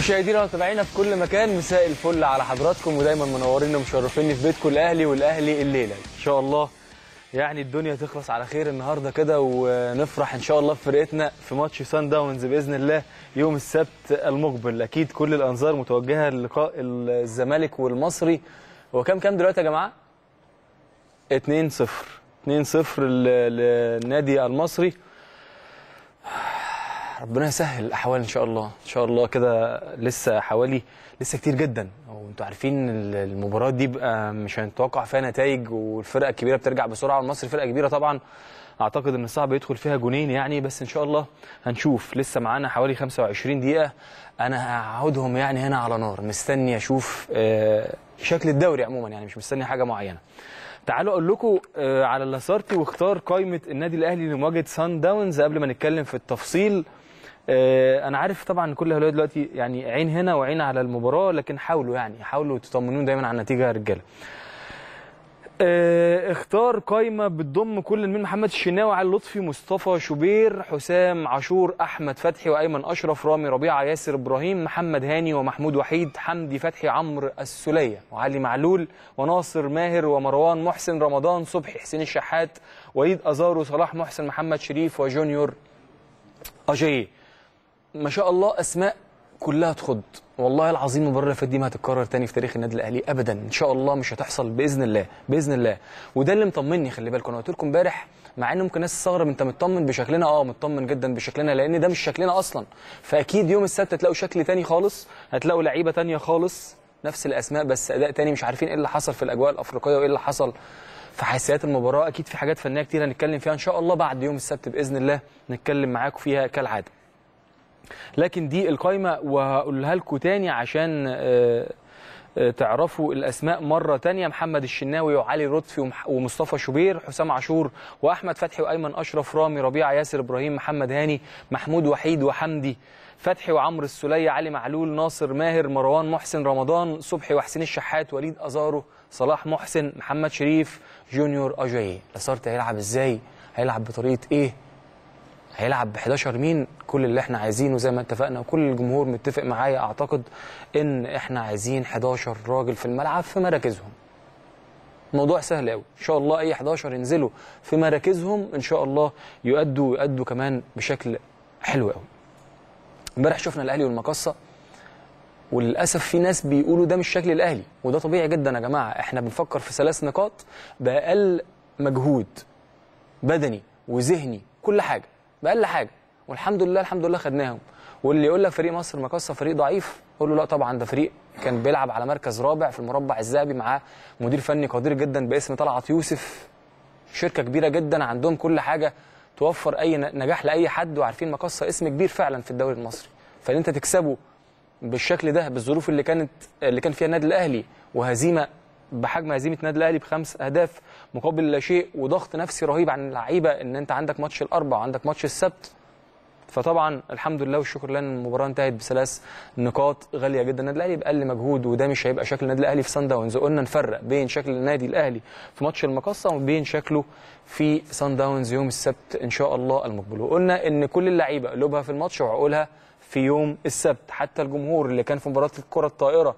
مشاهدينا ومتابعينا في كل مكان مساء الفل على حضراتكم ودايما منورين ومشرفيني في بيتكم الاهلي والاهلي الليله ان شاء الله يعني الدنيا تخلص على خير النهارده كده ونفرح ان شاء الله في فرقتنا في ماتش سان داونز باذن الله يوم السبت المقبل اكيد كل الانظار متوجهه للقاء الزمالك والمصري هو كام كام دلوقتي يا جماعه 2 0 2 0 للنادي المصري ربنا يسهل الاحوال ان شاء الله ان شاء الله كده لسه حوالي لسه كتير جدا وانتوا عارفين المباراه دي بقى مش هنتوقع فيها نتائج والفرقه الكبيره بترجع بسرعه والمصري فرقه كبيره طبعا اعتقد ان صعب يدخل فيها جونين يعني بس ان شاء الله هنشوف لسه معانا حوالي 25 دقيقه انا هقعدهم يعني هنا على نار مستني اشوف شكل الدوري عموما يعني مش مستني حاجه معينه تعالوا اقول لكم على اللاسارتي واختار قائمه النادي الاهلي لمواجهه سان داونز قبل ما نتكلم في التفصيل انا عارف طبعا كل هؤلاء دلوقتي يعني عين هنا وعين على المباراه لكن حاولوا يعني حاولوا تطمنون دايما على النتيجه يا رجاله اختار قائمه بتضم كل من محمد الشناوي علي لطفي مصطفى شوبير حسام عاشور احمد فتحي وايمن اشرف رامي ربيعه ياسر ابراهيم محمد هاني ومحمود وحيد حمدي فتحي عمرو السوليه وعلي معلول وناصر ماهر ومروان محسن رمضان صبحي حسين الشحات وليد ازارو صلاح محسن محمد شريف وجونيور اجاييه ما شاء الله اسماء كلها تخض والله العظيم المباراه اللي فاتت دي ما هتتكرر تاني في تاريخ النادي الاهلي ابدا ان شاء الله مش هتحصل باذن الله باذن الله وده اللي مطمني خلي بالكم انا قلت لكم امبارح مع ان ممكن الناس تستغرب انت مطمن بشكلنا اه مطمن جدا بشكلنا لان ده مش شكلنا اصلا فاكيد يوم السبت هتلاقوا شكل تاني خالص هتلاقوا لعيبه تانيه خالص نفس الاسماء بس اداء تاني مش عارفين ايه اللي حصل في الاجواء الافريقيه وايه اللي حصل في حيثيات المباراه اكيد في حاجات فنيه كتير هنتكلم فيها ان شاء الله بعد يوم السبت باذن الله نتكلم معاكم فيها كالعاده لكن دي القايمه وهقولها لكم تاني عشان تعرفوا الاسماء مره تانية محمد الشناوي وعلي لطفي ومصطفى شوبير حسام عاشور واحمد فتحي وايمن اشرف رامي ربيعه ياسر ابراهيم محمد هاني محمود وحيد وحمدي فتحي وعمرو السوليه علي معلول ناصر ماهر مروان محسن رمضان صبحي وحسين الشحات وليد ازارو صلاح محسن محمد شريف جونيور اجاييه لاسارتي هيلعب ازاي هيلعب بطريقه ايه هيلعب ب 11 مين كل اللي احنا عايزينه زي ما اتفقنا وكل الجمهور متفق معايا اعتقد ان احنا عايزين 11 راجل في الملعب في مراكزهم الموضوع سهل قوي ان شاء الله اي 11 ينزلوا في مراكزهم ان شاء الله يؤدوا ويؤدوا كمان بشكل حلو قوي امبارح شفنا الاهلي والمقصه وللاسف في ناس بيقولوا ده مش شكل الاهلي وده طبيعي جدا يا جماعه احنا بنفكر في ثلاث نقاط باقل مجهود بدني وذهني كل حاجه باقل حاجه والحمد لله الحمد لله خدناهم واللي يقول لك فريق مصر المقاصه فريق ضعيف قول له لا طبعا ده فريق كان بيلعب على مركز رابع في المربع الذهبي معاه مدير فني قدير جدا باسم طلعت يوسف شركه كبيره جدا عندهم كل حاجه توفر اي نجاح لاي حد وعارفين مقاصه اسم كبير فعلا في الدوري المصري فان انت تكسبه بالشكل ده بالظروف اللي كانت اللي كان فيها النادي الاهلي وهزيمه بحجم هزيمه النادي الاهلي بخمس اهداف مقابل لا شيء وضغط نفسي رهيب عن اللعيبه ان انت عندك ماتش الاربع وعندك ماتش السبت فطبعا الحمد لله والشكر لله ان المباراه انتهت بثلاث نقاط غاليه جدا النادي الاهلي باقل مجهود وده مش هيبقى شكل النادي الاهلي في سان داونز قلنا نفرق بين شكل النادي الاهلي في ماتش المقصه وبين شكله في سان داونز يوم السبت ان شاء الله المقبل وقلنا ان كل اللعيبه قلوبها في الماتش وعقولها في يوم السبت حتى الجمهور اللي كان في مباراه الكره الطائره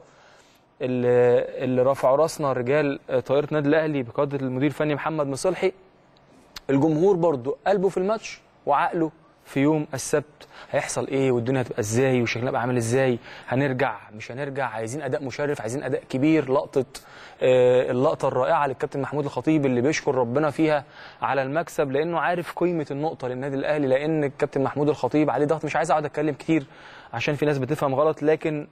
اللي, اللي رفعوا راسنا رجال طائره النادي الاهلي بقياده المدير الفني محمد مصلحي الجمهور برضو قلبه في الماتش وعقله في يوم السبت هيحصل ايه والدنيا هتبقى ازاي وشكلها بقى عامل ازاي هنرجع مش هنرجع عايزين اداء مشرف عايزين اداء كبير لقطه آه اللقطه الرائعه للكابتن محمود الخطيب اللي بيشكر ربنا فيها على المكسب لانه عارف قيمه النقطه للنادي الاهلي لان الكابتن محمود الخطيب عليه ضغط مش عايز اقعد اتكلم كتير عشان في ناس بتفهم غلط لكن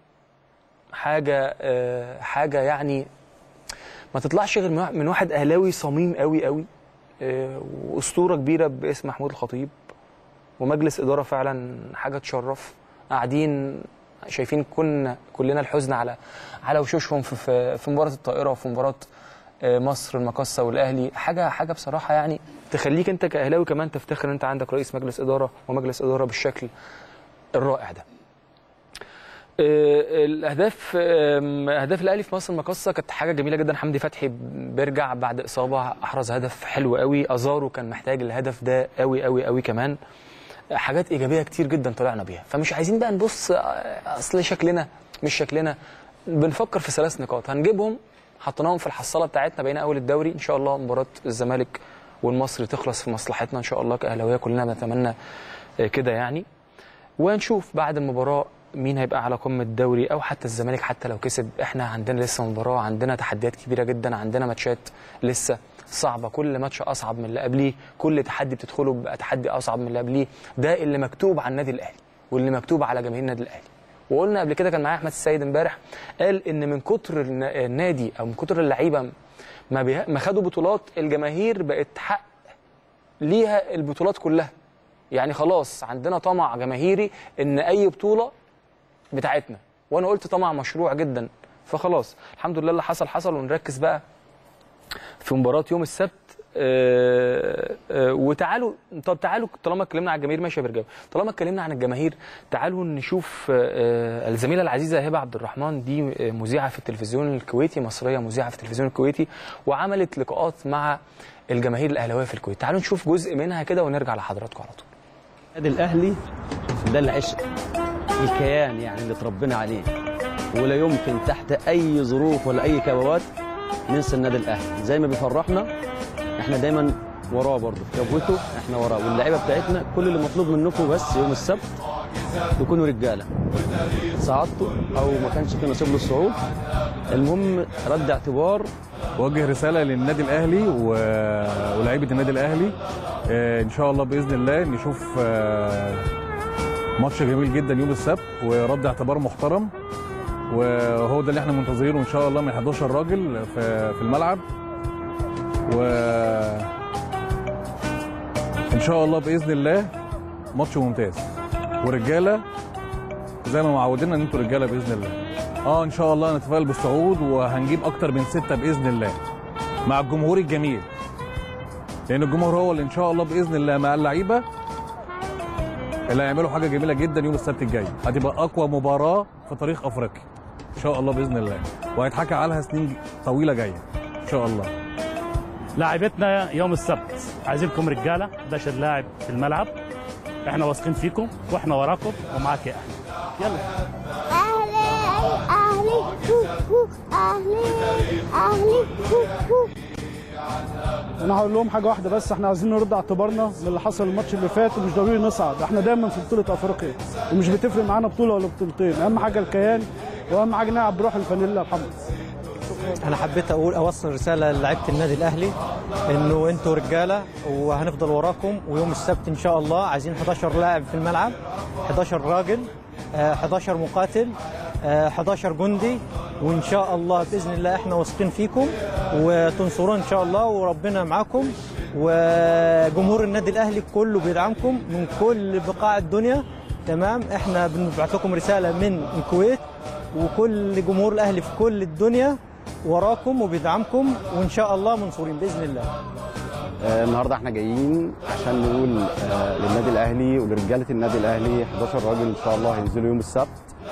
حاجه آه حاجه يعني ما تطلعش غير من واحد اهلاوي صميم قوي قوي آه واسطوره كبيره باسم محمود الخطيب ومجلس اداره فعلا حاجه تشرف قاعدين شايفين كنا كلنا الحزن على على وشوشهم في في مباراه الطائره وفي مباراه مصر المقصه والاهلي حاجه حاجه بصراحه يعني تخليك انت كاهلاوي كمان تفتخر ان انت عندك رئيس مجلس اداره ومجلس اداره بالشكل الرائع ده الاهداف اهداف الاهلي في مصر المقصه كانت حاجه جميله جدا حمدي فتحي بيرجع بعد اصابه احرز هدف حلو قوي ازارو كان محتاج الهدف ده قوي قوي قوي كمان حاجات ايجابيه كتير جدا طلعنا بيها فمش عايزين بقى نبص آه، اصل شكلنا مش شكلنا بنفكر في ثلاث نقاط هنجيبهم حطيناهم في الحصاله بتاعتنا بين اول الدوري ان شاء الله مباراه الزمالك والمصري تخلص في مصلحتنا ان شاء الله كاهلاويه كلنا بنتمنى آه، كده يعني ونشوف بعد المباراه مين هيبقى على قمه الدوري او حتى الزمالك حتى لو كسب احنا عندنا لسه مباراه عندنا تحديات كبيره جدا عندنا ماتشات لسه صعبه كل ماتش اصعب من اللي قبليه كل تحدي بتدخله بيبقى تحدي اصعب من اللي قبليه ده اللي مكتوب على النادي الاهلي واللي مكتوب على جماهير النادي الاهلي وقلنا قبل كده كان معايا احمد السيد امبارح قال ان من كتر الن- النادي او من كتر اللعيبه ما, بيه... ما خدوا بطولات الجماهير بقت حق ليها البطولات كلها يعني خلاص عندنا طمع جماهيري ان اي بطوله بتاعتنا وانا قلت طمع مشروع جدا فخلاص الحمد لله اللي حصل حصل ونركز بقى في مباراه يوم السبت آه، آه، وتعالوا طب تعالوا طالما اتكلمنا عن الجماهير ماشي يا برجاوي طالما اتكلمنا عن الجماهير تعالوا نشوف آه، آه، الزميله العزيزه هبه عبد الرحمن دي آه، مذيعه في التلفزيون الكويتي مصريه مذيعه في التلفزيون الكويتي وعملت لقاءات مع الجماهير الاهلاويه في الكويت تعالوا نشوف جزء منها كده ونرجع لحضراتكم على طول النادي الاهلي ده العشق الكيان يعني اللي اتربينا عليه ولا يمكن تحت اي ظروف ولا اي كبوات ننسى النادي الاهلي زي ما بيفرحنا احنا دايما وراه برضه في جبهته احنا وراه واللعيبه بتاعتنا كل اللي مطلوب منكم بس يوم السبت تكونوا رجاله صعدتوا او ما كانش في نصيب للصعود المهم رد اعتبار وجه رساله للنادي الاهلي و... ولاعيبه النادي الاهلي آه، ان شاء الله باذن الله نشوف آه، ماتش جميل جدا يوم السبت ورد اعتبار محترم وهو ده اللي احنا منتظرينه ان شاء الله من 11 راجل في في الملعب و ان شاء الله باذن الله ماتش ممتاز ورجاله زي ما معودينا ان انتوا رجاله باذن الله اه ان شاء الله نتفائل بالصعود وهنجيب اكتر من ستة باذن الله مع الجمهور الجميل لان الجمهور هو اللي ان شاء الله باذن الله مع اللعيبه اللي هيعملوا حاجه جميله جدا يوم السبت الجاي هتبقى اقوى مباراه في تاريخ افريقيا ان شاء الله باذن الله وهيتحكى عنها سنين طويله جايه ان شاء الله لاعبتنا يوم السبت عايزينكم رجاله 11 لاعب في الملعب احنا واثقين فيكم واحنا وراكم ومعاك يا اهلي يلا أهلي أهلي هو هو أهلي أهلي هو هو انا هقول لهم حاجه واحده بس احنا عايزين نرد اعتبارنا من اللي حصل الماتش اللي فات ومش ضروري نصعد احنا دايما في بطوله افريقيا ومش بتفرق معانا بطوله ولا بطولتين اهم حاجه الكيان واهم حاجه نلعب بروح الفانيلا الحمد انا حبيت اقول اوصل رساله لعيبه النادي الاهلي انه انتوا رجاله وهنفضل وراكم ويوم السبت ان شاء الله عايزين 11 لاعب في الملعب 11 راجل آه، 11 مقاتل آه، 11 جندي وان شاء الله باذن الله احنا واثقين فيكم وتنصرونا ان شاء الله وربنا معاكم وجمهور النادي الاهلي كله بيدعمكم من كل بقاع الدنيا تمام احنا بنبعت لكم رساله من الكويت وكل جمهور الاهلي في كل الدنيا وراكم وبيدعمكم وان شاء الله منصورين باذن الله آه، النهارده احنا جايين عشان نقول آه، للنادي الاهلي ولرجاله النادي الاهلي 11 راجل ان شاء الله هينزلوا يوم السبت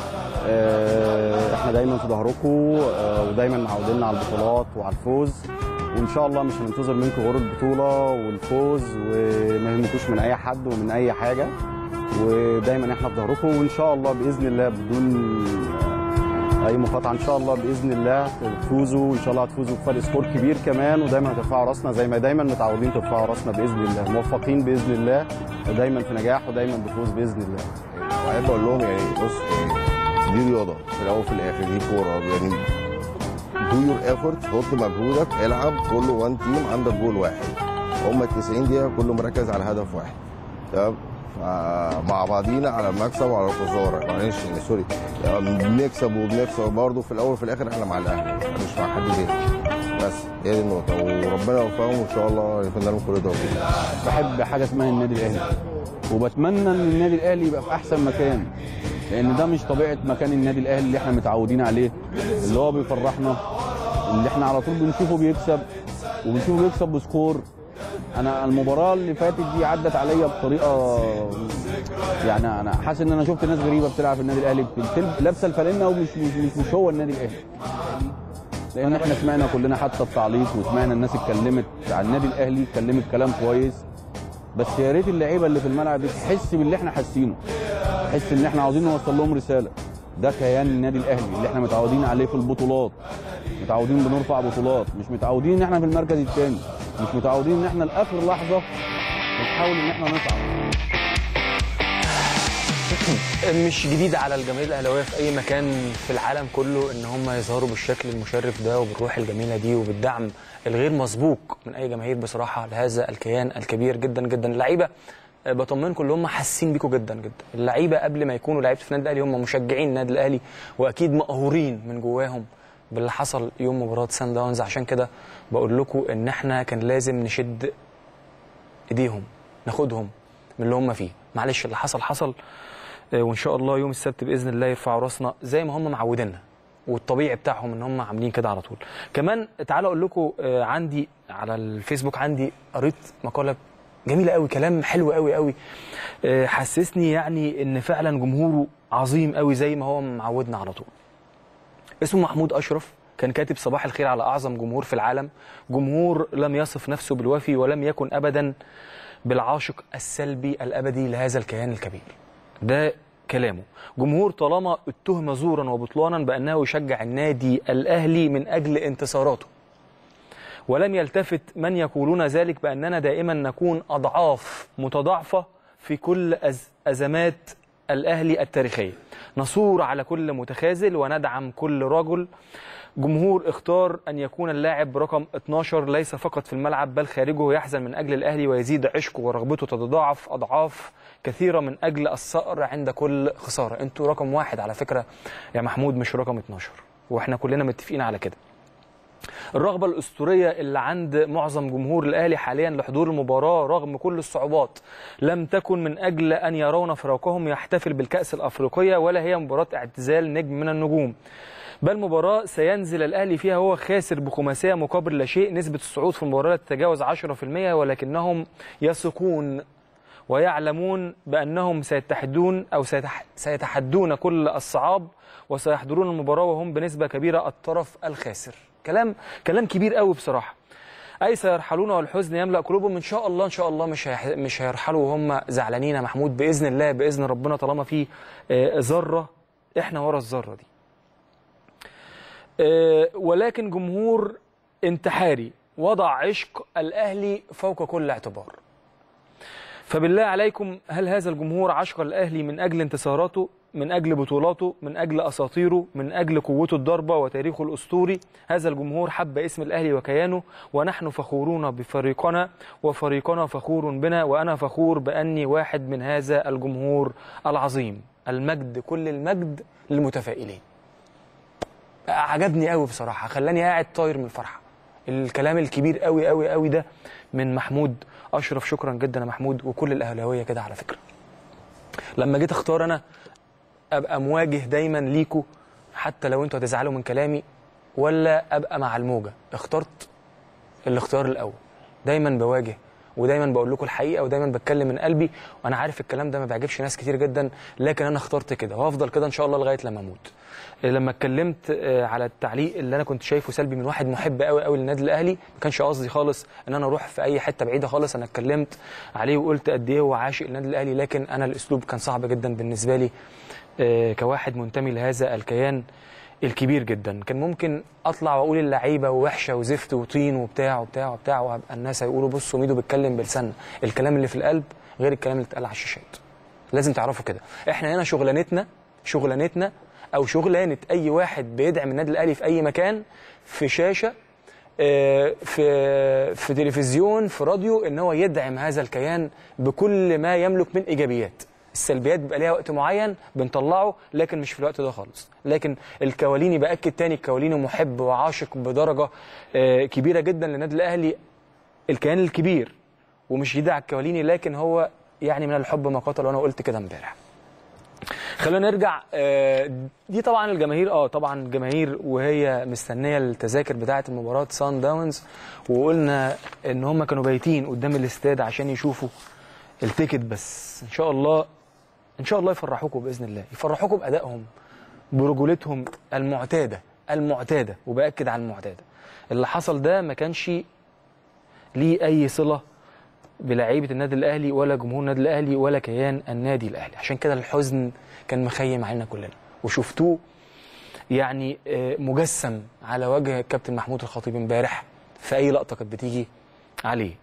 آه، احنا دايما في ظهركم آه، ودايما معودينا على البطولات وعلى الفوز وان شاء الله مش هننتظر منكم غير البطوله والفوز وما يهمكوش من اي حد ومن اي حاجه ودايما احنا في ظهركم وان شاء الله باذن الله بدون آه، اي مقاطعه ان شاء الله باذن الله تفوزوا ان شاء الله هتفوزوا بفرق سكور كبير كمان ودايما هترفعوا راسنا زي ما دايما متعودين ترفعوا راسنا باذن الله موفقين باذن الله ودايما في نجاح ودايما بفوز باذن الله واحب اقول لهم يعني بص يعني دي رياضه في الاول وفي الاخر دي كوره يعني دو يور ايفورت حط مجهودك العب كله وان تيم عندك جول واحد هم ال 90 دقيقه كله مركز على هدف واحد تمام مع بعضينا على المكسب وعلى الخساره معلش يعني سوري يعني بنكسب وبنكسب برضه في الاول وفي الاخر احنا مع الاهلي مش مع حد تاني بس هي دي النقطه وربنا يوفقهم وان شاء الله يكون لهم كل توفيق بحب حاجه اسمها النادي الاهلي وبتمنى ان النادي الاهلي يبقى في احسن مكان لان ده مش طبيعه مكان النادي الاهلي اللي احنا متعودين عليه اللي هو بيفرحنا اللي احنا على طول بنشوفه بيكسب وبنشوفه بيكسب بسكور انا المباراه اللي فاتت دي عدت عليا بطريقه يعني انا حاسس ان انا شفت ناس غريبه بتلعب في النادي الاهلي بتلب- لابسه الفانلة ومش مش, مش, مش هو النادي الاهلي لان احنا سمعنا كلنا حتى التعليق وسمعنا الناس اتكلمت عن النادي الاهلي اتكلمت كلام كويس بس يا ريت اللعيبه اللي في الملعب دي تحس باللي احنا حاسينه تحس ان احنا عاوزين نوصل لهم رساله ده كيان النادي الاهلي اللي احنا متعودين عليه في البطولات متعودين بنرفع بطولات مش متعودين ان احنا في المركز الثاني مش متعودين ان احنا لاخر لحظه بنحاول ان احنا نصعد مش جديد على الجماهير الاهلاويه في اي مكان في العالم كله ان هم يظهروا بالشكل المشرف ده وبالروح الجميله دي وبالدعم الغير مسبوق من اي جماهير بصراحه لهذا الكيان الكبير جدا جدا اللعيبه آه، بطمنكم اللي هم حاسين بيكم جدا جدا اللعيبه قبل ما يكونوا لعيبه في النادي الاهلي هم مشجعين النادي الاهلي واكيد مقهورين من جواهم باللي حصل يوم مباراه سان داونز عشان كده بقول لكم ان احنا كان لازم نشد ايديهم ناخدهم من اللي هم فيه معلش اللي حصل حصل آه، وان شاء الله يوم السبت باذن الله يرفعوا راسنا زي ما هم معودينا والطبيعي بتاعهم ان هم عاملين كده على طول كمان تعالوا اقول لكم آه، عندي على الفيسبوك عندي قريت مقاله جميله قوي كلام حلو قوي قوي آه، حسسني يعني ان فعلا جمهوره عظيم قوي زي ما هو معودنا على طول اسمه محمود اشرف كان كاتب صباح الخير على اعظم جمهور في العالم جمهور لم يصف نفسه بالوفي ولم يكن ابدا بالعاشق السلبي الابدي لهذا الكيان الكبير ده كلامه جمهور طالما اتهم زورا وبطلانا بانه يشجع النادي الاهلي من اجل انتصاراته ولم يلتفت من يقولون ذلك باننا دائما نكون اضعاف متضاعفه في كل أز ازمات الاهلي التاريخيه نصور على كل متخاذل وندعم كل رجل جمهور اختار ان يكون اللاعب رقم 12 ليس فقط في الملعب بل خارجه يحزن من اجل الاهلي ويزيد عشقه ورغبته تتضاعف اضعاف كثيره من اجل الصقر عند كل خساره انتوا رقم واحد على فكره يا محمود مش رقم 12 واحنا كلنا متفقين على كده الرغبة الأسطورية اللي عند معظم جمهور الأهلي حاليا لحضور المباراة رغم كل الصعوبات لم تكن من أجل أن يرون فريقهم يحتفل بالكأس الأفريقية ولا هي مباراة اعتزال نجم من النجوم بل مباراة سينزل الأهلي فيها هو خاسر بخماسية مقابل لا شيء نسبة الصعود في المباراة لا تتجاوز 10% ولكنهم يثقون ويعلمون بأنهم سيتحدون أو سيتح- سيتحدون كل الصعاب وسيحضرون المباراة وهم بنسبة كبيرة الطرف الخاسر كلام كلام كبير قوي بصراحة أي سيرحلون والحزن يملأ قلوبهم إن شاء الله إن شاء الله مش هيح... مش هيرحلوا وهم زعلانين يا محمود بإذن الله بإذن ربنا طالما في آه، ذرة إحنا ورا الذرة دي آه، ولكن جمهور انتحاري وضع عشق الأهلي فوق كل اعتبار فبالله عليكم هل هذا الجمهور عشق الأهلي من أجل انتصاراته من أجل بطولاته من أجل أساطيره من أجل قوته الضربة وتاريخه الأسطوري هذا الجمهور حب اسم الأهلي وكيانه ونحن فخورون بفريقنا وفريقنا فخور بنا وأنا فخور بأني واحد من هذا الجمهور العظيم المجد كل المجد للمتفائلين عجبني قوي بصراحه خلاني قاعد طاير من الفرحه الكلام الكبير قوي قوي قوي ده من محمود اشرف شكرا جدا يا محمود وكل الاهلاويه كده على فكره لما جيت اختار انا ابقى مواجه دايما ليكوا حتى لو انتوا هتزعلوا من كلامي ولا ابقى مع الموجه اخترت الاختيار الاول دايما بواجه ودايما بقول لكم الحقيقه ودايما بتكلم من قلبي وانا عارف الكلام ده ما بيعجبش ناس كتير جدا لكن انا اخترت كده وهفضل كده ان شاء الله لغايه لما اموت لما اتكلمت آه، على التعليق اللي انا كنت شايفه سلبي من واحد محب قوي قوي للنادي الاهلي ما كانش قصدي خالص ان انا اروح في اي حته بعيده خالص انا اتكلمت عليه وقلت قد ايه هو عاشق النادي الاهلي لكن انا الاسلوب كان صعب جدا بالنسبه لي آه، كواحد منتمي لهذا الكيان الكبير جدا كان ممكن اطلع واقول اللعيبه وحشه وزفت وطين وبتاع وبتاع وبتاع وهبقى الناس هيقولوا بصوا ميدو بيتكلم بلساننا الكلام اللي في القلب غير الكلام اللي اتقال على الشاشات لازم تعرفوا كده احنا هنا شغلانتنا شغلانتنا او شغلانه اي واحد بيدعم النادي الاهلي في اي مكان في شاشه آه، في في تلفزيون في راديو ان هو يدعم هذا الكيان بكل ما يملك من ايجابيات السلبيات بيبقى ليها وقت معين بنطلعه لكن مش في الوقت ده خالص لكن الكواليني باكد تاني الكواليني محب وعاشق بدرجه آه، كبيره جدا للنادي الاهلي الكيان الكبير ومش يدعي على الكواليني لكن هو يعني من الحب ما قتل وانا قلت كده امبارح خلينا نرجع آه، دي طبعا الجماهير اه طبعا الجماهير وهي مستنيه التذاكر بتاعه المباراه سان داونز وقلنا ان هم كانوا بايتين قدام الاستاد عشان يشوفوا التيكت بس ان شاء الله ان شاء الله يفرحوكم باذن الله يفرحوكم بادائهم برجولتهم المعتاده المعتاده وباكد على المعتاده اللي حصل ده ما كانش ليه اي صله بلعيبه النادي الاهلي ولا جمهور النادي الاهلي ولا كيان النادي الاهلي عشان كده الحزن كان مخيم علينا كلنا وشفتوه يعني آه، مجسم على وجه الكابتن محمود الخطيب امبارح في اي لقطه كانت بتيجي عليه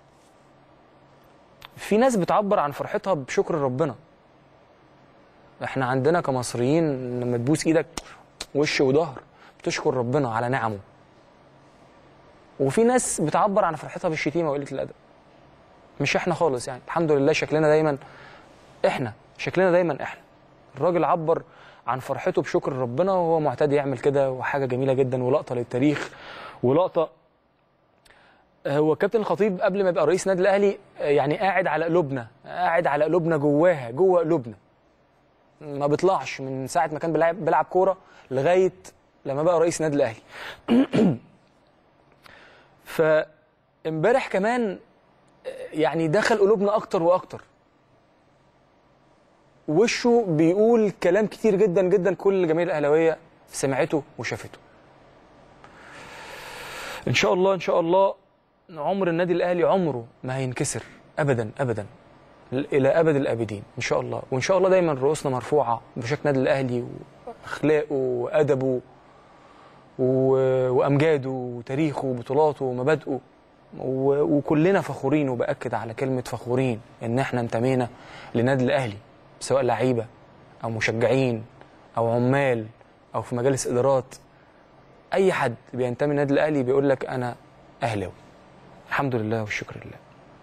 في ناس بتعبر عن فرحتها بشكر ربنا احنا عندنا كمصريين لما تبوس ايدك وش وظهر بتشكر ربنا على نعمه وفي ناس بتعبر عن فرحتها بالشتيمه وقله الادب مش احنا خالص يعني الحمد لله شكلنا دايما احنا شكلنا دايما احنا الراجل عبر عن فرحته بشكر ربنا وهو معتاد يعمل كده وحاجه جميله جدا ولقطه للتاريخ ولقطه هو كابتن الخطيب قبل ما يبقى رئيس النادي الاهلي آه، يعني قاعد على قلوبنا قاعد على قلوبنا جواها جوه قلوبنا ما بيطلعش من ساعه ما كان بيلعب بيلعب كوره لغايه لما بقى رئيس النادي الاهلي فامبارح كمان آه، يعني دخل قلوبنا اكتر واكتر وشه بيقول كلام كتير جدا جدا كل الجماهير الاهلاويه سمعته وشافته ان شاء الله ان شاء الله عمر النادي الاهلي عمره ما هينكسر ابدا ابدا الى ابد الابدين ان شاء الله وان شاء الله دايما رؤوسنا مرفوعه بشكل النادي الاهلي واخلاقه وادبه و- وامجاده وتاريخه وبطولاته ومبادئه و- وكلنا فخورين وباكد على كلمه فخورين ان احنا انتمينا للنادي الاهلي سواء لعيبه او مشجعين او عمال او في مجالس ادارات اي حد بينتمي للنادي الاهلي بيقول لك انا اهلاوي الحمد لله والشكر لله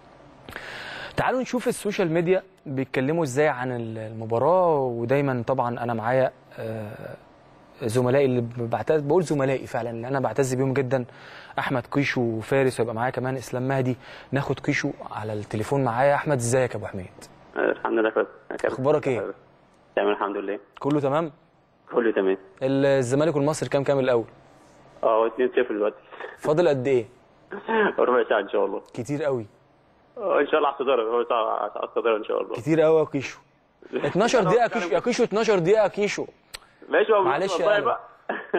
تعالوا نشوف السوشيال ميديا بيتكلموا ازاي عن المباراه ودايما طبعا انا معايا آه، زملائي اللي بعتز بقول زملائي فعلا اللي انا بعتز بيهم جدا احمد قيشو وفارس ويبقى معايا كمان اسلام مهدي ناخد قيشو على التليفون معايا احمد ازيك يا ابو حميد الحمد لله كويس اخبارك ايه تمام الحمد لله كله تمام كله تمام الزمالك والمصري كام كام الاول اه 2 0 دلوقتي فاضل قد ايه ربع ساعه ان شاء الله كتير قوي اه ان شاء الله على الصداره ربع ساعه على الصداره ان شاء الله كتير قوي يا كيشو 12 دقيقه يا كيشو يا كيشو 12 دقيقه يا كيشو ماشي بقى معلش يا والله قلب. بقى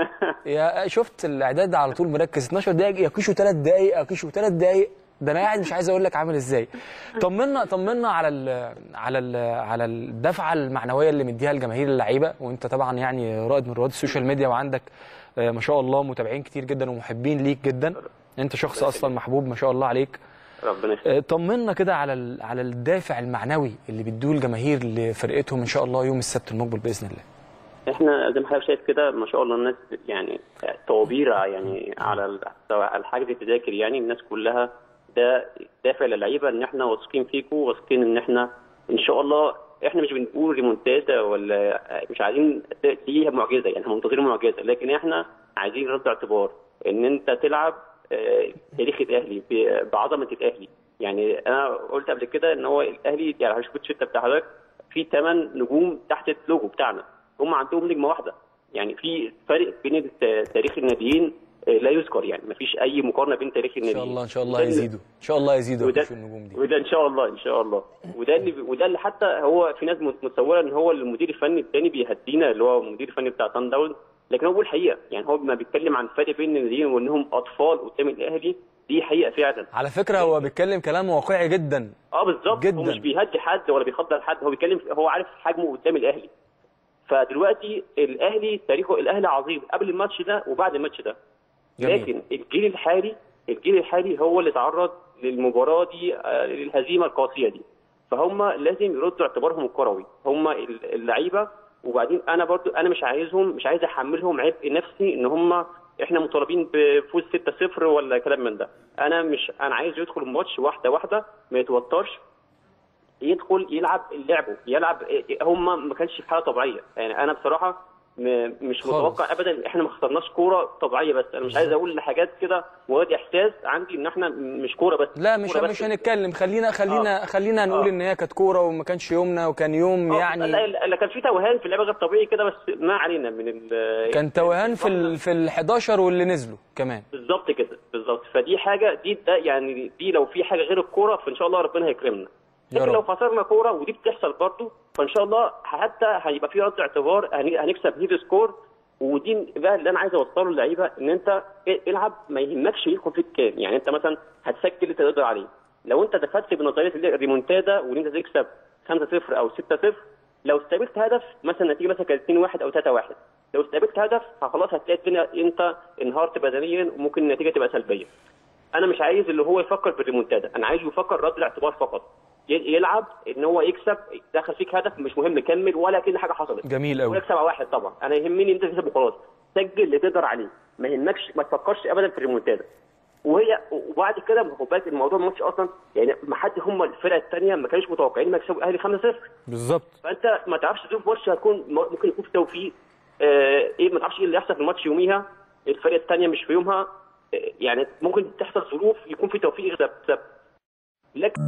يا شفت الاعداد على طول مركز 12 دقيقه يا كيشو 3 دقايق يا كيشو 3 دقايق ده انا قاعد مش عايز اقول لك عامل ازاي طمنا طمنا على ال على ال على الدفعه المعنويه اللي مديها لجماهير اللعيبه وانت طبعا يعني رائد من رواد السوشيال ميديا وعندك آه، ما شاء الله متابعين كتير جدا ومحبين ليك جدا انت شخص اصلا محبوب ما شاء الله عليك ربنا يخليك آه، طمنا كده على ال- على الدافع المعنوي اللي بيدوه الجماهير لفرقتهم ان شاء الله يوم السبت المقبل باذن الله احنا زي ما حضرتك شايف كده ما شاء الله الناس يعني طوابير يعني على ال- سواء الحجز التذاكر يعني الناس كلها ده دافع للعيبه ان احنا واثقين فيكم واثقين ان احنا ان شاء الله احنا مش بنقول ريمونتادا ولا مش عايزين ليها معجزه يعني احنا منتظرين معجزه لكن احنا عايزين رد اعتبار ان انت تلعب آه، تاريخ الاهلي ب- بعظمه الاهلي يعني انا قلت قبل كده ان هو الاهلي يعني هشوف الشتا بتاع حضرتك في ثمان نجوم تحت اللوجو بتاعنا هم عندهم نجمه واحده يعني في فرق بين الت- تاريخ الناديين آه، لا يذكر يعني ما فيش اي مقارنه بين تاريخ ان الناديين شاء الله ان شاء الله وده اللي- يزيدوا ان شاء الله يزيدوا وده- يخشوا النجوم دي وده ان شاء الله ان شاء الله وده اللي وده اللي حتى هو في ناس متصوره ان هو المدير الفني الثاني بيهدينا اللي هو المدير الفني بتاع سان داونز لكن هو بيقول الحقيقه يعني هو ما بيتكلم عن الفرق بين الناديين وانهم اطفال قدام الاهلي دي حقيقه فعلا على فكره هو بيتكلم كلام واقعي جدا اه بالظبط جداً. هو مش بيهدي حد ولا بيخضر حد هو بيتكلم هو عارف حجمه قدام الاهلي فدلوقتي الاهلي تاريخه الاهلي عظيم قبل الماتش ده وبعد الماتش ده جميل. لكن الجيل الحالي الجيل الحالي هو اللي تعرض للمباراه دي آه، للهزيمه القاسيه دي فهم لازم يردوا اعتبارهم الكروي هم اللعيبه وبعدين انا برضو انا مش عايزهم مش عايز احملهم عبء نفسي ان هم احنا مطالبين بفوز 6-0 ولا كلام من ده انا مش انا عايز يدخل الماتش واحده واحده ما يتوترش يدخل يلعب لعبه يلعب هم ما كانش في حاله طبيعيه يعني انا بصراحه م- مش خالص. متوقع ابدا ان احنا ما خسرناش كوره طبيعيه بس انا مش عايز اقول حاجات كده مواد احساس عندي ان احنا مش كوره بس لا مش كورة بس. مش هنتكلم خلينا خلينا آه. خلينا نقول آه. ان هي كانت كوره وما كانش يومنا وكان يوم آه، يعني لا, لا, لا كان في توهان في اللعبه غير طبيعي كده بس ما علينا من ال كان توهان في ال في ال 11 واللي نزلوا كمان بالظبط كده بالظبط فدي حاجه دي ده يعني دي لو في حاجه غير الكوره فان شاء الله ربنا هيكرمنا يا لكن رب. لو خسرنا كوره ودي بتحصل برضه فان شاء الله حتى هيبقى في رد اعتبار هن- هنكسب هيد سكور ودي بقى اللي انا عايز اوصله للعيبه ان انت العب ما يهمكش يدخل فيك كام يعني انت مثلا هتسجل اللي تقدر عليه لو انت دخلت بنظريه اللي- الريمونتادا وان انت تكسب 5-0 او 6-0 لو استقبلت هدف مثلا النتيجه مثلا كانت 2-1 او 3-1 لو استقبلت هدف خلاص هتلاقي الدنيا انت انهارت بدنيا وممكن النتيجه تبقى سلبيه. انا مش عايز اللي هو يفكر بالريمونتادا انا عايزه يفكر رد الاعتبار فقط ي- يلعب ان هو يكسب دخل فيك هدف مش مهم كمل ولا كأن حاجه حصلت جميل قوي ويكسب على واحد طبعا انا يهمني انت تكسب وخلاص سجل اللي تقدر عليه ما يهمكش ما تفكرش ابدا في الريمونتادا وهي وبعد كده خد بالك الموضوع الماتش اصلا يعني ما حد هم الفرقه الثانيه ما كانوش متوقعين ما يكسبوا الاهلي 5-0 بالظبط فانت ما تعرفش ظروف ماتش هتكون ممكن يكون في توفيق آه ايه ما تعرفش ايه اللي يحصل في الماتش يوميها الفرقه الثانيه مش في يومها آه يعني ممكن تحصل ظروف يكون في توفيق يكسب يكسب. لكن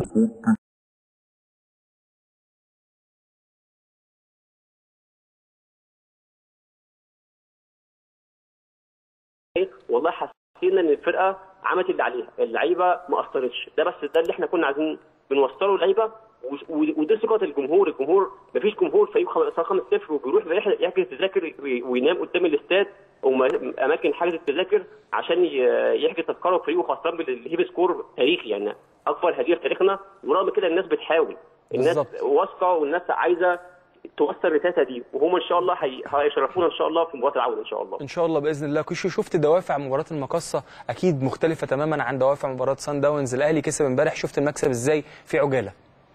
والله حسينا ان الفرقه عملت اللي عليها اللعيبه ما قصرتش ده بس ده اللي احنا كنا عايزين بنوصله للعيبه و- و- ودي ثقه الجمهور الجمهور مفيش جمهور فريق 5 0 وبيروح يح- يحجز تذاكر وي- وينام قدام الاستاد واماكن حجز التذاكر عشان ي- يحجز تذكره فريقه خاصه بالهيب سكور تاريخي يعني اكبر هديه في تاريخنا ورغم كده الناس بتحاول الناس بالظبط. واثقه والناس عايزه توصل الرساله دي وهم ان شاء الله هي- هيشرفونا ان شاء الله في مباراه العوده ان شاء الله ان شاء الله باذن الله كوشو شفت دوافع مباراه المقصه اكيد مختلفه تماما عن دوافع مباراه سان داونز الاهلي كسب امبارح شفت المكسب ازاي في عجاله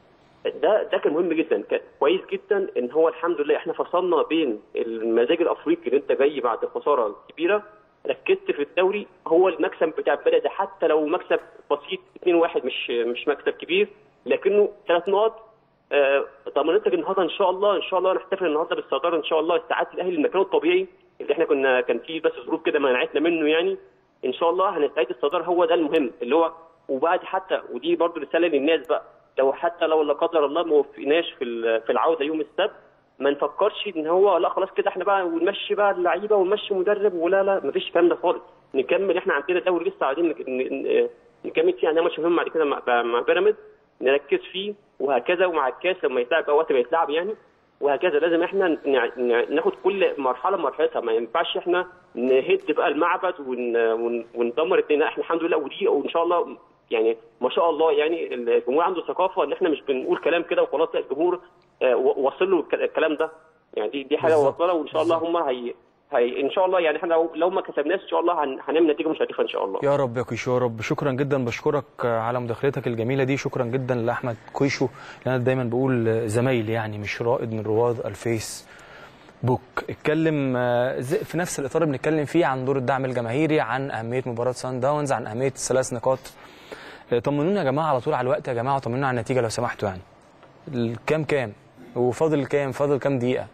ده ده كان مهم جدا كان كويس جدا ان هو الحمد لله احنا فصلنا بين المزاج الافريقي اللي انت جاي بعد خساره كبيره ركزت في الدوري هو المكسب بتاع البلد ده حتى لو مكسب بسيط 2-1 مش مش مكسب كبير لكنه ثلاث نقط آه، ضمنتك النهارده ان شاء الله ان شاء الله نحتفل النهارده بالصداره ان شاء الله استعاده الاهلي لمكانه الطبيعي اللي احنا كنا كان فيه بس ظروف كده منعتنا منه يعني ان شاء الله هنستعيد الصداره هو ده المهم اللي هو وبعد حتى ودي برضو رساله للناس بقى لو حتى لو لا قدر الله ما وفقناش في ال- في العوده يوم السبت ما نفكرش ان هو لا خلاص كده احنا بقى ونمشي بقى اللعيبه ونمشي مدرب ولا لا مفيش الكلام ده خالص نكمل احنا عندنا دوري لسه عايزين نك- ن- ن- نكمل فيه عندنا ماتش مهم بعد كده مع مع بيراميدز نركز فيه وهكذا ومع الكاس لما يتلعب بقى وقت ما يتلعب يعني وهكذا لازم احنا ن- ن- ناخد كل مرحله بمرحلتها ما ينفعش احنا نهد بقى المعبد ون ون وندمر الدنيا احنا الحمد لله ودي وان شاء الله يعني ما شاء الله يعني الجمهور عنده ثقافه ان احنا مش بنقول كلام كده وخلاص لا الجمهور آه، و- وصل له الك- الكلام ده يعني دي دي حاجه بالظبط. واصله له وان شاء الله هم هي هي ان شاء الله يعني احنا لو, لو ما كسبناش ان شاء الله هن- هنعمل نتيجه مشرفه ان شاء الله يا رب يا كويشو يا رب شكرا جدا بشكرك على مداخلتك الجميله دي شكرا جدا لاحمد كويشو لأن انا دايما بقول زمايلي يعني مش رائد من رواد الفيس بوك اتكلم آه، زي- في نفس الاطار اللي بنتكلم فيه عن دور الدعم الجماهيري عن اهميه مباراه سان داونز عن اهميه الثلاث نقاط آه، طمنونا يا جماعه على طول على الوقت يا جماعه وطمنونا على النتيجه لو سمحتوا يعني الكام كام وفاضل كام فاضل كام دقيقه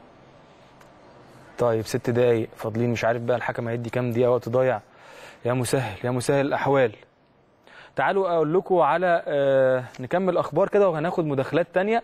طيب ست دقايق فاضلين مش عارف بقى الحكم هيدي كام دقيقه وقت ضايع يا مسهل يا مسهل الاحوال تعالوا اقول لكم على آه نكمل اخبار كده وهناخد مداخلات تانية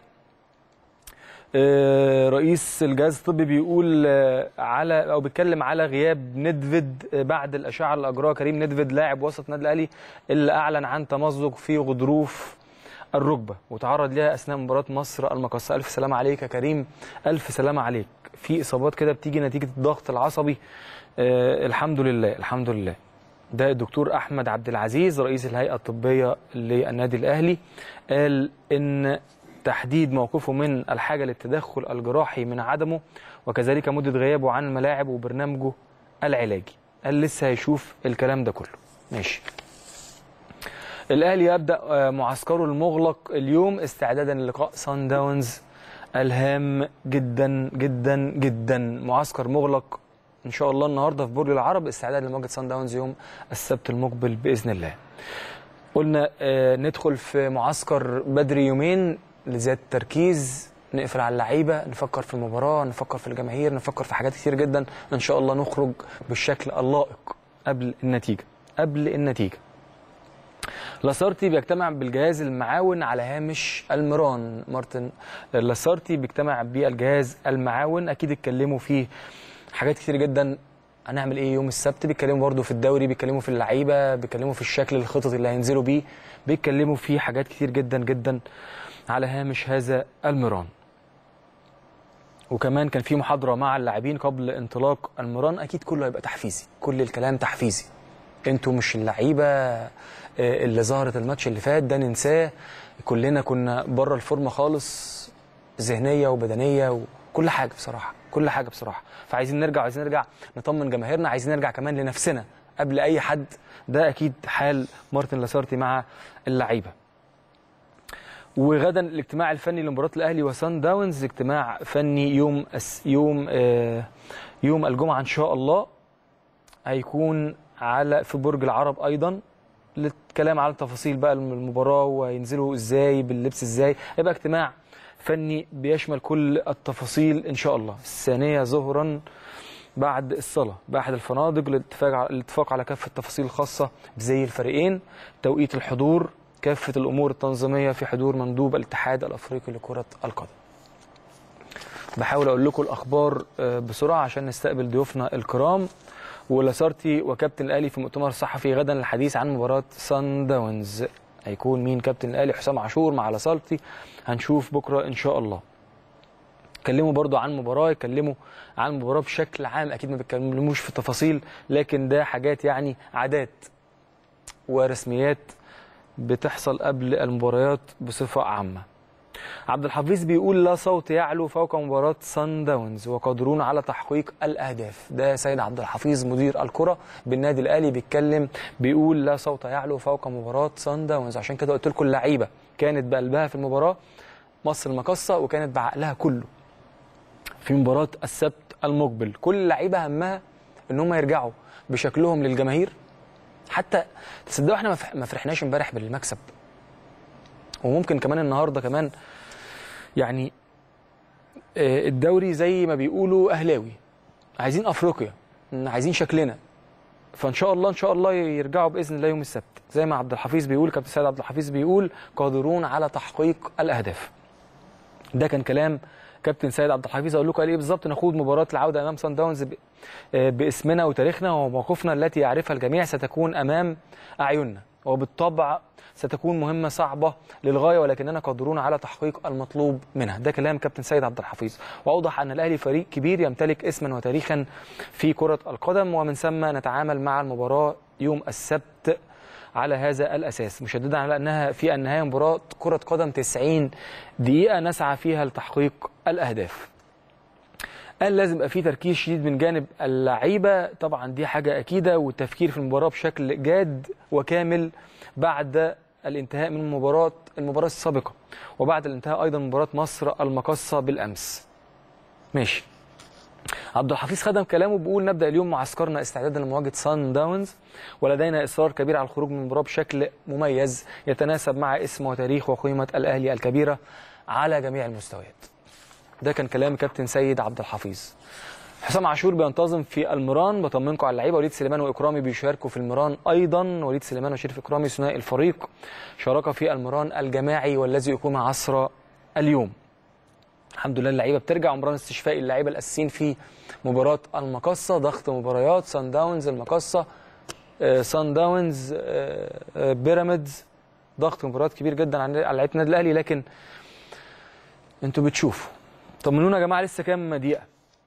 آه رئيس الجهاز الطبي بيقول آه على او بيتكلم على غياب ندفيد آه بعد الاشعه اللي اجراها كريم ندفيد لاعب وسط النادي الاهلي اللي اعلن عن تمزق في غضروف الركبه وتعرض ليها اثناء مباراه مصر المقصه الف سلامه عليك يا كريم الف سلامه عليك في اصابات كده بتيجي نتيجه الضغط العصبي آه الحمد لله الحمد لله ده الدكتور احمد عبد العزيز رئيس الهيئه الطبيه للنادي الاهلي قال ان تحديد موقفه من الحاجه للتدخل الجراحي من عدمه وكذلك مده غيابه عن الملاعب وبرنامجه العلاجي قال لسه هيشوف الكلام ده كله ماشي الاهلي يبدا آه، معسكره المغلق اليوم استعدادا للقاء سان داونز الهام جدا جدا جدا معسكر مغلق ان شاء الله النهارده في برج العرب استعداد لمواجهه سان داونز يوم السبت المقبل باذن الله قلنا آه، ندخل في معسكر بدري يومين لزياده التركيز نقفل على اللعيبه نفكر في المباراه نفكر في الجماهير نفكر في حاجات كتير جدا ان شاء الله نخرج بالشكل اللائق قبل النتيجه قبل النتيجه لاسارتي بيجتمع بالجهاز المعاون على هامش المران مارتن لاسارتي بيجتمع بالجهاز المعاون اكيد اتكلموا فيه حاجات كتير جدا هنعمل ايه يوم السبت بيتكلموا برضو في الدوري بيتكلموا في اللعيبه بيتكلموا في الشكل الخطط اللي هينزلوا بيه بيتكلموا في حاجات كتير جدا جدا على هامش هذا المران وكمان كان في محاضره مع اللاعبين قبل انطلاق المران اكيد كله هيبقى تحفيزي كل الكلام تحفيزي انتوا مش اللعيبه آه، اللي ظهرت الماتش اللي فات ده ننساه كلنا كنا بره الفورمه خالص ذهنيه وبدنيه وكل حاجه بصراحه كل حاجه بصراحه فعايزين نرجع عايزين نرجع نطمن جماهيرنا عايزين نرجع كمان لنفسنا قبل اي حد ده اكيد حال مارتن لاسارتي مع اللعيبه وغدا الاجتماع الفني لمباراه الاهلي وسان داونز اجتماع فني يوم أس يوم آه يوم الجمعه ان شاء الله هيكون على في برج العرب ايضا للكلام على تفاصيل بقى المباراه وينزلوا ازاي باللبس ازاي هيبقى اجتماع فني بيشمل كل التفاصيل ان شاء الله الثانيه ظهرا بعد الصلاه باحد الفنادق للاتفاق على الاتفاق على كافه التفاصيل الخاصه بزي الفريقين توقيت الحضور كافه الامور التنظيميه في حضور مندوب الاتحاد الافريقي لكره القدم بحاول اقول لكم الاخبار آه، بسرعه عشان نستقبل ضيوفنا الكرام ولاسارتي وكابتن الاهلي في مؤتمر صحفي غدا للحديث عن مباراه سان داونز هيكون مين كابتن الاهلي حسام عاشور مع لاسارتي هنشوف بكره ان شاء الله اتكلموا برضو عن مباراه يتكلموا عن المباراه بشكل عام اكيد ما بيتكلموش في تفاصيل لكن ده حاجات يعني عادات ورسميات بتحصل قبل المباريات بصفه عامه عبد الحفيظ بيقول لا صوت يعلو فوق مباراة سان داونز وقادرون على تحقيق الأهداف ده سيد عبد الحفيظ مدير الكرة بالنادي الأهلي بيتكلم بيقول لا صوت يعلو فوق مباراة سان داونز عشان كده قلت لكم اللعيبة كانت بقلبها في المباراة مصر المقصة وكانت بعقلها كله في مباراة السبت المقبل كل اللعيبة همها ان هم يرجعوا بشكلهم للجماهير حتى تصدقوا احنا ما فح- ما فرحناش امبارح بالمكسب وممكن كمان النهارده كمان يعني آه، الدوري زي ما بيقولوا اهلاوي عايزين افريقيا عايزين شكلنا فان شاء الله ان شاء الله يرجعوا باذن الله يوم السبت زي ما عبد الحفيظ بيقول كابتن سيد عبد الحفيظ بيقول قادرون على تحقيق الاهداف ده كان كلام كابتن سيد عبد الحفيظ اقول لكم قال ايه بالظبط نخوض مباراه العوده امام سان داونز ب- آه، باسمنا وتاريخنا ومواقفنا التي يعرفها الجميع ستكون امام اعيننا وبالطبع ستكون مهمه صعبه للغايه ولكننا قادرون على تحقيق المطلوب منها ده كلام كابتن سيد عبد الحفيظ واوضح ان الاهلي فريق كبير يمتلك اسما وتاريخا في كره القدم ومن ثم نتعامل مع المباراه يوم السبت على هذا الاساس مشددا على انها في النهايه مباراه كره قدم 90 دقيقه نسعى فيها لتحقيق الاهداف قال لازم يبقى في تركيز شديد من جانب اللعيبه طبعا دي حاجه اكيده والتفكير في المباراه بشكل جاد وكامل بعد الانتهاء من مباراه المباراه السابقه وبعد الانتهاء ايضا من مباراه مصر المقصه بالامس ماشي عبد الحفيظ خدم كلامه بيقول نبدا اليوم معسكرنا استعدادا لمواجهه سان داونز ولدينا اصرار كبير على الخروج من المباراه بشكل مميز يتناسب مع اسم وتاريخ وقيمه الاهلي الكبيره على جميع المستويات. ده كان كلام كابتن سيد عبد الحفيظ. حسام عاشور بينتظم في المران بطمنكم على اللعيبه وليد سليمان واكرامي بيشاركوا في المران ايضا وليد سليمان وشريف اكرامي ثنائي الفريق شارك في المران الجماعي والذي يقوم عصر اليوم. الحمد لله اللعيبه بترجع عمران استشفائي اللعيبه الاساسيين في مباراه المقصه ضغط مباريات سان داونز المقصه آه، سان داونز آه، آه، بيراميدز ضغط مباريات كبير جدا على على لعيبه النادي الاهلي لكن انتوا بتشوفوا طمنونا يا جماعه لسه كام دقيقه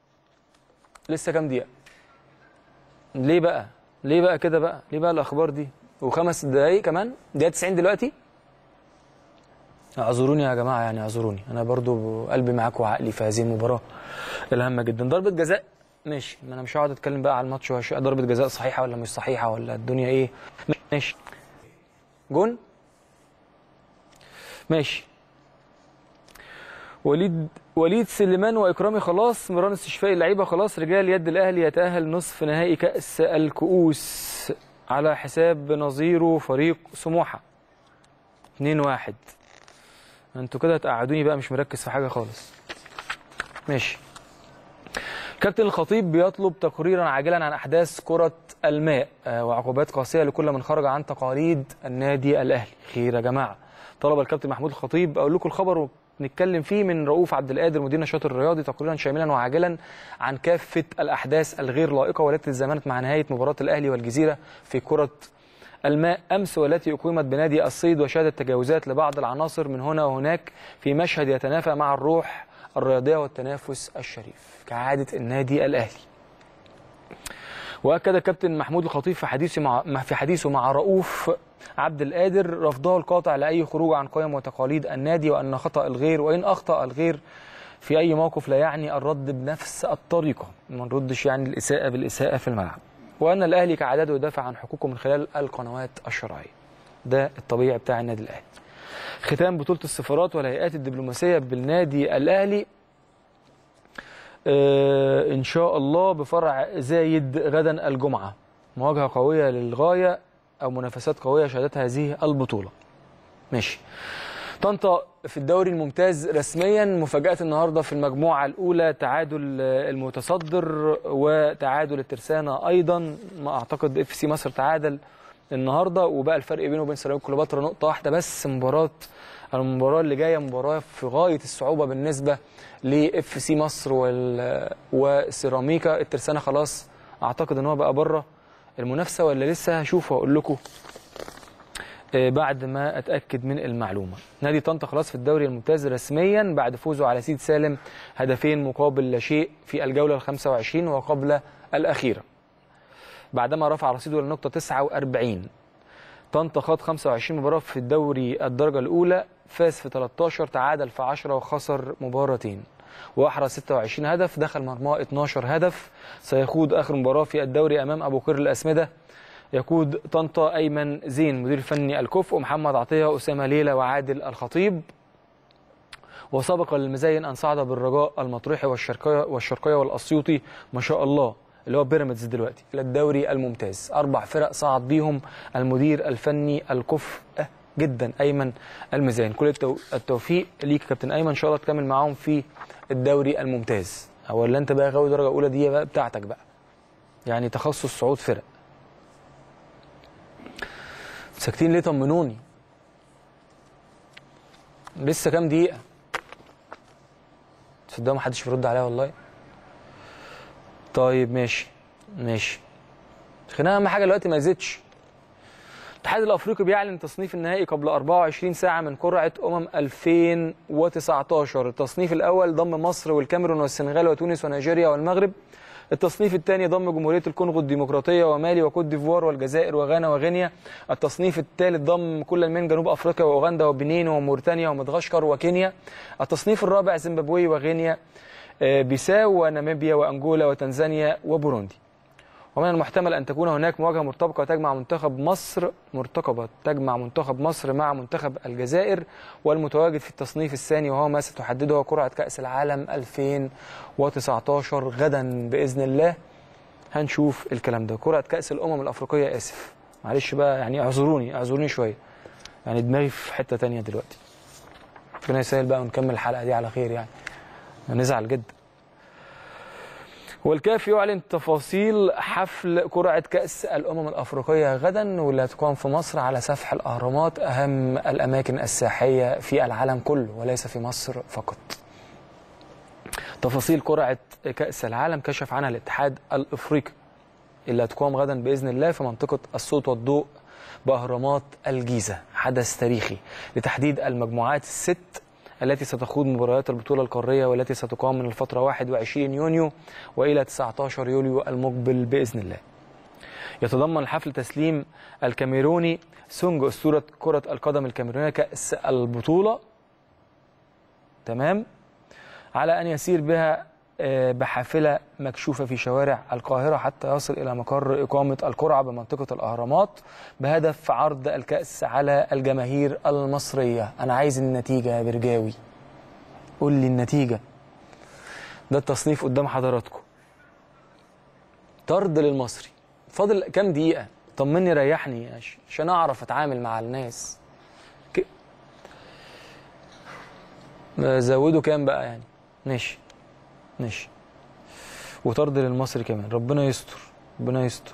لسه كام دقيقه ليه بقى ليه بقى كده بقى ليه بقى الاخبار دي وخمس دقايق كمان دقيقه 90 دلوقتي اعذروني يا جماعه يعني اعذروني انا برضو قلبي معاكم وعقلي في هذه المباراه الهامه جدا ضربه جزاء ماشي ما انا مش هقعد اتكلم بقى على الماتش وهش- ضربه جزاء صحيحه ولا مش صحيحه ولا الدنيا ايه ماشي جون ماشي وليد وليد سليمان واكرامي خلاص مران استشفاء اللعيبه خلاص رجال يد الاهلي يتاهل نصف نهائي كاس الكؤوس على حساب نظيره فريق سموحه 2 1 انتوا كده هتقعدوني بقى مش مركز في حاجه خالص ماشي كابتن الخطيب بيطلب تقريرا عاجلا عن احداث كره الماء آه، وعقوبات قاسيه لكل من خرج عن تقاليد النادي الاهلي خير يا جماعه طلب الكابتن محمود الخطيب اقول لكم الخبر ونتكلم فيه من رؤوف عبد القادر مدير النشاط الرياضي تقريرا شاملا وعاجلا عن كافه الاحداث الغير لائقه والتي تزامنت مع نهايه مباراه الاهلي والجزيره في كره الماء امس والتي اقيمت بنادي الصيد وشهدت تجاوزات لبعض العناصر من هنا وهناك في مشهد يتنافى مع الروح الرياضيه والتنافس الشريف كعاده النادي الاهلي. واكد الكابتن محمود الخطيب في حديثه مع في حديثه مع رؤوف عبد القادر رفضه القاطع لاي خروج عن قيم وتقاليد النادي وان خطا الغير وان اخطا الغير في اي موقف لا يعني الرد بنفس الطريقه ما نردش يعني الاساءه بالاساءه في الملعب وان الاهلي كعادته يدافع عن حقوقه من خلال القنوات الشرعيه ده الطبيعي بتاع النادي الاهلي ختام بطوله السفارات والهيئات الدبلوماسيه بالنادي الاهلي آه ان شاء الله بفرع زايد غدا الجمعه مواجهه قويه للغايه او منافسات قويه شهدت هذه البطوله ماشي طنطا في الدوري الممتاز رسميا مفاجاه النهارده في المجموعه الاولى تعادل المتصدر وتعادل الترسانه ايضا ما اعتقد اف سي مصر تعادل النهارده وبقى الفرق بينه وبين سيراميكا كليوباترا نقطه واحده بس مباراه المباراه اللي جايه مباراه في غايه الصعوبه بالنسبه لاف سي مصر وال... وسيراميكا الترسانه خلاص اعتقد ان هو بقى بره المنافسه ولا لسه هشوف واقول لكم بعد ما اتاكد من المعلومه نادي طنطا خلاص في الدوري الممتاز رسميا بعد فوزه على سيد سالم هدفين مقابل لا شيء في الجوله ال 25 وقبل الاخيره بعدما رفع رصيده للنقطه 49 طنطا خاض 25 مباراه في الدوري الدرجه الاولى فاز في 13 تعادل في 10 وخسر مباراتين واحرز 26 هدف دخل مرماه 12 هدف سيخوض اخر مباراه في الدوري امام ابو قير الاسمده يقود طنطا ايمن زين مدير الفني الكفء ومحمد عطيه اسامه ليلى وعادل الخطيب وسبق للمزين ان صعد بالرجاء المطروحي والشرقيه والشرقيه والاسيوطي ما شاء الله اللي هو بيراميدز دلوقتي الى الدوري الممتاز اربع فرق صعد بيهم المدير الفني الكفء جدا ايمن المزين كل التوفيق ليك كابتن ايمن ان شاء الله تكمل معاهم في الدوري الممتاز او اللي انت بقى غاوي درجه اولى دي بقى بتاعتك بقى يعني تخصص صعود فرق ساكتين ليه طمنوني لسه كام دقيقه تصدقوا محدش بيرد عليا والله طيب ماشي ماشي خلينا اهم حاجه دلوقتي ما زدتش الاتحاد الافريقي بيعلن تصنيف النهائي قبل 24 ساعه من قرعه امم 2019 التصنيف الاول ضم مصر والكاميرون والسنغال وتونس ونيجيريا والمغرب التصنيف الثاني ضم جمهوريه الكونغو الديمقراطيه ومالي وكوت ديفوار والجزائر وغانا وغينيا التصنيف الثالث ضم كل من جنوب افريقيا واوغندا وبنين وموريتانيا ومدغشقر وكينيا التصنيف الرابع زيمبابوي وغينيا بيساو وناميبيا وانجولا وتنزانيا وبوروندي ومن المحتمل ان تكون هناك مواجهه مرتبطه تجمع منتخب مصر مرتقبه تجمع منتخب مصر مع منتخب الجزائر والمتواجد في التصنيف الثاني وهو ما ستحدده قرعه كاس العالم 2019 غدا باذن الله هنشوف الكلام ده قرعه كاس الامم الافريقيه اسف معلش بقى يعني اعذروني اعذروني شويه يعني دماغي في حته تانية دلوقتي ربنا يسهل بقى ونكمل الحلقه دي على خير يعني هنزعل جدا والكاف يعلن تفاصيل حفل قرعة كأس الأمم الأفريقية غدا واللي هتقام في مصر على سفح الأهرامات أهم الأماكن السياحية في العالم كله وليس في مصر فقط تفاصيل قرعة كأس العالم كشف عنها الاتحاد الأفريقي اللي هتقام غدا بإذن الله في منطقة الصوت والضوء بأهرامات الجيزة حدث تاريخي لتحديد المجموعات الست التي ستخوض مباريات البطولة القارية والتي ستقام من الفترة 21 يونيو وإلى 19 يوليو المقبل بإذن الله يتضمن الحفل تسليم الكاميروني سونج أسطورة كرة القدم الكاميرونية كأس البطولة تمام على أن يسير بها بحافلة مكشوفة في شوارع القاهرة حتى يصل إلى مقر إقامة القرعة بمنطقة الأهرامات بهدف عرض الكأس على الجماهير المصرية أنا عايز النتيجة يا برجاوي قول لي النتيجة ده التصنيف قدام حضراتكم طرد للمصري فاضل كام دقيقة طمني ريحني عشان أعرف أتعامل مع الناس ك... زودوا كام بقى يعني ماشي ماشي وطرد للمصري كمان ربنا يستر ربنا يستر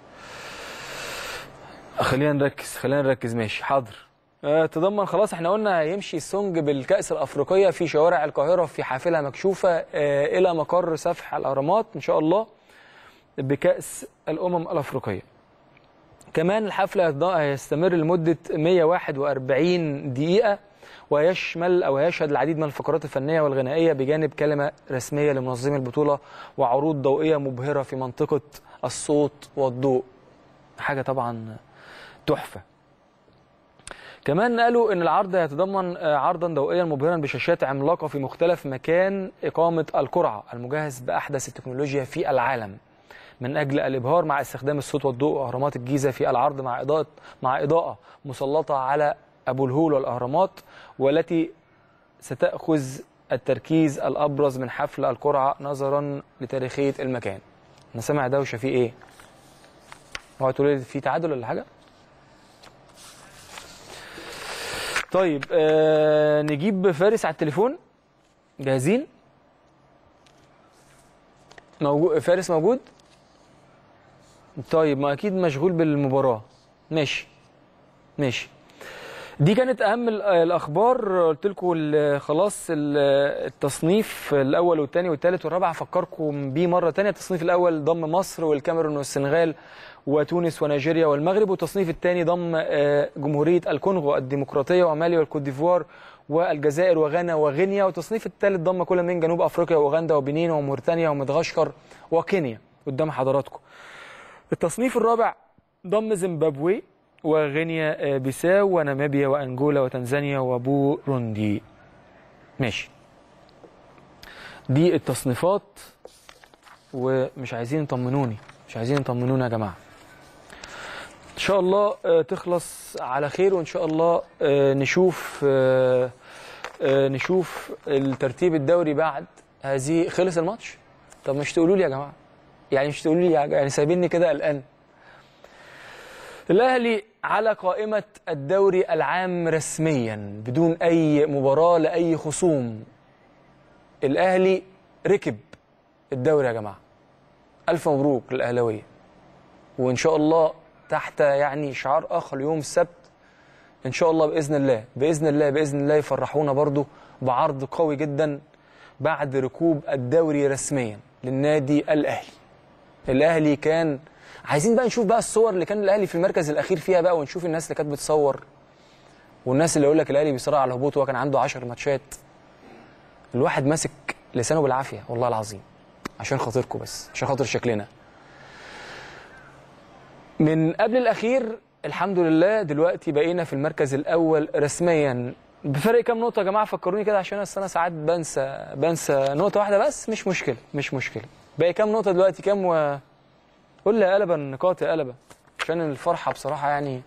خلينا نركز خلينا نركز ماشي حاضر آه تضمن خلاص احنا قلنا هيمشي السونج بالكأس الأفريقية في شوارع القاهرة في حافلة مكشوفة آه إلى مقر سفح الأهرامات إن شاء الله بكأس الأمم الأفريقية كمان الحفلة هيستمر لمدة 141 دقيقة ويشمل او يشهد العديد من الفقرات الفنيه والغنائيه بجانب كلمه رسميه لمنظمي البطوله وعروض ضوئيه مبهره في منطقه الصوت والضوء حاجه طبعا تحفه كمان قالوا ان العرض هيتضمن آه، عرضا ضوئيا مبهرا بشاشات عملاقه في مختلف مكان اقامه القرعه المجهز باحدث التكنولوجيا في العالم من اجل الابهار مع استخدام الصوت والضوء واهرامات الجيزه في العرض مع اضاءه مع اضاءه مسلطه على ابو الهول والاهرامات والتي ستاخذ التركيز الابرز من حفل القرعه نظرا لتاريخيه المكان انا سامع دوشه فيه ايه هو تقول لي في تعادل ولا حاجه طيب آه نجيب فارس على التليفون جاهزين موجود فارس موجود طيب ما اكيد مشغول بالمباراه ماشي ماشي دي كانت اهم ال- الاخبار قلت لكم ال- خلاص ال- التصنيف الاول والثاني والثالث والرابع افكركم بيه مره ثانيه التصنيف الاول ضم مصر والكاميرون والسنغال وتونس ونيجيريا والمغرب والتصنيف الثاني ضم آه، جمهوريه الكونغو الديمقراطيه ومالي والكوت ديفوار والجزائر وغانا وغينيا والتصنيف الثالث ضم كل من جنوب افريقيا واوغندا وبنين وموريتانيا ومدغشقر وكينيا قدام حضراتكم التصنيف الرابع ضم زيمبابوي وغينيا آه، بيساو وناميبيا وانجولا وتنزانيا وبوروندي ماشي دي التصنيفات ومش عايزين يطمنوني مش عايزين يطمنونا يا جماعه ان شاء الله آه، تخلص على خير وان شاء الله آه، نشوف آه، آه، نشوف الترتيب الدوري بعد هذه خلص الماتش طب مش تقولوا لي يا جماعه يعني مش تقولوا لي يا جماعة، يعني سايبيني كده قلقان الاهلي على قائمه الدوري العام رسميا بدون اي مباراه لاي خصوم الاهلي ركب الدوري يا جماعه الف مبروك للاهلاويه وان شاء الله تحت يعني شعار اخر يوم السبت ان شاء الله باذن الله باذن الله باذن الله يفرحونا برضو بعرض قوي جدا بعد ركوب الدوري رسميا للنادي الاهلي الاهلي كان عايزين بقى نشوف بقى الصور اللي كان الاهلي في المركز الاخير فيها بقى ونشوف الناس اللي كانت بتصور والناس اللي يقول لك الاهلي بيصارع على الهبوط وهو كان عنده 10 ماتشات الواحد ماسك لسانه بالعافيه والله العظيم عشان خاطركم بس عشان خاطر شكلنا من قبل الاخير الحمد لله دلوقتي بقينا في المركز الاول رسميا بفرق كام نقطه يا جماعه فكروني كده عشان أصل انا ساعات بنسى بنسى نقطه واحده بس مش مشكله مش مشكله باقي كام نقطه دلوقتي كام و... قول لي يا قلبه النقاط يا قلبه عشان الفرحه بصراحه يعني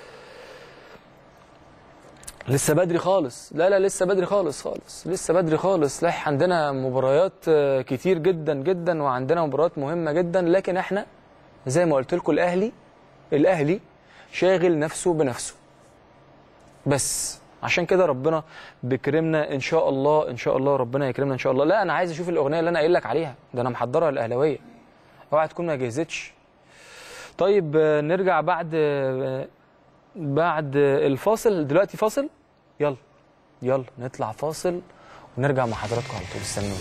لسه بدري خالص لا لا لسه بدري خالص خالص لسه بدري خالص لا عندنا مباريات آه، كتير جدا جدا وعندنا مباريات مهمه جدا لكن احنا زي ما قلت لكم الاهلي الاهلي شاغل نفسه بنفسه بس عشان كده ربنا بيكرمنا ان شاء الله ان شاء الله ربنا يكرمنا ان شاء الله لا انا عايز اشوف الاغنيه اللي انا قايل لك عليها ده انا محضرها للاهلاويه اوعى تكون ما جهزتش طيب آه، نرجع بعد آه، بعد الفاصل دلوقتي فاصل يلا يلا نطلع فاصل ونرجع مع حضراتكم على طول استنوني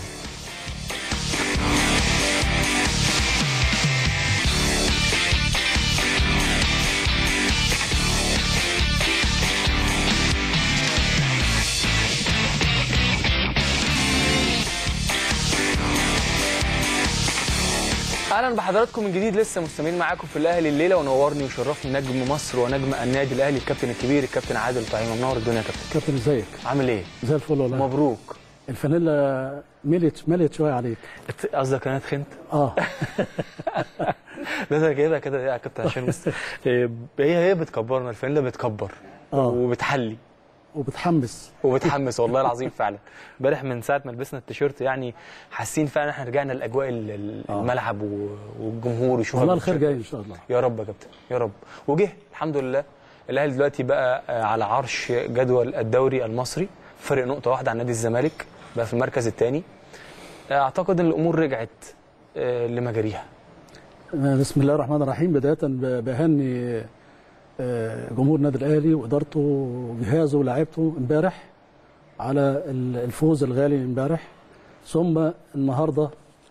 اهلا بحضراتكم من جديد لسه مستمرين معاكم في الاهلي الليله ونورني وشرفني نجم مصر ونجم النادي الاهلي الكابتن الكبير الكابتن عادل طعيمه منور الدنيا يا كابتن كابتن ازيك عامل ايه زي الفل والله مبروك الفانيلا مليت مليت شويه عليك قصدك انا اتخنت اه لا ده جايبها كده يا كابتن عشان بس إيه، هي هي بتكبرنا الفانيلا بتكبر اه وبتحلي وبتحمس وبتحمس والله العظيم فعلا امبارح من ساعه ما لبسنا التيشيرت يعني حاسين فعلا احنا رجعنا لاجواء ال- ال- الملعب و- والجمهور يشوف والله الخير جاي ان شاء الله يا رب يا كابتن يا رب وجه الحمد لله الاهلي دلوقتي بقى آه، على عرش جدول الدوري المصري فرق نقطه واحده عن نادي الزمالك بقى في المركز الثاني اعتقد ان الامور رجعت آه، لمجاريها بسم الله الرحمن الرحيم بدايه ب- بهني آه، جمهور النادي الاهلي وادارته وجهازه ولاعيبته امبارح على ال- الفوز الغالي امبارح ثم النهارده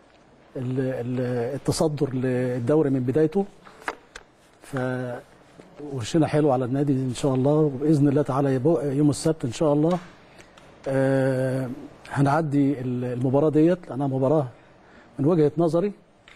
ال- ال- التصدر للدوري من بدايته ف وشنا حلو على النادي ان شاء الله وباذن الله تعالى يبقى يوم السبت ان شاء الله آه هنعدي المباراه ديت لانها مباراه من وجهه نظري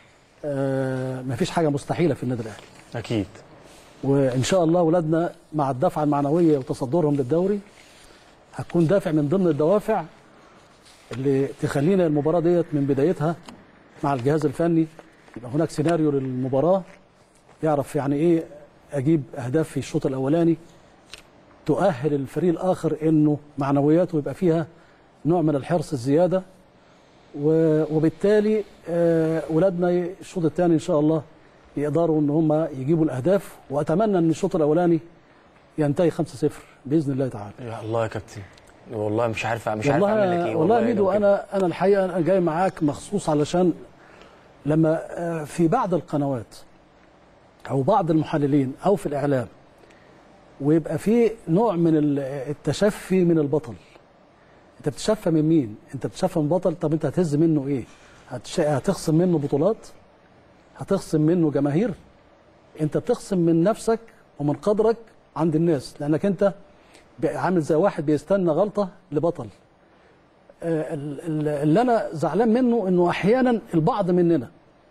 آه مفيش حاجه مستحيله في النادي الاهلي اكيد وان شاء الله اولادنا مع الدفعه المعنويه وتصدرهم للدوري هتكون دافع من ضمن الدوافع اللي تخلينا المباراه ديت من بدايتها مع الجهاز الفني يبقى هناك سيناريو للمباراه يعرف يعني ايه اجيب اهداف في الشوط الاولاني تؤهل الفريق الاخر انه معنوياته يبقى فيها نوع من الحرص الزياده و- وبالتالي آه، ولادنا الشوط الثاني ان شاء الله يقدروا ان هم يجيبوا الاهداف واتمنى ان الشوط الاولاني ينتهي 5-0 باذن الله تعالى يا الله يا كابتن والله مش عارف مش عارف والله اعمل لك ايه والله لو ميدو كده. انا انا الحقيقه انا جاي معاك مخصوص علشان لما آه، في بعض القنوات او بعض المحللين او في الاعلام ويبقى في نوع من ال- التشفي من البطل انت بتشفى من مين انت بتشفى من بطل طب انت هتهز منه ايه هتش... هتخصم منه بطولات هتخصم منه جماهير انت بتخصم من نفسك ومن قدرك عند الناس لانك انت ب- عامل زي واحد بيستنى غلطه لبطل آه، ال- ال- اللي انا زعلان منه انه احيانا البعض مننا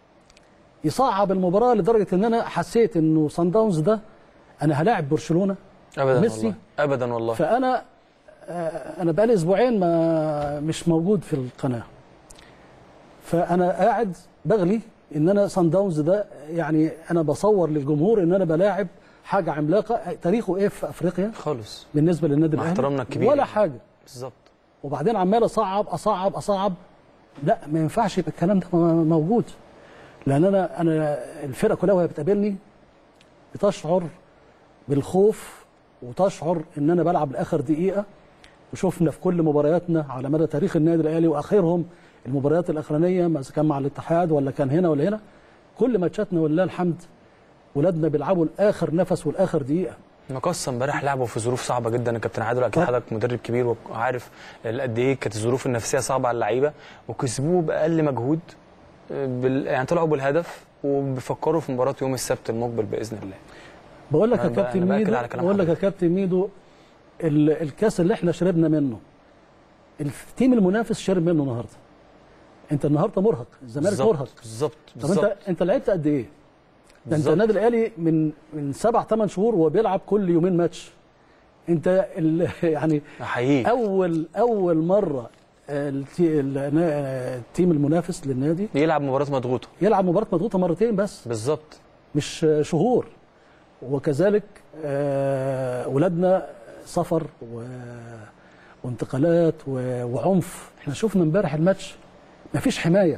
يصعب المباراه لدرجه ان انا حسيت انه سان داونز ده انا هلاعب برشلونه ابدا ميسي والله ابدا والله فانا آه، انا بقالي اسبوعين ما مش موجود في القناه فانا قاعد بغلي ان انا سان داونز ده يعني انا بصور للجمهور ان انا بلاعب حاجه عملاقه تاريخه ايه في افريقيا خالص بالنسبه للنادي مع الاهلي احترامنا الكبير ولا يعني. حاجه بالظبط وبعدين عمال اصعب اصعب اصعب لا ما ينفعش يبقى الكلام ده م- موجود لان انا انا الفرقه كلها وهي بتقابلني بتشعر بالخوف وتشعر ان انا بلعب لاخر دقيقه وشفنا في كل مبارياتنا على مدى تاريخ النادي الاهلي واخرهم المباريات الاخرانيه ما إذا كان مع الاتحاد ولا كان هنا ولا هنا كل ماتشاتنا ولله الحمد ولادنا بيلعبوا لاخر نفس والاخر دقيقه مقصه امبارح لعبوا في ظروف صعبه جدا يا كابتن عادل اكيد طبعا. حضرتك مدرب كبير وعارف قد ايه كانت الظروف النفسيه صعبه على اللعيبه وكسبوه باقل مجهود بال... يعني طلعوا بالهدف وبيفكروا في مباراه يوم السبت المقبل باذن الله بقول لك يا أنا ب- كابتن أنا بأكد ميدو على كلام بقول لك يا حضرتك. كابتن ميدو ال- الكاس اللي احنا شربنا منه التيم المنافس شرب منه النهارده انت النهارده مرهق الزمالك بالظبط مرهق بالظبط طب بالظبط انت انت لعبت قد ايه؟ ده انت بالظبط. النادي الاهلي من من سبع ثمان شهور وهو بيلعب كل يومين ماتش انت ال- يعني احييك اول اول مره التي- ال- التيم المنافس للنادي يلعب مباراه مضغوطه يلعب مباراه مضغوطه مرتين بس بالظبط مش شهور وكذلك آه، ولادنا سفر و... وانتقالات و... وعنف احنا شفنا امبارح الماتش مفيش حمايه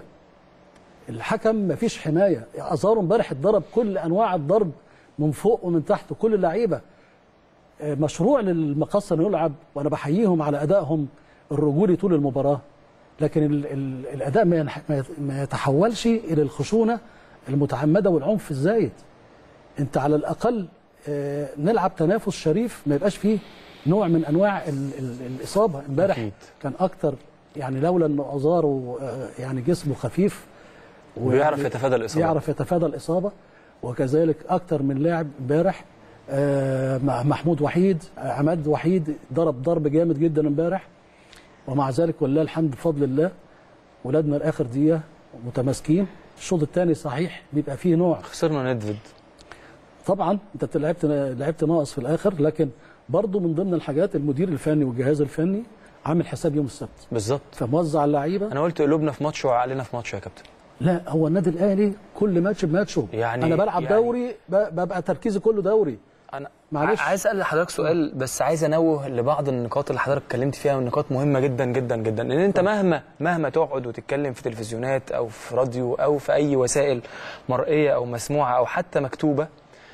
الحكم مفيش حمايه ازارو امبارح اتضرب كل انواع الضرب من فوق ومن تحت وكل اللعيبه آه، مشروع للمقصه انه يلعب وانا بحييهم على ادائهم الرجولي طول المباراه لكن ال... ال... الاداء ما, ينح... ما يت- ما يتحولش الى الخشونه المتعمده والعنف الزايد انت على الاقل آه، نلعب تنافس شريف ما يبقاش فيه نوع من انواع ال ال الاصابه امبارح أكيد. كان اكتر يعني لولا ان ازارو آه، يعني جسمه خفيف وبيعرف يتفادى الإصابة. يعرف يتفادى الاصابه وكذلك اكتر من لاعب امبارح آه، مع محمود وحيد آه، عماد وحيد ضرب ضرب جامد جدا امبارح ومع ذلك ولله الحمد بفضل الله ولادنا لاخر دقيقه متماسكين الشوط الثاني صحيح بيبقى فيه نوع خسرنا ندفد طبعا انت لعبت لعبت ناقص في الاخر لكن برضه من ضمن الحاجات المدير الفني والجهاز الفني عامل حساب يوم السبت بالظبط فموزع اللعيبه انا قلت قلوبنا في ماتش وعقلنا في ماتش يا كابتن لا هو النادي الاهلي كل ماتش بماتشه يعني- انا بلعب يعني- دوري ب- ببقى تركيزي كله دوري انا معلش. ع- عايز اسال حضرتك سؤال بس عايز انوه لبعض النقاط اللي حضرتك اتكلمت فيها والنقاط مهمه جدا جدا جدا ان انت مهما مهما تقعد وتتكلم في تلفزيونات او في راديو او في اي وسائل مرئيه او مسموعه او حتى مكتوبه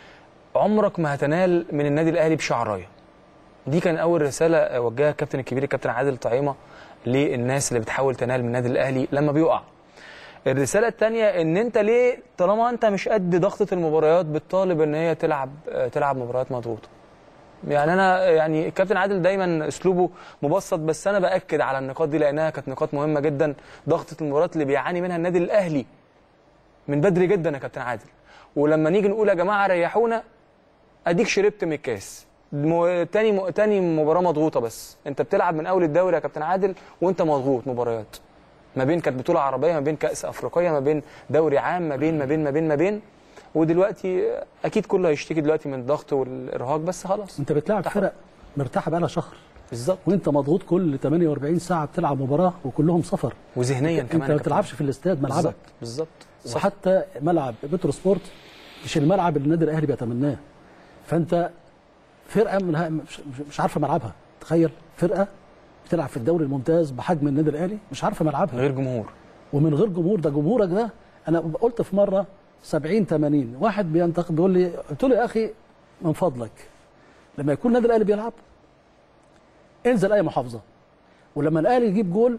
عمرك ما هتنال من النادي الاهلي بشعرايه دي كان اول رساله اوجهها الكابتن الكبير الكابتن عادل طعيمه للناس اللي بتحاول تنال من النادي الاهلي لما بيقع الرساله الثانيه ان انت ليه طالما انت مش قد ضغطه المباريات بتطالب ان هي تلعب آه، تلعب مباريات مضغوطه يعني انا يعني الكابتن عادل دايما اسلوبه مبسط بس انا باكد على النقاط دي لانها كانت نقاط مهمه جدا ضغطه المباريات اللي بيعاني منها النادي الاهلي من بدري جدا يا كابتن عادل ولما نيجي نقول يا جماعه ريحونا اديك شربت من الكاس م... تاني م... تاني مباراه مضغوطه بس انت بتلعب من اول الدوري يا كابتن عادل وانت مضغوط مباريات ما بين كانت بطوله عربيه ما بين كاس افريقيه ما بين دوري عام ما بين ما بين ما بين ما بين ودلوقتي اكيد كله هيشتكي دلوقتي من الضغط والارهاق بس خلاص انت بتلعب فرق مرتاحه بقى لها شهر بالظبط وانت مضغوط كل 48 ساعه بتلعب مباراه وكلهم سفر وذهنيا انت كمان ما يا كابتن. بتلعبش في الاستاد ملعبك بالظبط بالظبط صح. وحتى ملعب بترو سبورت مش الملعب اللي النادي الاهلي بيتمناه فانت فرقه من مش, مش- مش عارفه ملعبها تخيل فرقه بتلعب في الدوري الممتاز بحجم النادي الاهلي مش عارفه ملعبها من غير جمهور ومن غير جمهور ده جمهورك ده انا قلت في مره 70 80 واحد بينتقد بيقول لي قلت له يا اخي من فضلك لما يكون النادي الاهلي بيلعب انزل اي محافظه ولما الاهلي يجيب جول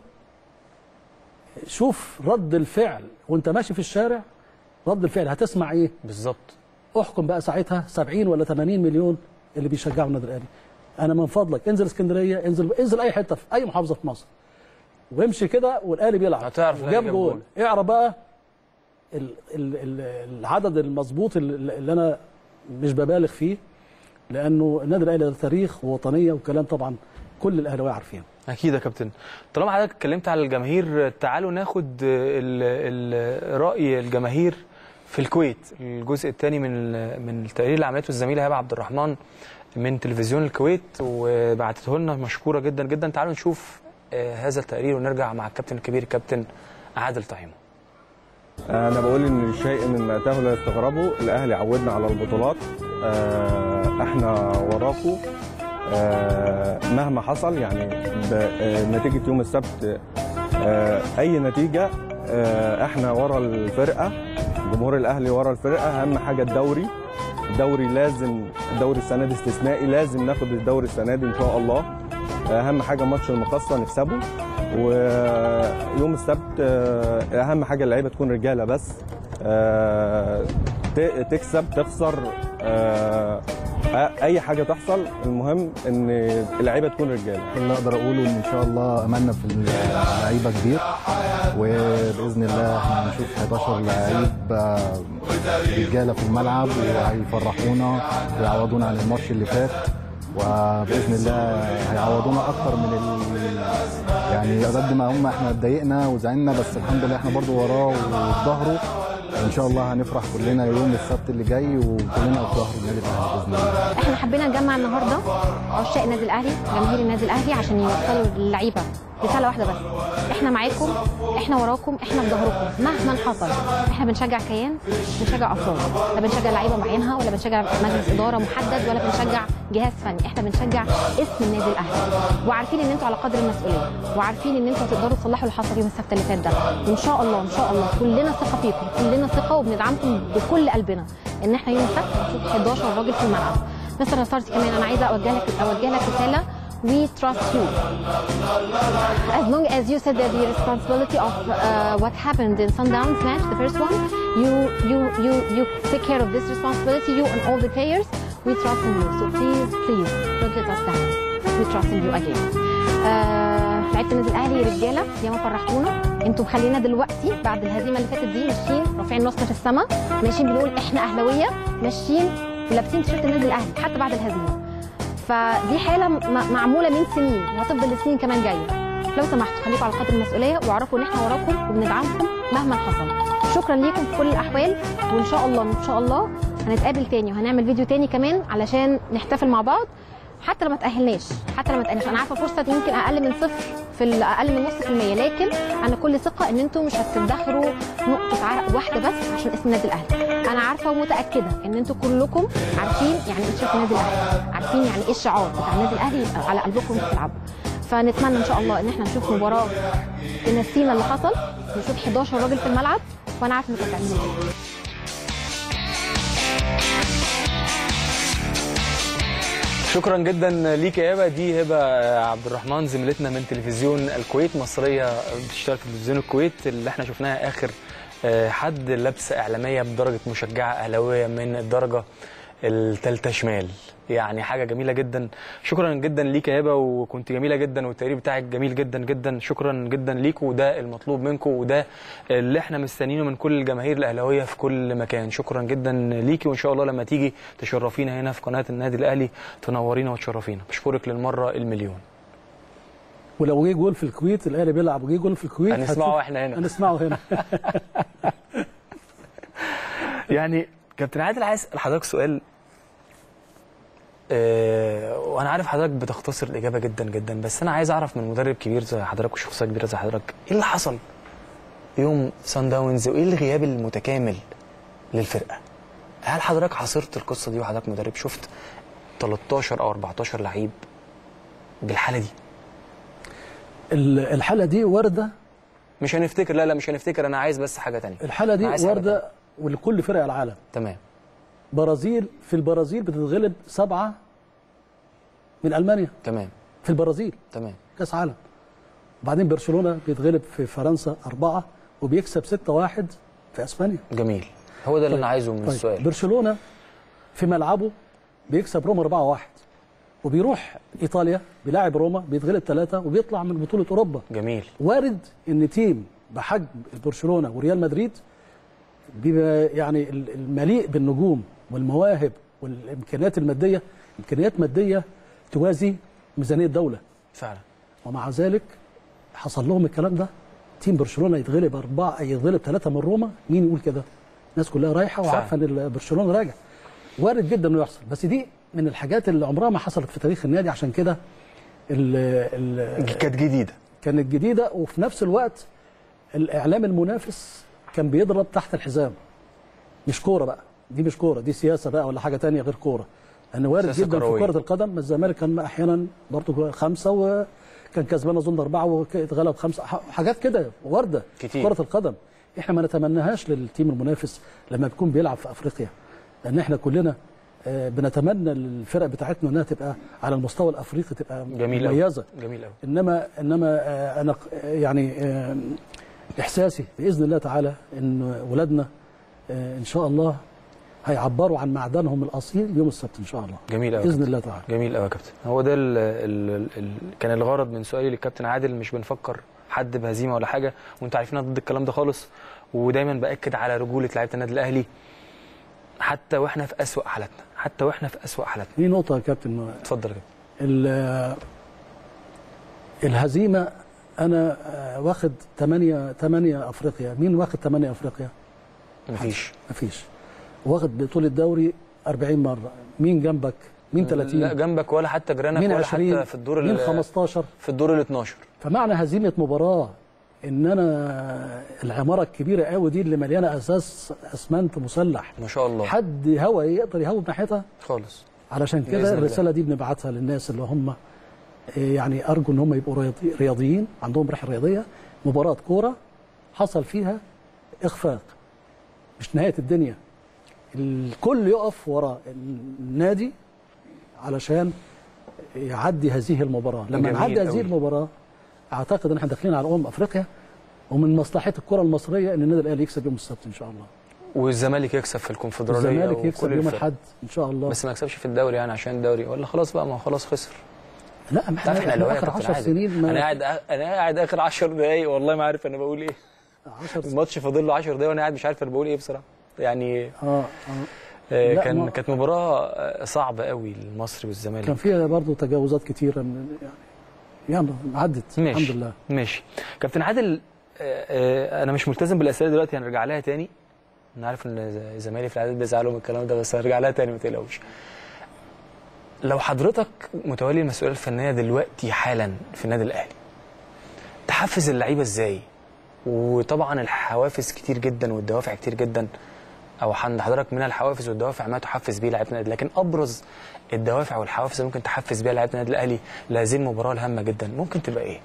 شوف رد الفعل وانت ماشي في الشارع رد الفعل هتسمع ايه بالظبط احكم بقى ساعتها 70 ولا 80 مليون اللي بيشجعوا النادي الاهلي انا من فضلك انزل اسكندريه انزل انزل اي حته في اي محافظه في مصر وامشي كده والاهلي بيلعب هتعرف الأهلي وجاب جاب جول جول. اعرف بقى ال ال ال العدد المظبوط اللي اللي انا مش ببالغ فيه لانه النادي الاهلي ده تاريخ ووطنيه وكلام طبعا كل الاهلاويه عارفين اكيد يا كابتن طالما حضرتك اتكلمت على الجماهير تعالوا ناخد ال ال راي الجماهير في الكويت الجزء الثاني من ال- من التقرير اللي عملته الزميله هبه عبد الرحمن من تلفزيون الكويت وبعتته لنا مشكوره جدا جدا تعالوا نشوف آه، هذا التقرير ونرجع مع الكابتن الكبير الكابتن عادل طعيمه انا بقول ان الشيء من ما اتاه لا يستغربه الاهلي عودنا على البطولات آه، احنا وراكم آه، مهما حصل يعني ب- آه، نتيجه يوم السبت آه، اي نتيجه آه، احنا ورا الفرقه جمهور الاهلي ورا الفرقه اهم حاجه الدوري الدوري لازم الدوري السنه دي استثنائي لازم ناخد الدوري السنه دي ان شاء الله اهم حاجه ماتش المقصه نكسبه ويوم السبت آه، اهم حاجه اللعيبه تكون رجاله بس آه، ت- تكسب تخسر آه، اي حاجه تحصل المهم ان اللعيبه تكون رجاله اللي اقدر اقوله ان ان شاء الله املنا في اللعيبه كبير وباذن الله احنا هنشوف 11 لعيب آه، رجاله في الملعب وهيفرحونا ويعوضونا عن الماتش اللي فات وباذن الله هيعوضونا اكتر من ال... يعني قد ما هم احنا اتضايقنا وزعلنا بس الحمد لله احنا برضو وراه وفي ظهره ان شاء الله هنفرح كلنا يوم السبت اللي جاي وكلنا في ظهر النادي الاهلي باذن الله احنا حبينا نجمع النهارده عشاق النادي الاهلي جماهير النادي الاهلي عشان يوصلوا للعيبه رساله واحده بس احنا معاكم احنا وراكم احنا في ظهركم مهما حصل احنا بنشجع كيان بنشجع افراد لا بنشجع لعيبه معينها ولا بنشجع مجلس اداره محدد ولا بنشجع جهاز فني احنا بنشجع اسم النادي الاهلي وعارفين ان انتوا على قدر المسؤوليه وعارفين ان انتوا هتقدروا تصلحوا اللي حصل يوم السبت اللي فات ده وان شاء الله ان شاء الله كلنا ثقه فيكم كلنا ثقه وبندعمكم بكل قلبنا ان احنا يوم السبت نشوف 11 راجل في الملعب مستر نصارتي كمان انا عايزه اوجه لك اوجه لك رساله we trust you as long as you said that the responsibility of uh, what happened in Sundowns match, the first one, you you you you take care of this responsibility, you and all the players. We trust in you. So please, please don't let us down. We trust in you again. آه، لعيبه النادي الاهلي رجاله ياما فرحتونا انتوا مخلينا دلوقتي بعد الهزيمه اللي فاتت دي ماشيين رافعين راسنا في السماء ماشيين بنقول احنا اهلاويه ماشيين ولابسين تيشيرت النادي الاهلي حتى بعد الهزيمه فدي حاله م- معموله من سنين وهتفضل لسنين كمان جايه لو سمحتوا خليكم على قدر المسؤوليه واعرفوا ان احنا وراكم وبندعمكم مهما حصل شكرا ليكم في كل الاحوال وان شاء الله ان شاء الله هنتقابل تاني وهنعمل فيديو تاني كمان علشان نحتفل مع بعض حتى لو ما تاهلناش حتى لو ما تاهلناش انا عارفه فرصه يمكن اقل من صفر في ال- اقل من نص في المية لكن انا كل ثقه ان انتم مش هتدخروا نقطه عرق واحده بس عشان اسم النادي الاهلي انا عارفه ومتاكده ان انتم كلكم عارفين يعني ايه تيشيرت النادي الاهلي عارفين يعني ايه الشعار بتاع النادي الاهلي يبقى على قلبكم بتلعبوا فنتمنى ان شاء الله ان احنا نشوف مباراه تنسينا اللي حصل نشوف 11 راجل في الملعب وانا عارفه انكم هتعملوا كده شكرا جدا ليك يا هبه دي هبه عبد الرحمن زميلتنا من تلفزيون الكويت مصريه بتشتغل في تلفزيون الكويت اللي احنا شفناها اخر آه، حد لابسه اعلاميه بدرجه مشجعه اهلاويه من الدرجه التالتة شمال يعني حاجة جميلة جدا شكرا جدا ليك يا هبة وكنت جميلة جدا والتقرير بتاعك جميل جدا جدا شكرا جدا ليك وده المطلوب منكم وده اللي احنا مستنيينه من كل الجماهير الأهلاوية في كل مكان شكرا جدا ليكي وإن شاء الله لما تيجي تشرفينا هنا في قناة النادي الأهلي تنورينا وتشرفينا بشكرك للمرة المليون ولو جه جول في الكويت الاهلي بيلعب وجه جول في الكويت هنسمعه هتشوف- واحنا هنا. هنسمعه هنا يعني كابتن عادل عايز اسال حضرتك سؤال آه وانا عارف حضرتك بتختصر الاجابه جدا جدا بس انا عايز اعرف من مدرب كبير زي حضرتك وشخصيه كبيره زي حضرتك ايه اللي حصل يوم سان داونز وايه الغياب المتكامل للفرقه هل حضرتك عاصرت القصه دي وحضرتك مدرب شفت 13 او 14 لعيب بالحاله دي ال- الحاله دي وارده مش هنفتكر لا لا مش هنفتكر انا عايز بس حاجه تانية الحاله دي أنا عايز حاجة وارده ولكل فرق العالم تمام برازيل في البرازيل بتتغلب سبعه من المانيا تمام في البرازيل تمام كاس عالم وبعدين برشلونه بيتغلب في فرنسا اربعه وبيكسب 6-1 في اسبانيا جميل هو ده اللي انا عايزه من طيب السؤال برشلونه في ملعبه بيكسب روما 4-1 وبيروح ايطاليا بيلاعب روما بيتغلب ثلاثه وبيطلع من بطوله اوروبا جميل وارد ان تيم بحجم برشلونه وريال مدريد بيبقى يعني ال- المليء بالنجوم والمواهب والامكانيات الماديه امكانيات ماديه توازي ميزانيه الدوله فعلا ومع ذلك حصل لهم الكلام ده تيم برشلونه يتغلب اربعه يتغلب ثلاثه من روما مين يقول كده؟ الناس كلها رايحه فعلا. وعارفه ان برشلونه راجع وارد جدا انه يحصل بس دي من الحاجات اللي عمرها ما حصلت في تاريخ النادي عشان كده ال- ال- كانت جديده كانت جديده وفي نفس الوقت الاعلام المنافس كان بيضرب تحت الحزام مش كوره بقى دي مش كوره دي سياسه بقى ولا حاجه تانية غير كوره لان وارد سياسة جدا كروية. في كره القدم الزمالك كان احيانا برضه خمسه وكان كسبان اظن اربعه واتغلب خمسه ح- حاجات كده وارده في كتير. كره القدم احنا ما نتمناهاش للتيم المنافس لما بيكون بيلعب في افريقيا لان احنا كلنا آه، بنتمنى الفرق بتاعتنا انها تبقى على المستوى الافريقي تبقى جميل أوي. مميزه جميل قوي انما انما آه، انا ق- يعني آه، احساسي باذن الله تعالى ان ولادنا آه، ان شاء الله هيعبروا عن معدنهم الاصيل يوم السبت ان شاء الله جميل قوي باذن الله تعالى جميل قوي يا كابتن هو ده ال ال ال كان الغرض من سؤالي للكابتن عادل مش بنفكر حد بهزيمه ولا حاجه وانتوا عارفين انا ضد الكلام ده خالص ودايما باكد على رجوله لعيبه النادي الاهلي حتى واحنا في اسوأ حالاتنا حتى واحنا في اسوأ حالاتنا في نقطه يا كابتن اتفضل يا كابتن ال- الهزيمه انا آه، واخد 8 8 افريقيا مين واخد 8 افريقيا مفيش مفيش واخد بطوله دوري 40 مره مين جنبك مين 30 لا جنبك ولا حتى جيرانك مين ولا 20 حتى في الدور مين ال- 15 في الدور ال 12 فمعنى هزيمه مباراه ان انا العماره الكبيره قوي دي اللي مليانه اساس اسمنت مسلح ما شاء الله حد هوا يقدر يهوب ناحيتها خالص علشان بإذن كده الله. الرساله دي بنبعتها للناس اللي هم إيه، يعني ارجو ان هم يبقوا رياضي- رياضيين عندهم روح رياضيه مباراه كوره حصل فيها اخفاق مش نهايه الدنيا الكل يقف وراء النادي علشان يعدي هذه المباراه لما جميل نعدي هذه أوي. المباراه اعتقد ان احنا داخلين على امم افريقيا ومن مصلحه الكره المصريه ان النادي الاهلي يكسب يوم السبت ان شاء الله والزمالك يكسب في الكونفدراليه الزمالك يكسب وكل يوم الفرق. الاحد ان شاء الله بس ما يكسبش في الدوري يعني عشان الدوري ولا خلاص بقى ما هو خلاص خسر لا ما تعرف احنا احنا لو اخر 10 سنين ما انا قاعد انا قاعد اخر 10 دقايق والله ما عارف انا بقول ايه 10 الماتش فاضل له 10 دقايق وانا قاعد مش عارف انا بقول ايه بصراحه يعني اه اه آه لا، كان ما- كانت مباراه آه، صعبه قوي للمصري والزمالك كان فيها برضه تجاوزات كتيره من يعني يلا عدت ماشي الحمد لله ماشي كابتن عادل آه، آه، انا مش ملتزم بالاسئله دلوقتي هنرجع لها تاني انا عارف ان زمايلي في العدد بيزعلوا من الكلام ده بس هنرجع لها تاني ما تقلقوش لو حضرتك متولي المسؤوليه الفنيه دلوقتي حالا في النادي الاهلي تحفز اللعيبه ازاي وطبعا الحوافز كتير جدا والدوافع كتير جدا او عند حضرتك من الحوافز والدوافع ما تحفز بيه لعيبه النادي لكن ابرز الدوافع والحوافز اللي ممكن تحفز بيها لعيبه النادي الاهلي لهذه المباراه الهامه جدا ممكن تبقى ايه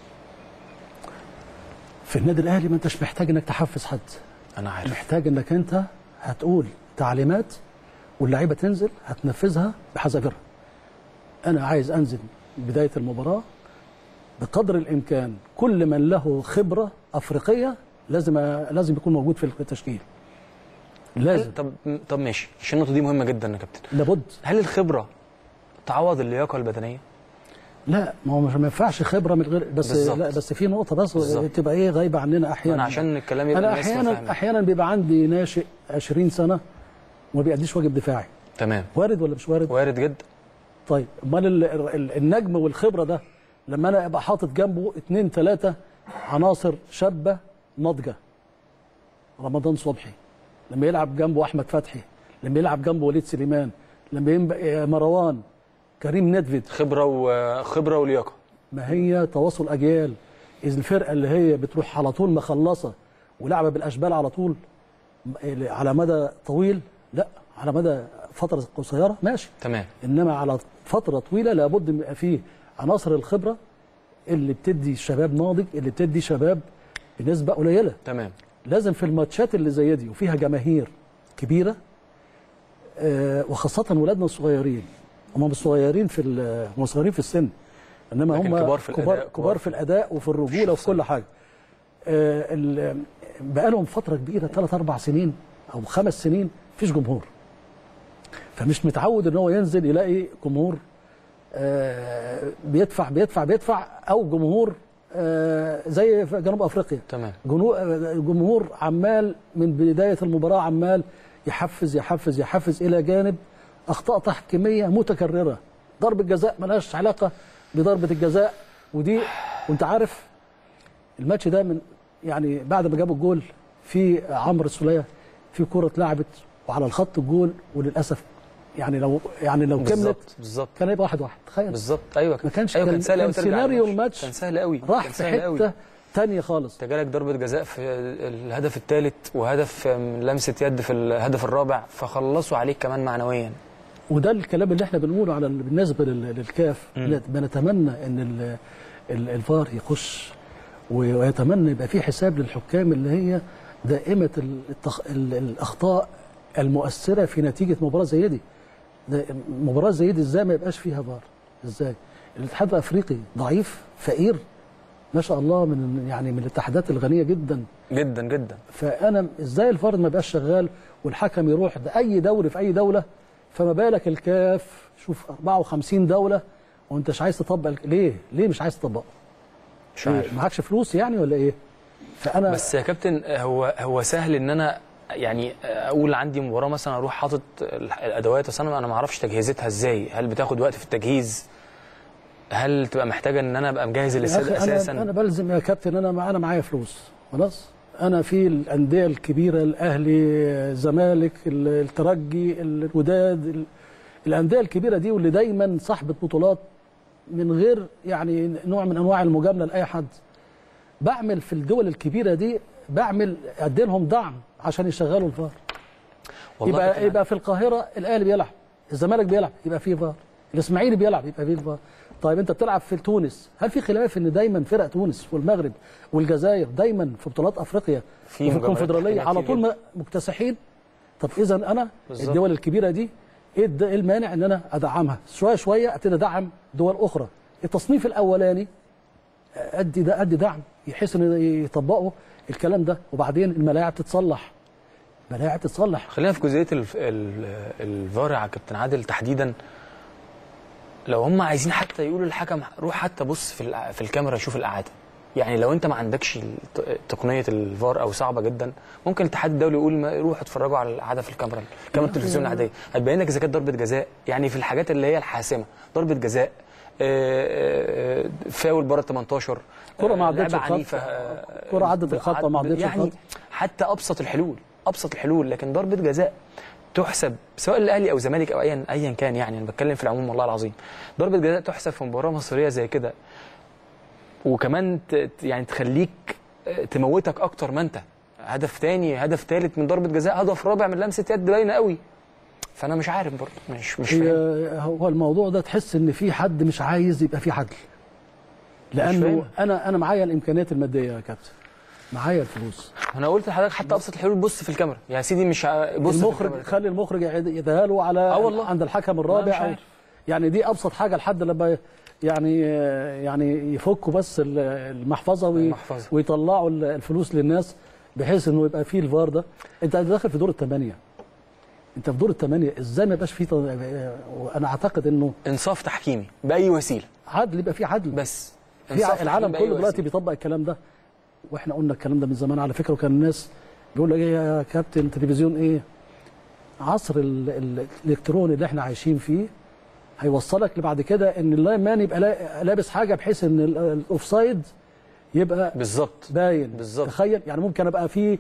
في النادي الاهلي ما انتش محتاج انك تحفز حد انا عارف محتاج انك انت هتقول تعليمات واللعيبه تنزل هتنفذها بحذافيرها انا عايز انزل بدايه المباراه بقدر الامكان كل من له خبره افريقيه لازم لازم يكون موجود في التشكيل لازم طب طب ماشي عشان النقطه دي مهمه جدا يا كابتن لابد هل الخبره تعوض اللياقه البدنيه لا ما هو مش ما ينفعش خبره من غير بس بالظبط. لا بس في نقطه بس بالظبط. تبقى ايه غايبه عننا احيانا انا عشان الكلام يبقى انا الناس احيانا فاهمة. احيانا بيبقى عندي ناشئ 20 سنه وما بيأديش واجب دفاعي تمام وارد ولا مش وارد وارد جدا طيب امال ال- ال- النجم والخبره ده لما انا ابقى حاطط جنبه اثنين ثلاثه عناصر شابه ناضجه رمضان صبحي لما يلعب جنبه احمد فتحي لما يلعب جنبه وليد سليمان لما يبقى مروان كريم ندفد خبره وخبره ولياقه ما هي تواصل اجيال اذا الفرقه اللي هي بتروح على طول مخلصه ولعبه بالاشبال على طول م- على مدى طويل لا على مدى فتره قصيره ماشي تمام انما على فتره طويله لابد من يبقى فيه عناصر الخبره اللي بتدي الشباب ناضج اللي بتدي شباب بنسبه قليله تمام لازم في الماتشات اللي زي دي وفيها جماهير كبيره آه، وخاصه ولادنا الصغيرين هم مش صغيرين في ال- هم صغيرين في السن انما لكن هم كبار في كبار, الأداء، كبار, كبار في الاداء وفي الرجوله وفي كل حاجه آه، ال- بقى لهم فتره كبيره ثلاث اربع سنين او خمس سنين مفيش جمهور فمش متعود ان هو ينزل يلاقي جمهور آه، بيدفع بيدفع بيدفع او جمهور آه، زي في جنوب افريقيا تمام جنو- جمهور عمال من بدايه المباراه عمال يحفز يحفز يحفز الى جانب اخطاء تحكيميه متكرره ضربه جزاء ملهاش علاقه بضربه الجزاء ودي وانت عارف الماتش ده من يعني بعد ما جابوا الجول في عمرو السوليه في كره اتلعبت وعلى الخط الجول وللاسف يعني لو يعني لو كملت بالظبط بالظبط كان هيبقى واحد واحد تخيل بالظبط ايوه ما كانش ايوه كان, كان سهل كان قوي ترجع سيناريو الماتش. الماتش كان سهل قوي راح كان في سهل قوي. حته تانية خالص انت جالك ضربه جزاء في الهدف الثالث وهدف من لمسه يد في الهدف الرابع فخلصوا عليك كمان معنويا وده الكلام اللي احنا بنقوله على بالنسبه لل- للكاف مم. بنتمنى ان ال- ال- الفار يخش و- ويتمنى يبقى في حساب للحكام اللي هي دائمه ال- التخ... ال- الاخطاء المؤثره في نتيجه مباراه زي دي ده مباراه زي دي ازاي ما يبقاش فيها فار ازاي الاتحاد الافريقي ضعيف فقير ما شاء الله من يعني من الاتحادات الغنيه جدا جدا جدا فانا ازاي الفرد ما يبقاش شغال والحكم يروح ده اي دوري في اي دوله فما بالك الكاف شوف 54 دوله وانت مش عايز تطبق الك- ليه ليه مش عايز تطبقه مش إيه، عارف معكش فلوس يعني ولا ايه فانا بس يا كابتن هو هو سهل ان انا يعني اقول عندي مباراه مثلا اروح حاطط الادوات اصل انا انا ما اعرفش تجهيزاتها ازاي هل بتاخد وقت في التجهيز هل تبقى محتاجه ان انا ابقى مجهز يا الاستاد أخي اساسا انا انا بلزم يا كابتن انا مع- انا معايا فلوس خلاص انا في الانديه الكبيره الاهلي الزمالك ال- الترجي الوداد ال- الانديه الكبيره دي واللي دايما صاحبه بطولات من غير يعني نوع من انواع المجامله لاي حد بعمل في الدول الكبيره دي بعمل ادي لهم دعم عشان يشغلوا الفار والله يبقى كابتن يبقى في القاهره الاهلي بيلعب الزمالك بيلعب يبقى فيه فار الاسماعيلي بيلعب يبقى فيه فار طيب انت بتلعب في تونس هل في خلاف ان دايما فرق تونس والمغرب والجزائر دايما في بطولات افريقيا في وفي مجاملات الكونفدراليه تحكيمية على كتير طول م- مكتسحين طب اذا انا بالظبط. الدول الكبيره دي ايه الد- إيه المانع ان انا ادعمها شويه شويه ابتدي ادعم دول اخرى التصنيف الاولاني ادي ده ادي دعم بحيث ان يطبقوا الكلام ده وبعدين الملاعب تتصلح ملاعب تتصلح خلينا في جزئيه الف- ال- الفار يا كابتن عادل تحديدا لو هم عايزين حتى يقولوا للحكم روح حتى بص في الع- في الكاميرا شوف الاعاده يعني لو انت ما عندكش الت- تقنيه الفار او صعبه جدا ممكن الاتحاد الدولي يقول ما- روحوا اتفرجوا على الاعاده في الكاميرا الكاميرا التلفزيون العاديه هتبين لك اذا كانت ضربه جزاء يعني في الحاجات اللي هي الحاسمه ضربه جزاء آه، آه، فاول بره 18 كرة ما آه، عدتش لعبة الخط. عنيفة آه، كرة عدت الخط وما عدتش يعني الخط. حتى ابسط الحلول ابسط الحلول لكن ضربه جزاء تحسب سواء الاهلي او الزمالك او ايا ايا كان يعني انا بتكلم في العموم والله العظيم ضربه جزاء تحسب في مباراه مصريه زي كده وكمان ت- ت- يعني تخليك آه، تموتك اكتر ما انت هدف تاني هدف تالت من ضربه جزاء هدف رابع من لمسه يد باينه قوي فانا مش عارف برضه مش مش فاهم هي هو الموضوع ده تحس ان في حد مش عايز يبقى في عدل لانه فاهم. انا انا معايا الامكانيات الماديه يا كابتن معايا الفلوس انا قلت لحضرتك حتى ابسط الحلول بص في الكاميرا يا سيدي مش ع- بص في المخرج الكاميرا. خلي المخرج يعيد- يديها له على آه والله. عند الحكم أنا الرابع مش أو عارف. يعني دي ابسط حاجه لحد لما يعني يعني يفكوا بس ال- المحفظه وي المحفظة. ويطلعوا ال- الفلوس للناس بحيث انه يبقى فيه الفار ده انت داخل في دور الثمانيه انت في دور الثمانيه ازاي ما يبقاش فيه ط- وانا اعتقد انه انصاف تحكيمي باي وسيله عدل يبقى في عدل بس في إنصاف ع- العالم تحكيمي بأي كله دلوقتي وسيلة. بيطبق الكلام ده واحنا قلنا الكلام ده من زمان على فكره وكان الناس بيقول لك ايه يا كابتن تلفزيون ايه عصر ال- ال- الالكتروني اللي احنا عايشين فيه هيوصلك لبعد كده ان اللاين مان يبقى لا- لابس حاجه بحيث ان ال- الاوفسايد يبقى بالظبط باين بالظبط تخيل يعني ممكن ابقى فيه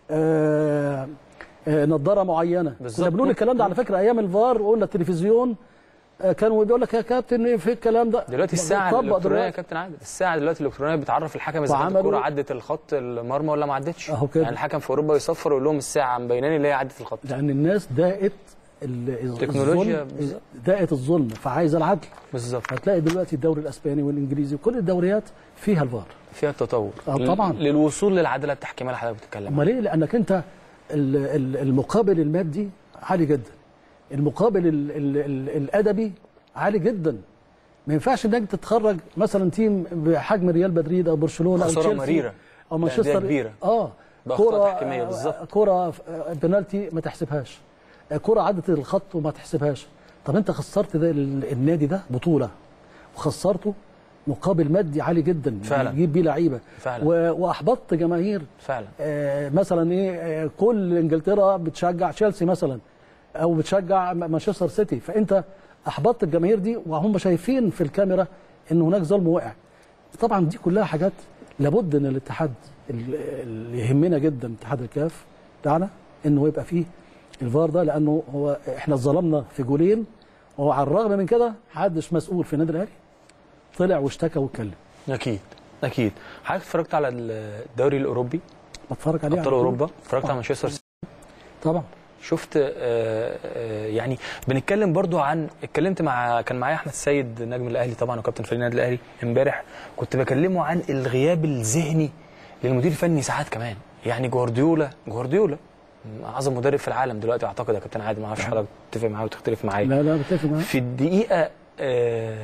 آه آه نظاره معينه بالظبط. كنا بنقول الكلام ده على فكره ايام الفار وقلنا التلفزيون آه كانوا بيقول لك يا كابتن ايه في الكلام ده دلوقتي الساعه بيطبق الالكترونيه يا دلوقتي. كابتن عادل الساعه دلوقتي الالكترونيه بتعرف الحكم اذا كانت وعملوا- الكوره عدت الخط المرمى ولا ما عدتش أهو كده. يعني الحكم في اوروبا يصفر ويقول لهم الساعه مبيناني اللي هي عدت الخط لان الناس داقت ال- التكنولوجيا الظلم بالظبط. داقت الظلم فعايزه العدل بالظبط هتلاقي دلوقتي الدوري الاسباني والانجليزي وكل الدوريات فيها الفار فيها التطور آه طبعا. ل- للوصول للعداله التحكيميه اللي حضرتك بتتكلم امال ايه لانك انت ال- ال- المقابل المادي عالي جدا المقابل ال ال ال الادبي عالي جدا ما ينفعش انك تتخرج مثلا تيم بحجم ريال مدريد او برشلونه او خسارة تشيلسي مريرة. او بأندية مانشستر كبيرة. اه بأخطاء تحكيمية بالظبط. كره بنالتي ما تحسبهاش كره عدت الخط وما تحسبهاش طب انت خسرت ده ال- النادي ده بطوله وخسرته مقابل مادي عالي جدا فعلا. تجيب بيه لعيبه فعلا. و- واحبطت جماهير فعلا آه، مثلا ايه آه، كل انجلترا بتشجع تشيلسي مثلا او بتشجع م- مانشستر سيتي فانت احبطت الجماهير دي وهم شايفين في الكاميرا ان هناك ظلم وقع طبعا دي كلها حاجات لابد ان الاتحاد ال- اللي يهمنا جدا اتحاد الكاف بتاعنا انه يبقى فيه الفار ده لانه هو احنا اتظلمنا في جولين وعلى الرغم من كده محدش مسؤول في النادي الاهلي طلع واشتكى واتكلم اكيد اكيد حضرتك اتفرجت على الدوري الاوروبي بتفرج عليه ابطال على طول. اوروبا اتفرجت على مانشستر سيتي طبعا شفت آه، آه، يعني بنتكلم برضو عن اتكلمت مع كان معايا احمد السيد نجم الاهلي طبعا وكابتن فريق النادي الاهلي امبارح كنت بكلمه عن الغياب الذهني للمدير الفني ساعات كمان يعني جوارديولا جوارديولا اعظم مدرب في العالم دلوقتي اعتقد يا كابتن عادل ما اعرفش حضرتك تتفق معايا وتختلف معايا لا لا بتفق معاك في الدقيقه آه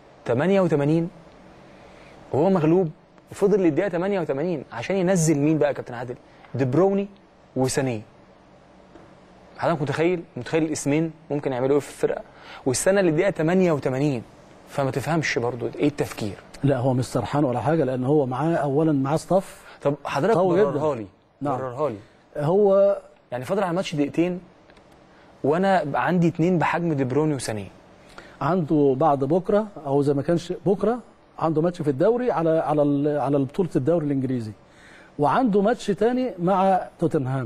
88 وهو مغلوب وفضل للدقيقه 88 عشان ينزل مين بقى يا كابتن عادل دي برووني وسانيه حضرتك متخيل متخيل الاسمين ممكن يعملوا ايه في الفرقه والسنه للدقيقه 88 فما تفهمش برضو ايه التفكير لا هو مش سرحان ولا حاجه لان هو معاه اولا معاه ستاف طب حضرتك قوي بررها جدا. لي نعم. بررها لي هو يعني فاضل على الماتش دقيقتين وانا بقى عندي اتنين بحجم دي برووني وسانيه عنده بعد بكره او زي ما كانش بكره عنده ماتش في الدوري على على ال- على بطوله الدوري الانجليزي وعنده ماتش تاني مع توتنهام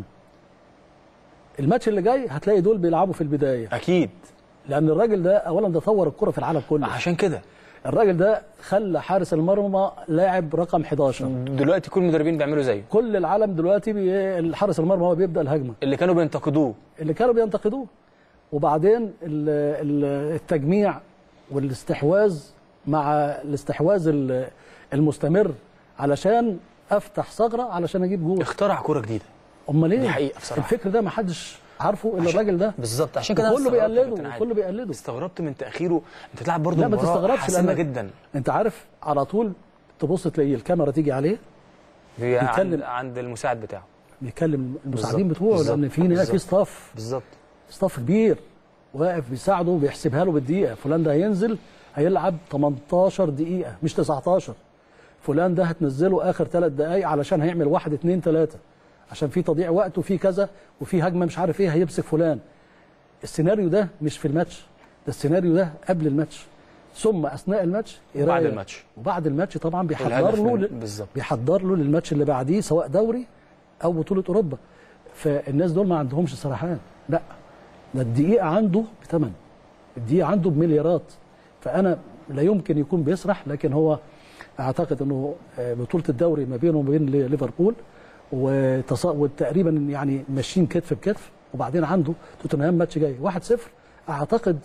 الماتش اللي جاي هتلاقي دول بيلعبوا في البدايه اكيد لان الراجل ده اولا ده طور الكره في العالم كله عشان كده الراجل ده خلى حارس المرمى لاعب رقم 11 دلوقتي كل المدربين بيعملوا زيه كل العالم دلوقتي بي... حارس المرمى هو بيبدا الهجمه اللي كانوا بينتقدوه اللي كانوا بينتقدوه وبعدين ال- ال- التجميع والاستحواذ مع الاستحواذ ال- المستمر علشان افتح ثغره علشان اجيب جول اخترع كوره جديده امال ايه دي حقيقة بصراحة. الفكر ده ما حدش عارفه الا عشان- الراجل ده بالظبط عشان كده أنا كله استغربت يا كابتن بيقلده عادل. كله بيقلده استغربت من تاخيره انت تلعب برضه لا ما مباراة تستغربش حاسمه لأن جدا انت عارف على طول تبص تلاقي الكاميرا تيجي عليه هي عند, بيتكلم. عند المساعد بتاعه بيكلم المساعدين بالظبط، بتوعه بالظبط، لان في ناس في بالظبط. ستاف بالظبط ستاف كبير واقف بيساعده وبيحسبها له بالدقيقه فلان ده هينزل هيلعب 18 دقيقه مش 19 فلان ده هتنزله اخر ثلاث دقائق علشان هيعمل واحد اتنين ثلاثه عشان في تضييع وقت وفي كذا وفي هجمه مش عارف ايه هيمسك فلان السيناريو ده مش في الماتش ده السيناريو ده قبل الماتش ثم اثناء الماتش وبعد قراية. الماتش. وبعد الماتش طبعا بيحضر الهدف له من- ل- بالظبط. بيحضر له للماتش اللي بعديه سواء دوري او بطوله اوروبا فالناس دول ما عندهمش سرحان لا ده الدقيقه عنده بثمن الدقيقه عنده بمليارات فانا لا يمكن يكون بيسرح لكن هو اعتقد انه آه، بطوله الدوري ما بينه وبين لي- ليفربول وتص- وتقريبا يعني ماشيين كتف بكتف وبعدين عنده توتنهام ماتش جاي 1-0 اعتقد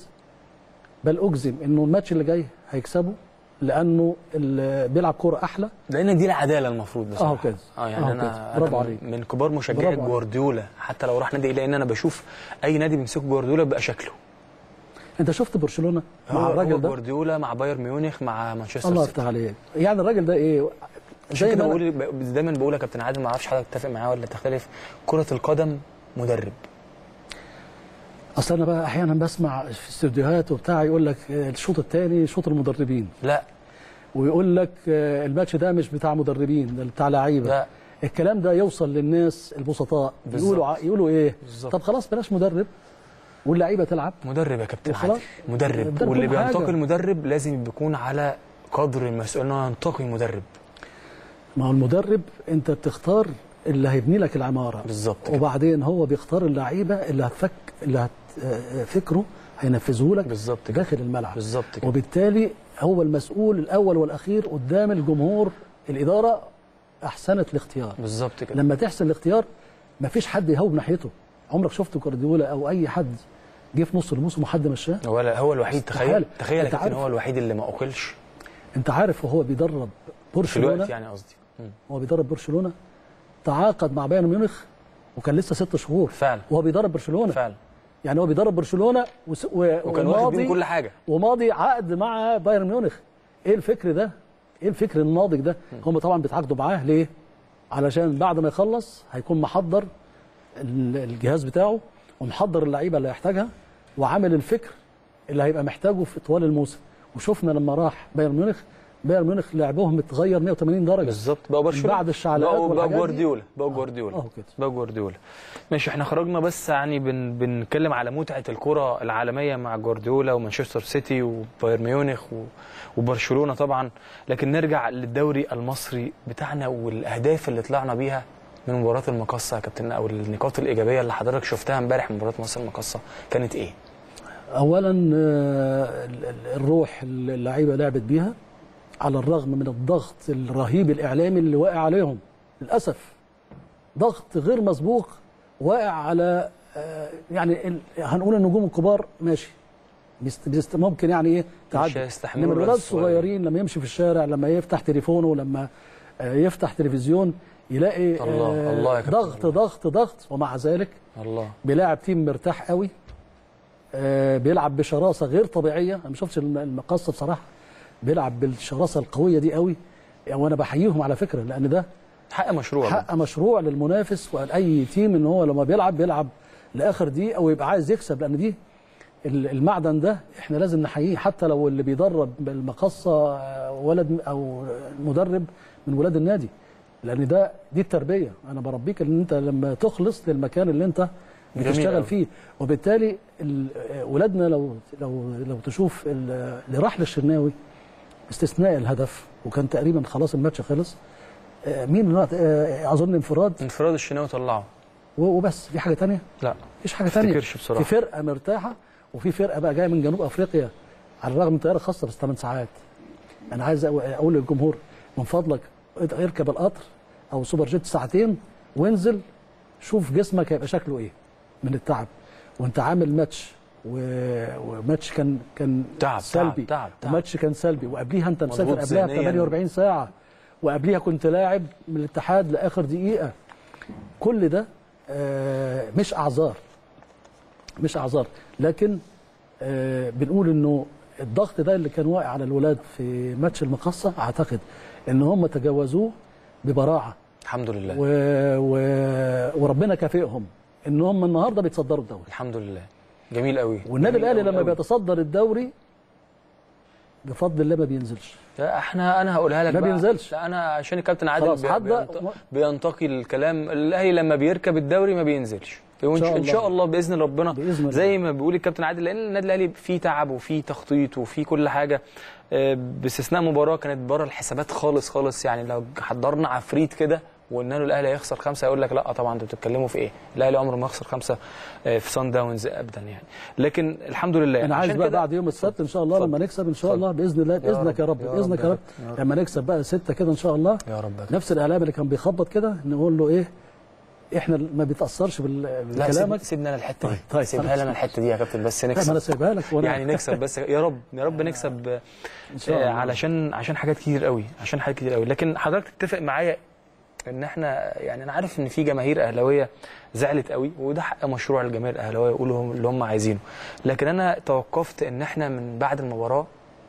بل اجزم انه الماتش اللي جاي هيكسبه لانه ال- بيلعب كوره احلى لان دي العداله المفروض بصراحه اهو كده اه يعني أهو انا كده. برافو أنا عليك. من كبار مشجعي برافو عليك. جوارديولا حتى لو راح نادي إيه، لان انا بشوف اي نادي بيمسكه جوارديولا بيبقى شكله انت شفت برشلونه هو مع هو الراجل ده جوارديولا مع بايرن ميونخ مع مانشستر الله سيتي يفتح عليك يعني الراجل ده ايه عشان زي كده ما أنا- بقول ب- دايما بقول يا كابتن عادل ما اعرفش حضرتك تتفق معايا ولا تختلف كره القدم مدرب اصل انا بقى احيانا بسمع في استوديوهات وبتاع يقول لك آه، الشوط الثاني شوط المدربين لا ويقول لك آه، الماتش ده مش بتاع مدربين ده بتاع لعيبه لا. الكلام ده يوصل للناس البسطاء بالظبط. يقولوا ع- يقولوا ايه بالظبط. طب خلاص بلاش مدرب واللعيبه تلعب مدرب يا كابتن وخلاص. عادل مدرب مدرب واللي كل حاجة. بينتقي المدرب لازم يكون على قدر المسؤول انه ينتقي المدرب ما هو المدرب انت بتختار اللي هيبني لك العماره بالظبط كده. وبعدين هو بيختار اللعيبه اللي هتفك اللي هت آه، فكره هينفذه لك بالظبط داخل الملعب بالظبط كده وبالتالي هو المسؤول الاول والاخير قدام الجمهور الاداره احسنت الاختيار بالظبط كده لما تحسن الاختيار مفيش حد يهوب ناحيته عمرك شفت جوارديولا او اي حد جه في نص الموسم وحد مشاه هو هو الوحيد تخيل استحالة. تخيل يا أنت كابتن عارف- هو الوحيد اللي ما اكلش انت عارف وهو بيدرب في برشلونه الوقت يعني قصدي مم. هو بيدرب برشلونه تعاقد مع بايرن ميونخ وكان لسه ست شهور فعلا وهو بيدرب برشلونه فعلا يعني هو بيدرب برشلونه وس... و... وكان واخد وماضي- بيهم كل حاجه وماضي عقد مع بايرن ميونخ ايه الفكر ده ايه الفكر الناضج ده هم طبعا بيتعاقدوا معاه ليه علشان بعد ما يخلص هيكون محضر ال- الجهاز بتاعه ومحضر اللعيبه اللي هيحتاجها وعامل الفكر اللي هيبقى محتاجه في طوال الموسم وشفنا لما راح بايرن ميونخ بايرن ميونخ لعبهم اتغير 180 درجه بالظبط بقى برشلونه بعد الشعلقات بقى, بقى والحاجات دي. جوارديولا بقى جوارديولا اه كده بقى جوارديولا ماشي احنا خرجنا بس يعني بن بنتكلم على متعه الكره العالميه مع جوارديولا ومانشستر سيتي وبايرن ميونخ و- وبرشلونه طبعا لكن نرجع للدوري المصري بتاعنا والاهداف اللي طلعنا بيها من مباراه المقصه يا كابتن او النقاط الايجابيه اللي حضرتك شفتها امبارح من مباراه مصر المقصه كانت ايه؟ اولا آه، ال- ال- الروح اللي اللعيبه لعبت بيها على الرغم من الضغط الرهيب الاعلامي اللي واقع عليهم للاسف ضغط غير مسبوق واقع على آه، يعني ال- هنقول النجوم الكبار ماشي بيست بيست ممكن يعني ايه تعدي هيستحملوا انما الولاد الولاد الصغيرين. الصغيرين لما يمشي في الشارع لما يفتح تليفونه لما آه، يفتح تلفزيون يلاقي الله، آه، الله يا كابتن، ضغط ضغط ضغط ومع ذلك الله بيلاعب تيم مرتاح قوي آه، بيلعب بشراسه غير طبيعيه انا ما شفتش الم- المقصه بصراحه بيلعب بالشراسه القويه دي قوي يعني وانا بحييهم على فكره لان ده حق مشروع حق مشروع للمنافس واي تيم ان هو لما بيلعب بيلعب لاخر دقيقه ويبقى عايز يكسب لان دي ال- المعدن ده احنا لازم نحييه حتى لو اللي بيدرب بالمقصه آه، ولد او مدرب من ولاد النادي لان ده دي التربيه انا بربيك ان انت لما تخلص للمكان اللي انت جميل بتشتغل أوي. فيه وبالتالي ال- آه، ولادنا لو لو لو تشوف ال- اللي راح للشناوي باستثناء الهدف وكان تقريبا خلاص الماتش خلص آه، مين اللي راح- آه، اظن انفراد انفراد الشناوي طلعه و- وبس في حاجه تانية لا مفيش حاجه تانية افتكرش بصراحة. في فرقه مرتاحه وفي فرقه بقى جايه من جنوب افريقيا على الرغم من طياره خاصه بس 8 ساعات انا عايز أقو- اقول للجمهور من فضلك اركب القطر او سوبر جيت ساعتين وانزل شوف جسمك هيبقى شكله ايه من التعب وانت عامل ماتش و- وماتش كان كان تعب، سلبي تعب، تعب. وماتش كان سلبي وقبليها انت مسافر مضغوط قبلها ب ذهنياً. 48 ساعه وقبليها كنت لاعب من الاتحاد لاخر دقيقه كل ده آه، مش اعذار مش اعذار لكن آه، بنقول انه الضغط ده اللي كان واقع على الولاد في ماتش المقصه اعتقد ان هم تجاوزوه ببراعه الحمد لله و... و... وربنا كافئهم ان هم النهارده بيتصدروا الدوري الحمد لله جميل قوي والنادي جميل الاهلي أوي لما أوي. بيتصدر الدوري بفضل الله ما بينزلش لا احنا انا هقولها لك ما بقى. بينزلش. لا انا عشان الكابتن عادل خلاص، بي- حد- بينت- بينتقي الكلام الاهلي لما بيركب الدوري ما بينزلش وإن شاء شاء- ان الله. شاء الله باذن ربنا بإذن الله. زي ما بيقول الكابتن عادل لان النادي الاهلي فيه تعب وفيه تخطيط وفيه كل حاجه آه، باستثناء مباراه كانت بره الحسابات خالص خالص يعني لو حضرنا عفريت كده وقلنا له الاهلي هيخسر خمسه يقول لك لا طبعا انتوا بتتكلموا في ايه؟ الاهلي عمره ما يخسر خمسه آه، في سان داونز ابدا يعني لكن الحمد لله انا عايز عشان بقى كده- بعد يوم السبت ان شاء الله لما نكسب ان شاء الله باذن الله باذنك يا رب يا باذنك رب يا يا رب كابتن، يا رب. لما نكسب بقى سته كده ان شاء الله يا رب يا نفس الاعلام اللي كان بيخبط كده نقول له ايه احنا ما بيتاثرش بال- لا سيب- بكلامك سيبنا انا الحته دي طيب، طيب، سيبها خلاص. لنا الحته دي يا كابتن بس لا، ما نكسب انا سايبها لك وأنا- يعني نكسب بس يا رب يا رب نكسب آه، شاء الله. علشان عشان حاجات كتير قوي عشان حاجات كتير قوي لكن حضرتك تتفق معايا ان احنا يعني انا عارف ان في جماهير اهلاويه زعلت قوي وده حق مشروع الجماهير الاهلاويه يقولوا هم- اللي هم عايزينه لكن انا توقفت ان احنا من بعد المباراه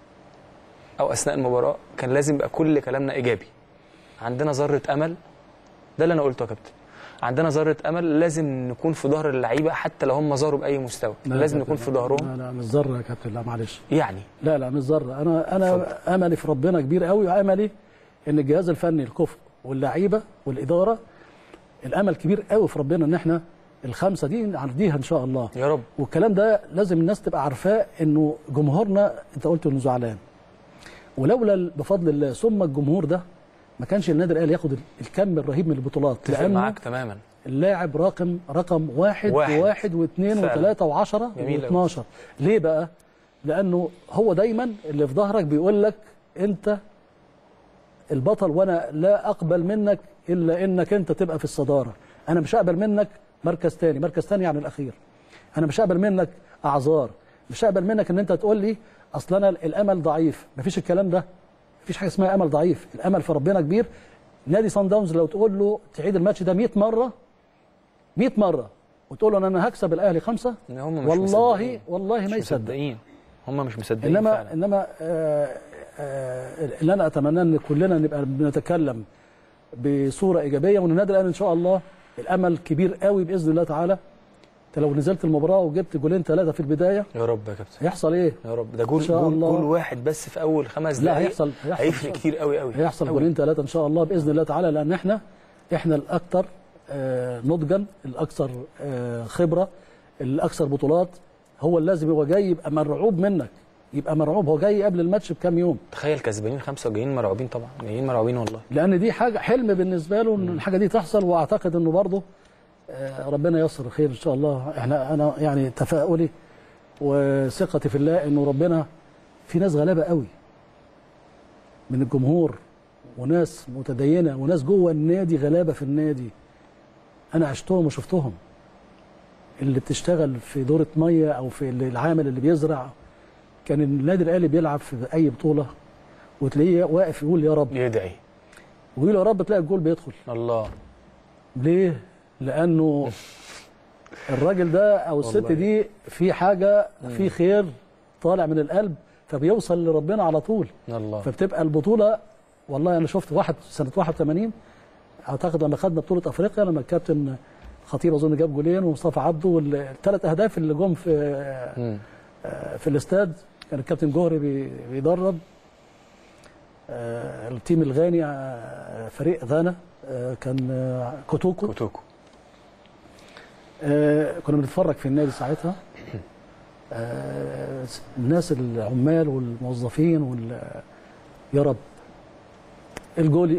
او اثناء المباراه كان لازم يبقى كل كلامنا ايجابي عندنا ذره امل ده اللي انا قلته يا كابتن عندنا ذره امل لازم نكون في ظهر اللعيبه حتى لو هم ظهروا باي مستوى لا لازم يا نكون كابتن، في ظهرهم لا لا مش ذره يا كابتن لا معلش يعني لا لا مش ذره انا انا املي في ربنا كبير قوي واملي ان الجهاز الفني الكفء واللعيبه والاداره الامل كبير قوي في ربنا ان احنا الخمسه دي نعديها ان شاء الله يا رب والكلام ده لازم الناس تبقى عارفاه انه جمهورنا انت قلت انه زعلان ولولا ال- بفضل الله ثم الجمهور ده ما كانش النادي الاهلي ياخد ال- الكم الرهيب من البطولات اتفق لانه معاك تماما اللاعب رقم رقم واحد واحد. وواحد واثنين فعلا. وثلاثة وعشرة جميل أوي. و12 ليه بقى؟ لأنه هو دايما اللي في ظهرك بيقول لك أنت البطل وأنا لا أقبل منك إلا إنك أنت تبقى في الصدارة أنا مش هقبل منك مركز تاني مركز تاني يعني الأخير أنا مش هقبل منك أعذار مش هقبل منك إن أنت تقول لي أصل أنا الأمل ضعيف مفيش الكلام ده مفيش حاجة اسمها أمل ضعيف الأمل في ربنا كبير نادي سان داونز لو تقول له تعيد الماتش ده 100 مرة 100 مره وتقول له ان انا هكسب الاهلي خمسه إن هم مش والله مصدقين. والله ما مش يصدق مصدقين هم مش مصدقين انما فعلا انما آه آه اللي انا اتمنى ان كلنا نبقى بنتكلم بصوره ايجابيه وان النادي الاهلي ان شاء الله الامل كبير قوي باذن الله تعالى انت لو نزلت المباراه وجبت جولين ثلاثه في البدايه يا رب يا كابتن هيحصل ايه؟ يا رب ده جول إن شاء جول, الله. جول واحد بس في اول خمس لا دقايق هيحصل هيحصل هيفرق كتير قوي قوي هيحصل قوي. جولين ثلاثه ان شاء الله باذن الله تعالى لان احنا احنا الاكثر آه، نضجا الاكثر آه، خبره الاكثر بطولات هو اللي لازم هو جاي يبقى مرعوب منك يبقى مرعوب هو جاي قبل الماتش بكام يوم تخيل كسبانين خمسه وجايين مرعوبين طبعا جايين مرعوبين والله لان دي حاجه حلم بالنسبه له ان الحاجه دي تحصل واعتقد انه برضه آه، ربنا ييسر الخير ان شاء الله احنا انا يعني تفاؤلي وثقتي في الله انه ربنا في ناس غلابه قوي من الجمهور وناس متدينه وناس جوه النادي غلابه في النادي انا عشتهم وشفتهم اللي بتشتغل في دوره ميه او في العامل اللي بيزرع كان النادي الاهلي بيلعب في اي بطوله وتلاقيه واقف يقول يا رب يدعي ويقول يا رب تلاقي الجول بيدخل الله ليه؟ لانه الراجل ده او الست والله. دي في حاجه في خير طالع من القلب فبيوصل لربنا على طول الله فبتبقى البطوله والله انا شفت واحد سنه 81 اعتقد لما خدنا بطوله افريقيا لما الكابتن خطيب اظن جاب جولين ومصطفى عبده والثلاث اهداف اللي جم في مم. في الاستاد كان الكابتن جوهري بي- بيدرب آه، التيم الغاني آه، فريق غانا آه، كان آه، كوتوكو كوتوكو آه، كنا بنتفرج في النادي ساعتها آه، الناس العمال والموظفين وال يا رب الجول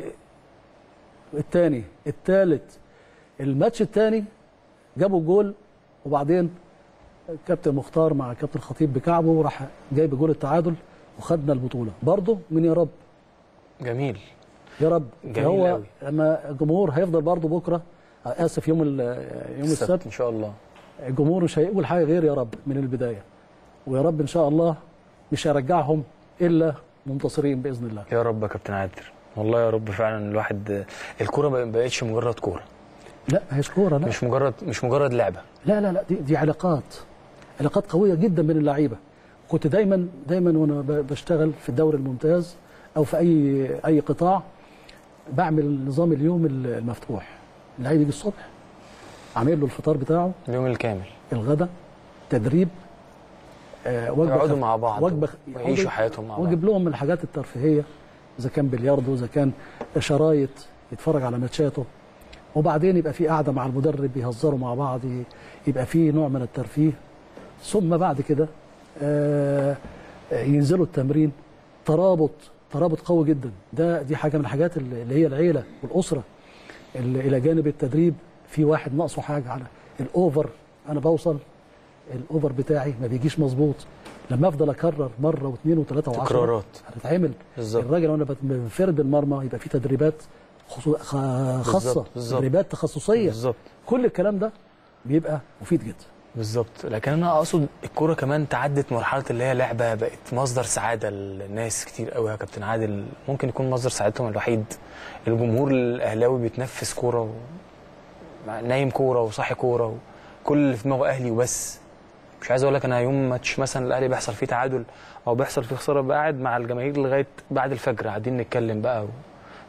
الثاني الثالث الماتش الثاني جابوا جول وبعدين كابتن مختار مع كابتن خطيب بكعبه وراح جايب جول التعادل وخدنا البطوله برضه من يا رب جميل يا رب جميل هو أوي. لما الجمهور هيفضل برضه بكره اسف يوم ال- يوم السبت ان شاء الله الجمهور مش هيقول حاجه غير يا رب من البدايه ويا رب ان شاء الله مش هيرجعهم الا منتصرين باذن الله يا رب يا كابتن عادل والله يا رب فعلا الواحد الكوره ما بقتش مجرد كوره لا هيش كوره لا مش مجرد مش مجرد لعبه لا لا لا دي, دي علاقات علاقات قويه جدا بين اللعيبه كنت دايما دايما وانا ب- بشتغل في الدوري الممتاز او في اي اي قطاع بعمل نظام اليوم المفتوح اللعيب يجي الصبح عامل له الفطار بتاعه اليوم الكامل الغداء تدريب آه وجبه يقعدوا خف- مع بعض وجبه ويعيشوا حياتهم مع بعض واجيب لهم من الحاجات الترفيهيه اذا كان بلياردو اذا كان شرايط يتفرج على ماتشاته وبعدين يبقى في قعده مع المدرب يهزروا مع بعض ي- يبقى في نوع من الترفيه ثم بعد كده آه، آه، ينزلوا التمرين ترابط ترابط قوي جدا ده دي حاجه من الحاجات اللي اللي هي العيله والاسره اللي الى جانب التدريب في واحد ناقصه حاجه على الاوفر انا بوصل الاوفر بتاعي ما بيجيش مظبوط لما افضل اكرر مره واثنين وثلاثه وعشرة تكرارات. هتتعمل بالظبط. الراجل وانا بت- بنفرد المرمى يبقى في تدريبات خصو- خ- خاصه بالظبط، بالظبط. تدريبات تخصصيه بالظبط كل الكلام ده بيبقى مفيد جدا بالظبط لكن انا اقصد الكوره كمان تعدت مرحله اللي هي لعبه بقت مصدر سعاده للناس كتير قوي يا كابتن عادل ممكن يكون مصدر سعادتهم الوحيد الجمهور الاهلاوي بيتنفس كوره و... نايم كوره وصاحي كوره وكل اللي في دماغه اهلي وبس مش عايز اقول لك انا يوم ماتش مثلا الاهلي بيحصل فيه تعادل او بيحصل فيه خساره بقى قاعد مع الجماهير لغايه بعد الفجر قاعدين نتكلم بقى و...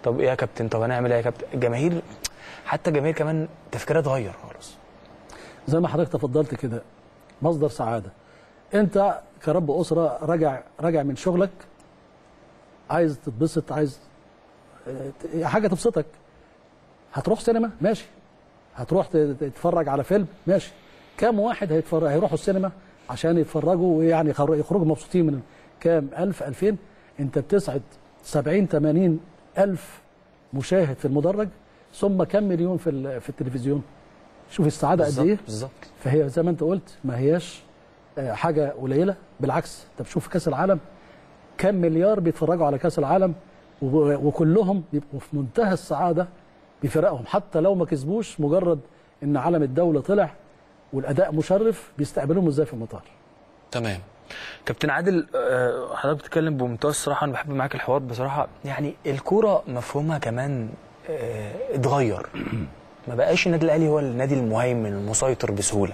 طب ايه يا كابتن طب هنعمل ايه يا كابتن الجماهير حتى الجماهير كمان تفكيرها اتغير خالص زي ما حضرتك تفضلت كده مصدر سعاده انت كرب اسره راجع راجع من شغلك عايز تتبسط عايز آه، ت- حاجه تبسطك هتروح سينما ماشي هتروح ت- تتفرج على فيلم ماشي كام واحد هيتفرج هيروحوا السينما عشان يتفرجوا ويعني يخر- يخرجوا مبسوطين من كام ألف ألفين أنت بتسعد 70 80 ألف مشاهد في المدرج ثم كم مليون في ال- في التلفزيون شوف السعاده قد بالظبط ايه بالظبط فهي زي ما انت قلت ما هياش آه، حاجه قليله بالعكس انت بتشوف كاس العالم كم مليار بيتفرجوا على كاس العالم وب- وكلهم بيبقوا في منتهى السعاده بفرقهم حتى لو ما كسبوش مجرد ان علم الدوله طلع والاداء مشرف بيستقبلوهم ازاي في المطار تمام كابتن عادل آه، حضرتك بتتكلم بمنتهى الصراحه انا بحب معاك الحوار بصراحه يعني الكوره مفهومها كمان آه، اتغير ما بقاش النادي الاهلي هو النادي المهيمن المسيطر بسهوله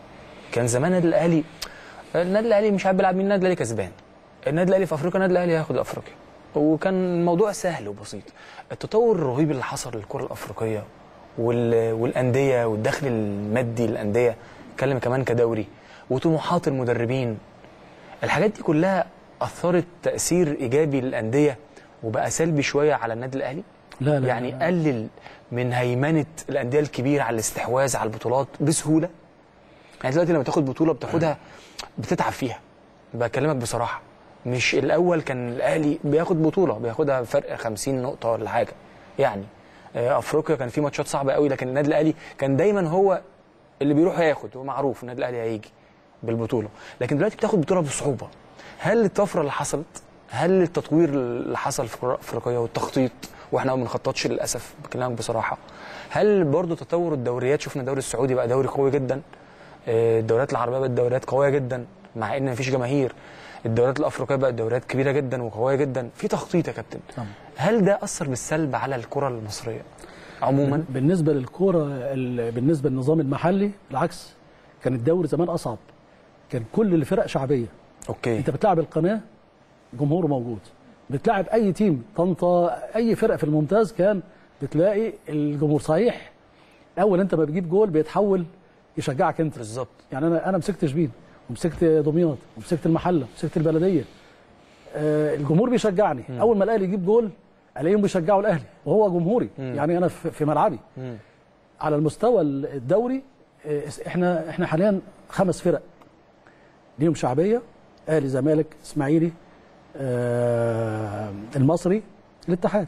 كان زمان النادي الاهلي النادي الاهلي مش عارف بيلعب مين النادي الاهلي كسبان النادي الاهلي في افريقيا النادي الاهلي هياخد افريقيا وكان الموضوع سهل وبسيط التطور الرهيب اللي حصل للكره الافريقيه وال... والانديه والدخل المادي للانديه اتكلم كمان كدوري وطموحات المدربين الحاجات دي كلها اثرت تاثير ايجابي للانديه وبقى سلبي شويه على النادي الاهلي لا لا يعني قلل من هيمنه الانديه الكبيره على الاستحواذ على البطولات بسهوله يعني دلوقتي لما تاخد بطوله بتاخدها بتتعب فيها بكلمك بصراحه مش الاول كان الاهلي بياخد بطوله بياخدها فرق 50 نقطه ولا حاجه يعني آه، افريقيا كان في ماتشات صعبه قوي لكن النادي الاهلي كان دايما هو اللي بيروح ياخد هو معروف النادي الاهلي هيجي بالبطوله لكن دلوقتي بتاخد بطوله بصعوبه هل الطفره اللي حصلت هل التطوير اللي حصل في الكره الافريقيه والتخطيط واحنا ما بنخططش للاسف بكلامك بصراحه هل برضو تطور الدوريات شفنا الدوري السعودي بقى دوري قوي جدا آه، الدوريات العربيه بقت دوريات قويه جدا مع ان مفيش جماهير الدوريات الافريقيه بقت دوريات كبيره جدا وقويه جدا في تخطيط يا كابتن هل ده اثر بالسلب على الكره المصريه عموما بالنسبه للكوره ال- بالنسبه للنظام المحلي بالعكس كان الدوري زمان اصعب كان كل الفرق شعبيه اوكي انت بتلعب القناه جمهوره موجود بتلعب اي تيم طنطا اي فرقه في الممتاز كان بتلاقي الجمهور صحيح اول انت ما بتجيب جول بيتحول يشجعك انت بالظبط يعني انا انا مسكت شبين ومسكت دمياط ومسكت المحله ومسكت البلديه آه الجمهور بيشجعني م. اول ما الاهلي يجيب جول الاقيهم بيشجعوا الاهلي وهو جمهوري م. يعني انا في في ملعبي مم. على المستوى الدوري آه، احنا احنا حاليا خمس فرق ليهم شعبيه اهلي زمالك اسماعيلي آه المصري الاتحاد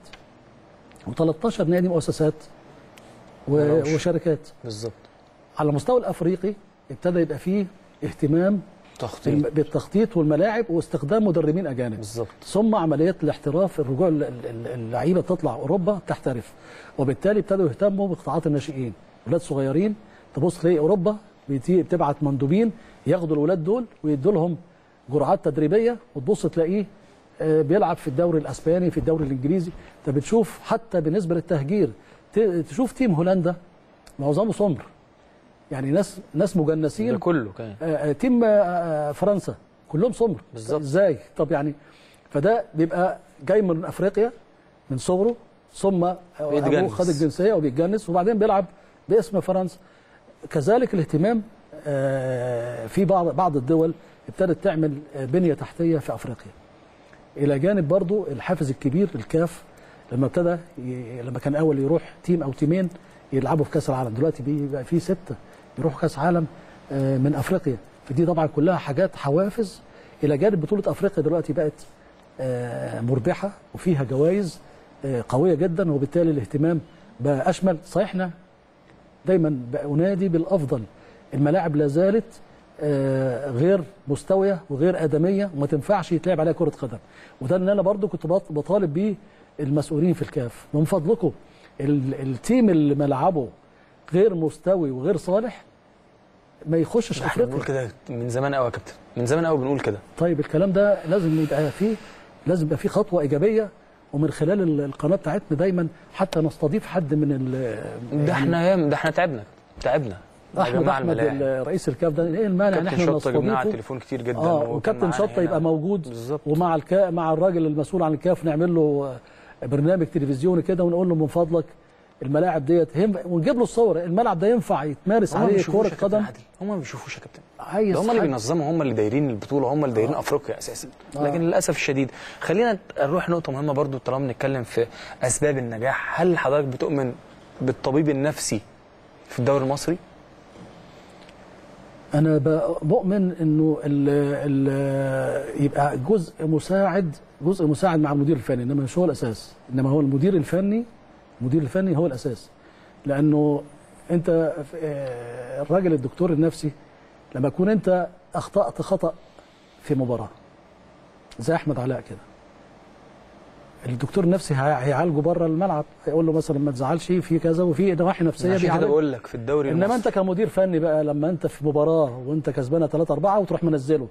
و13 نادي مؤسسات و- ملوش. وشركات بالظبط على المستوى الافريقي ابتدى يبقى فيه اهتمام تخطيط بالم- بالتخطيط والملاعب واستخدام مدربين اجانب بالظبط ثم عمليات الاحتراف الرجوع ال- ال- اللعيبه تطلع اوروبا تحترف وبالتالي ابتدوا يهتموا بقطاعات الناشئين اولاد صغيرين تبص تلاقي اوروبا بيتي- بتبعت مندوبين ياخدوا الاولاد دول ويدوا لهم جرعات تدريبيه وتبص تلاقيه آه، بيلعب في الدوري الاسباني في الدوري الانجليزي انت بتشوف حتى بالنسبه للتهجير ت- تشوف تيم هولندا معظمه سمر يعني ناس ناس مجنسين ده كله كان آه، آه، تيم آه، آه، فرنسا كلهم سمر بالظبط. ازاي طب يعني فده بيبقى جاي من افريقيا من صغره ثم آه، ابوه بيتجنس. خد الجنسيه وبيتجنس وبعدين بيلعب باسم فرنسا كذلك الاهتمام آه، في بعض بعض الدول ابتدت تعمل آه، بنيه تحتيه في افريقيا الى جانب برضو الحافز الكبير الكاف لما ابتدى ي- لما كان اول يروح تيم او تيمين يلعبوا في كاس العالم دلوقتي بيبقى في سته يروحوا كاس عالم آه، من افريقيا فدي طبعا كلها حاجات حوافز الى جانب بطوله افريقيا دلوقتي بقت آه، مربحه وفيها جوائز آه، قويه جدا وبالتالي الاهتمام بقى اشمل صحيح احنا دايما بأنادي بالافضل الملاعب لا زالت آه، غير مستويه وغير ادميه وما تنفعش يتلعب عليها كره قدم وده اللي انا برضو كنت بط- بطالب بيه المسؤولين في الكاف من فضلكم ال- التيم اللي ملعبه غير مستوي وغير صالح ما يخشش احنا افريقيا بنقول كده من زمان قوي يا كابتن من زمان قوي بنقول كده طيب الكلام ده لازم يبقى فيه لازم يبقى فيه خطوه ايجابيه ومن خلال ال- القناه بتاعتنا دايما حتى نستضيف حد من ال ده احنا يام ده احنا تعبنا تعبنا يا احمد جماعة احمد الملاعب. ال- رئيس الكاف ده ايه المانع ان كابتن احنا شطه جبناه على نستضيفه التليفون كتير جدا اه وهو كان وكابتن معانا شطه هنا. يبقى موجود بالظبط ومع الكا مع الراجل المسؤول عن الكاف نعمل له برنامج تلفزيوني كده ونقول له من فضلك الملاعب ديت هم ونجيب له الصور الملعب ده ينفع يتمارس هم ما عليه بيشوفوش كره يا كابتن قدم عادل هم ما بيشوفوش يا كابتن عايز ده هم اللي حد- بينظموا هم اللي دايرين البطوله هم اللي دايرين افريقيا اساسا آه. لكن للاسف الشديد خلينا نروح نقطه مهمه برضو طالما بنتكلم في اسباب النجاح هل حضرتك بتؤمن بالطبيب النفسي في الدوري المصري انا ب- بؤمن انه ال ال يبقى جزء مساعد جزء مساعد مع المدير الفني انما مش هو الاساس انما هو المدير الفني المدير الفني هو الاساس لانه انت آه، الراجل الدكتور النفسي لما تكون انت اخطات خطا في مباراه زي احمد علاء كده الدكتور النفسي هي- هيعالجه بره الملعب هيقول له مثلا ما تزعلش في كذا وفي نواحي نفسيه عشان كده بيعالجها. بقول لك في الدوري انما المصري انت كمدير فني بقى لما انت في مباراه وانت كسبانه 3 4 وتروح منزله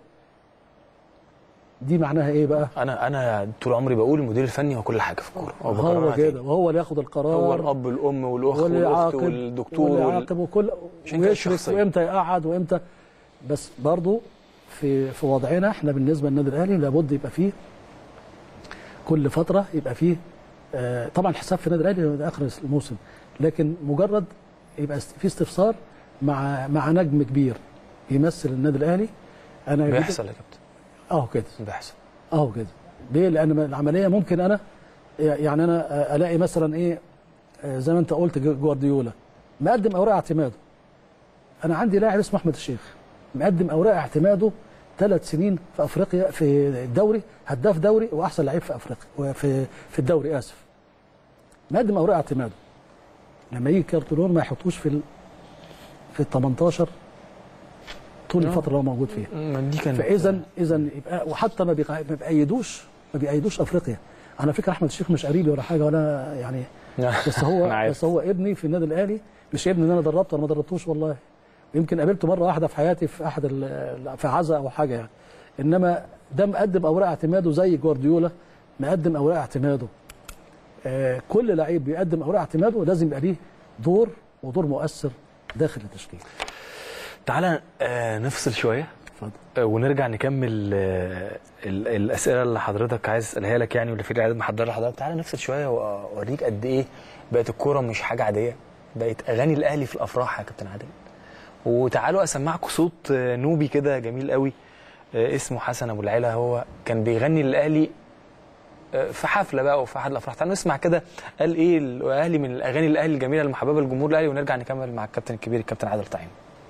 دي معناها ايه بقى؟ انا انا طول عمري بقول المدير الفني هو كل حاجه في الكوره هو هو بكررها كده تاني. وهو اللي ياخد القرار هو الاب الام والاخ واللي والاخت يعاقب والدكتور واللي وال... يعاقب وكل عشان كده ويشرك الشخصية. وامتى يقعد وامتى بس برضو في في وضعنا احنا بالنسبه للنادي الاهلي لابد يبقى فيه كل فتره يبقى فيه آه طبعا حساب في النادي الاهلي لغاية اخر الموسم لكن مجرد يبقى است- في استفسار مع مع نجم كبير يمثل النادي الاهلي انا بيحصل يا كابتن اه كده بيحصل اه كده ليه لان العمليه ممكن انا يعني انا الاقي مثلا ايه آه، زي ما انت قلت جو- جوارديولا مقدم اوراق اعتماده انا عندي لاعب اسمه احمد الشيخ مقدم اوراق اعتماده ثلاث سنين في افريقيا في الدوري هداف دوري واحسن لعيب في افريقيا وفي في الدوري اسف مقدم اوراق اعتماده لما يجي كارتولون ما يحطوش في ال في ال 18 طول آه. الفتره اللي هو موجود فيها ما دي كانت فاذا اذا يبقى وحتى ما بيقا- ما بيأيدوش ما بيأيدوش افريقيا على فكره احمد الشيخ مش قريبي ولا حاجه ولا يعني بس هو أنا عارف. بس هو ابني في النادي الاهلي مش ابني ان انا دربته انا ما دربتوش والله يمكن قابلته مره واحده في حياتي في احد ال- في عزا او حاجه يعني انما ده مقدم اوراق اعتماده زي جوارديولا مقدم اوراق اعتماده آه كل لعيب بيقدم اوراق اعتماده لازم يبقى ليه دور ودور مؤثر داخل التشكيل تعالى آه نفصل شويه آه ونرجع نكمل آه ال- الاسئله اللي حضرتك عايز اسالها لك يعني واللي في الاعداد محضر لحضرتك تعالى نفصل شويه واوريك قد ايه بقت الكوره مش حاجه عاديه بقت اغاني الاهلي في الافراح يا كابتن عادل وتعالوا اسمعكم صوت آه، نوبي كده جميل قوي آه، اسمه حسن ابو العلا هو كان بيغني للاهلي آه، في حفله بقى وفي احد الافراح تعالوا نسمع كده قال ايه الاهلي من الاغاني الاهلي الجميله المحببه للجمهور الاهلي ونرجع نكمل مع الكابتن الكبير الكابتن عادل طعيم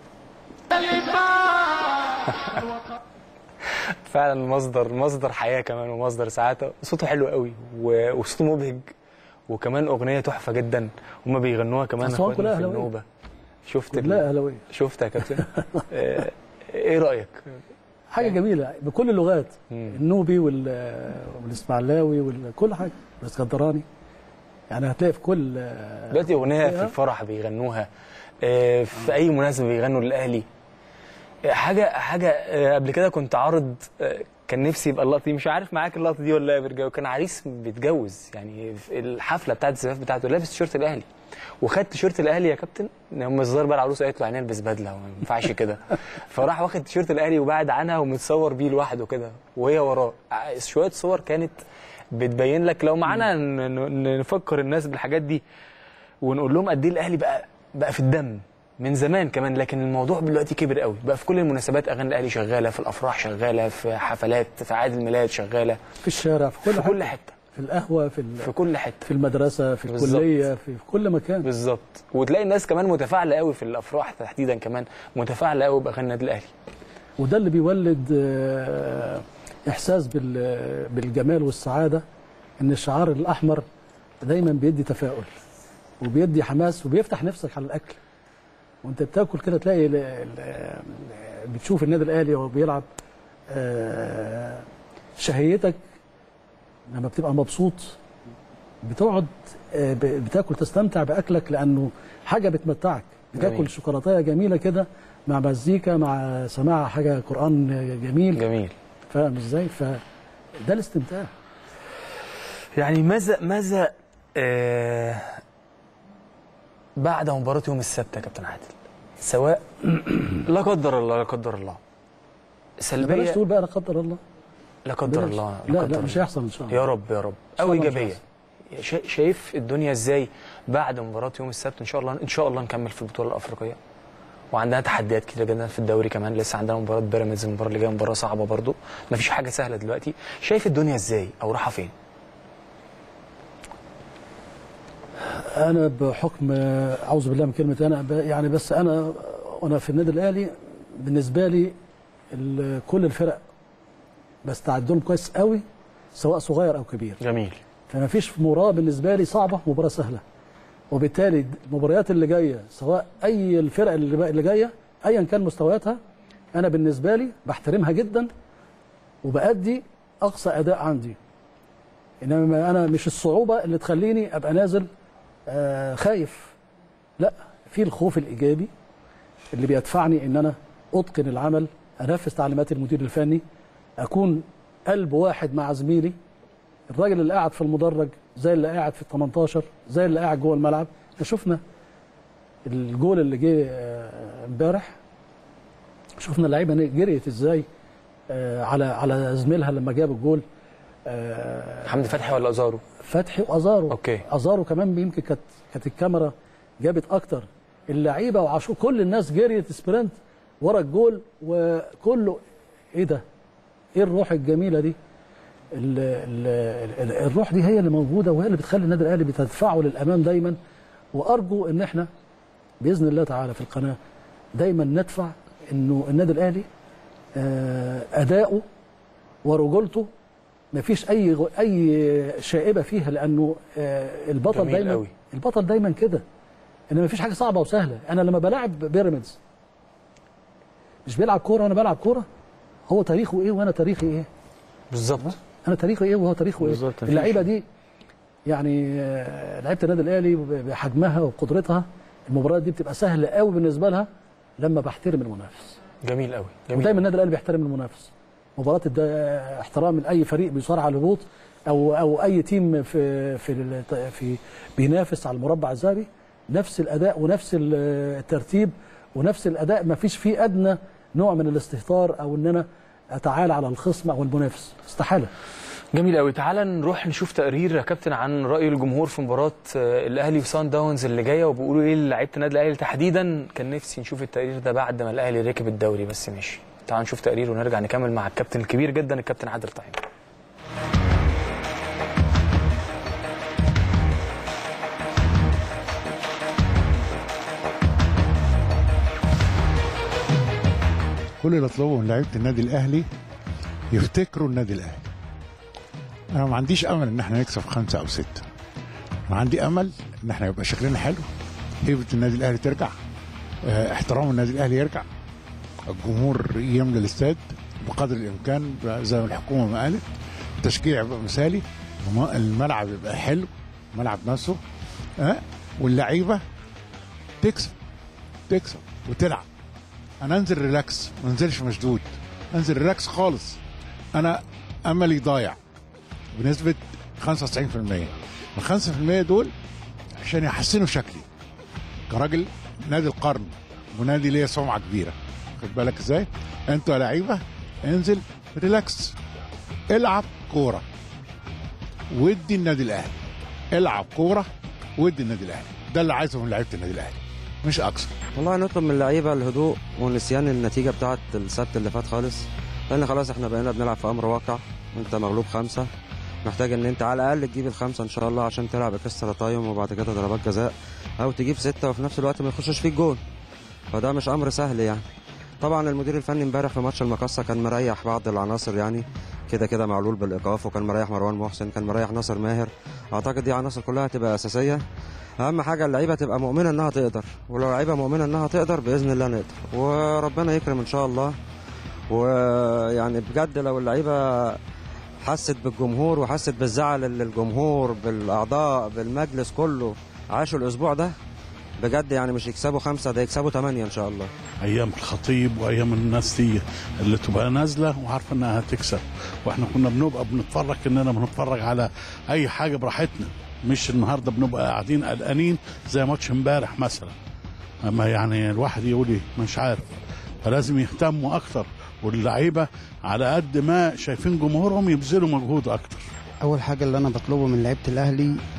فعلا مصدر مصدر حياه كمان ومصدر سعاده صوته حلو قوي و- وصوته مبهج وكمان اغنيه تحفه جدا هما بيغنوها كمان أصل هو اخواتنا كلها في أهلاوية. النوبه شفت ال- لا اهلاويه شفت يا كابتن آه، ايه رايك حاجه جميله بكل اللغات النوبي وال- والاسماعيلاوي وكل حاجه الاسكندراني يعني هتلاقي في كل دلوقتي اغنيه في فيها. الفرح بيغنوها آه، في اي مناسبه بيغنوا للاهلي آه، حاجه حاجه آه، قبل كده كنت عارض آه، كان نفسي يبقى اللقطه دي مش عارف معاك اللقطه دي ولا لا يا برجاوي كان عريس بيتجوز يعني في الحفله بتاعت الزفاف بتاعته لابس تيشيرت الاهلي وخد تيشيرت الاهلي يا كابتن ان هم الظاهر بقى العروسه قالت له يعني البس بدله وما ينفعش كده فراح واخد تيشيرت الاهلي وبعد عنها ومتصور بيه لوحده كده وهي وراه ع- شويه صور كانت بتبين لك لو معانا ن- ن- نفكر الناس بالحاجات دي ونقول لهم قد ايه الاهلي بقى بقى في الدم من زمان كمان لكن الموضوع دلوقتي كبر قوي بقى في كل المناسبات اغاني الاهلي شغاله في الافراح شغاله في حفلات في اعياد الميلاد شغاله في الشارع في كل في كل حته في القهوه في ال- في كل حته في المدرسه في بالظبط. الكليه في, في كل مكان بالظبط وتلاقي الناس كمان متفاعله قوي في الافراح تحديدا كمان متفاعله قوي باغاني النادي الاهلي وده اللي بيولد آه، احساس بال- بالجمال والسعاده ان الشعار الاحمر دايما بيدي تفاؤل وبيدي حماس وبيفتح نفسك على الاكل وانت بتاكل كده تلاقي ال- ال- بتشوف النادي الاهلي وهو بيلعب آه، شهيتك لما بتبقى مبسوط بتقعد آه، ب- بتاكل تستمتع باكلك لانه حاجه بتمتعك بتاكل جميل. شوكولاته جميله كده مع مزيكا مع سماع حاجه قران جميل جميل فاهم ازاي فده الاستمتاع يعني ماذا ماذا آه بعد مباراة يوم السبت يا كابتن عادل سواء لا قدر الله لا قدر الله بلاش سلبية تقول بقى لا قدر الله لا قدر بلاش. الله لا قدر لا مش الله. هيحصل ان شاء الله يا رب يا رب شاء او الله مش ايجابية هيحصل. شا- شايف الدنيا ازاي بعد مباراه يوم السبت ان شاء الله ان شاء الله نكمل في البطوله الافريقيه وعندنا تحديات كتير جدا في الدوري كمان لسه عندنا مباراه بيراميدز المباراه اللي جايه مباراه صعبه برضو مفيش حاجه سهله دلوقتي شايف الدنيا ازاي او رايحه فين انا بحكم اعوذ بالله من كلمه انا ب- يعني بس انا وانا في النادي الاهلي بالنسبه لي ال- كل الفرق بستعدهم كويس قوي سواء صغير او كبير جميل فما فيش مباراه بالنسبه لي صعبه مباراه سهله وبالتالي المباريات اللي جايه سواء اي الفرق اللي بقى- اللي جايه ايا كان مستوياتها انا بالنسبه لي بحترمها جدا وبأدي اقصى اداء عندي انما انا مش الصعوبه اللي تخليني ابقى نازل آه خايف لا في الخوف الايجابي اللي بيدفعني ان انا اتقن العمل انفذ تعليمات المدير الفني اكون قلب واحد مع زميلي الراجل اللي قاعد في المدرج زي اللي قاعد في ال 18 زي اللي قاعد جوه الملعب احنا شفنا الجول اللي جه آه، امبارح شفنا اللعيبه جريت ازاي آه، على على زميلها لما جاب الجول آه، حمدي فتحي ولا ازارو فتحي وازارو اوكي ازارو كمان يمكن كانت كانت الكاميرا جابت اكتر اللعيبه وعاشور كل الناس جريت سبرنت ورا الجول وكله ايه ده؟ ايه الروح الجميله دي؟ ال ال ال الروح دي هي اللي موجوده وهي اللي بتخلي النادي الاهلي بتدفعه للامام دايما وارجو ان احنا باذن الله تعالى في القناه دايما ندفع انه النادي الاهلي آه، اداؤه ورجولته ما فيش اي غ- اي شائبه فيها لانه آه، البطل جميل دايما قوي. البطل دايما كده ان ما فيش حاجه صعبه وسهله انا لما بلاعب بيراميدز مش بيلعب كوره وانا بلعب كوره هو تاريخه ايه وانا تاريخي ايه بالظبط انا تاريخي ايه وهو تاريخه ايه بالظبط، مفيش. اللعيبه دي يعني آه، لعيبه النادي الاهلي بحجمها وقدرتها المباريات دي بتبقى سهله قوي بالنسبه لها لما بحترم المنافس جميل قوي جميل ودايما النادي الاهلي بيحترم المنافس مباراه الد- احترام لاي فريق بيصارع على الهبوط او او اي تيم في في ال- في بينافس على المربع الذهبي نفس الاداء ونفس ال- الترتيب ونفس الاداء ما فيش فيه ادنى نوع من الاستهتار او ان انا اتعالى على الخصم او المنافس استحاله جميل قوي تعالى نروح نشوف تقرير يا كابتن عن راي الجمهور في مباراه آه، الاهلي وسان داونز اللي جايه وبيقولوا ايه لعيبه النادي الاهلي تحديدا كان نفسي نشوف التقرير ده بعد ما الاهلي ركب الدوري بس ماشي تعال نشوف تقرير ونرجع نكمل مع الكابتن الكبير جدا الكابتن عادل طعيم كل اللي اطلبه من لعيبه النادي الاهلي يفتكروا النادي الاهلي انا ما عنديش امل ان احنا نكسب خمسه او سته انا عندي امل ان احنا يبقى شكلنا حلو هيبه النادي الاهلي ترجع اه، احترام النادي الاهلي يرجع الجمهور يملى الاستاد بقدر الامكان زي ما الحكومه ما قالت التشجيع يبقى مثالي الم- الملعب يبقى حلو الملعب نفسه اه واللعيبه تكسب تكسب وتلعب انا انزل ريلاكس ما انزلش مشدود انزل ريلاكس خالص انا املي ضايع بنسبه 95% ال 5% دول عشان يحسنوا شكلي كراجل نادي القرن ونادي ليا سمعه كبيره خد بالك ازاي انتوا يا لعيبه انزل ريلاكس العب كوره ودي النادي الاهلي العب كوره ودي النادي الاهلي ده اللي عايزه من لعيبه النادي الاهلي مش اكثر والله نطلب من اللعيبه الهدوء ونسيان النتيجه بتاعه السبت اللي فات خالص لان خلاص احنا بقينا بنلعب في امر واقع وانت مغلوب خمسه محتاج ان انت على الاقل تجيب الخمسه ان شاء الله عشان تلعب اكسترا تايم وبعد كده ضربات جزاء او تجيب سته وفي نفس الوقت ما يخشش فيك جول فده مش امر سهل يعني طبعا المدير الفني امبارح في ماتش المقصه كان مريح بعض العناصر يعني كده كده معلول بالايقاف وكان مريح مروان محسن كان مريح ناصر ماهر اعتقد دي عناصر كلها هتبقى اساسيه اهم حاجه اللعيبه تبقى مؤمنه انها تقدر ولو اللعيبه مؤمنه انها تقدر باذن الله نقدر وربنا يكرم ان شاء الله ويعني بجد لو اللعيبه حست بالجمهور وحست بالزعل اللي الجمهور بالاعضاء بالمجلس كله عاشوا الاسبوع ده بجد يعني مش يكسبوا خمسه ده يكسبوا ثمانيه ان شاء الله ايام الخطيب وايام الناس دي اللي تبقى نازله وعارفه انها هتكسب واحنا كنا بنبقى بنتفرج اننا بنتفرج على اي حاجه براحتنا مش النهارده بنبقى قاعدين قلقانين زي ماتش امبارح مثلا اما يعني الواحد يقول ايه مش عارف فلازم يهتموا اكتر واللعيبه على قد ما شايفين جمهورهم يبذلوا مجهود اكتر اول حاجه اللي انا بطلبه من لعيبه الاهلي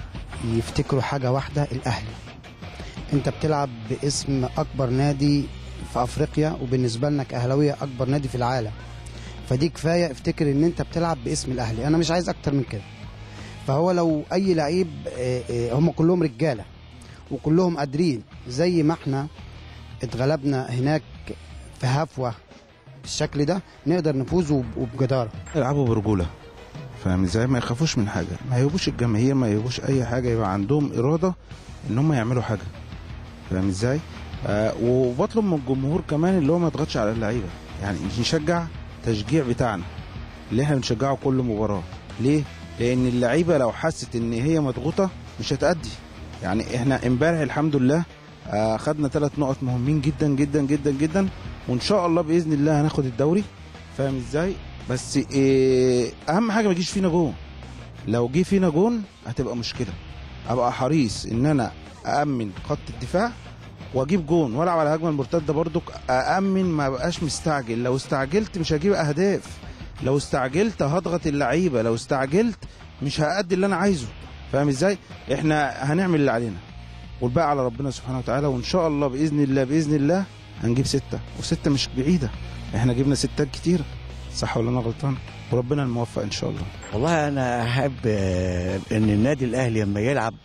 يفتكروا حاجه واحده الاهلي انت بتلعب باسم اكبر نادي في افريقيا وبالنسبه لنا كاهلاويه اكبر نادي في العالم فدي كفايه افتكر ان انت بتلعب باسم الاهلي انا مش عايز اكتر من كده فهو لو اي لعيب آه، آه، هم كلهم رجاله وكلهم قادرين زي ما احنا اتغلبنا هناك في هفوه بالشكل ده نقدر نفوز وب- وبجداره يلعبوا برجوله فاهم ازاي ما يخافوش من حاجه ما يهبوش الجماهير ما يهبوش اي حاجه يبقى عندهم اراده ان هم يعملوا حاجه فاهم ازاي آه وبطلب من الجمهور كمان اللي هو ما يضغطش على اللعيبه يعني نشجع تشجيع بتاعنا اللي احنا بنشجعه كل مباراه ليه لان اللعيبه لو حست ان هي مضغوطه مش هتأدي يعني احنا امبارح الحمد لله آه خدنا ثلاث نقط مهمين جدا جدا جدا جدا وان شاء الله باذن الله هناخد الدوري فاهم ازاي بس إيه اهم حاجه ما يجيش فينا جون لو جه فينا جون هتبقى مشكله ابقى حريص ان انا اامن خط الدفاع واجيب جون والعب على الهجمه المرتده برضك اامن ما بقاش مستعجل لو استعجلت مش هجيب اهداف لو استعجلت هضغط اللعيبه لو استعجلت مش هأدي اللي انا عايزه فاهم ازاي احنا هنعمل اللي علينا والباقي على ربنا سبحانه وتعالى وان شاء الله باذن الله باذن الله هنجيب سته وسته مش بعيده احنا جبنا ستات كتير صح ولا انا غلطان وربنا الموفق ان شاء الله والله انا احب آه، ان النادي الاهلي لما يلعب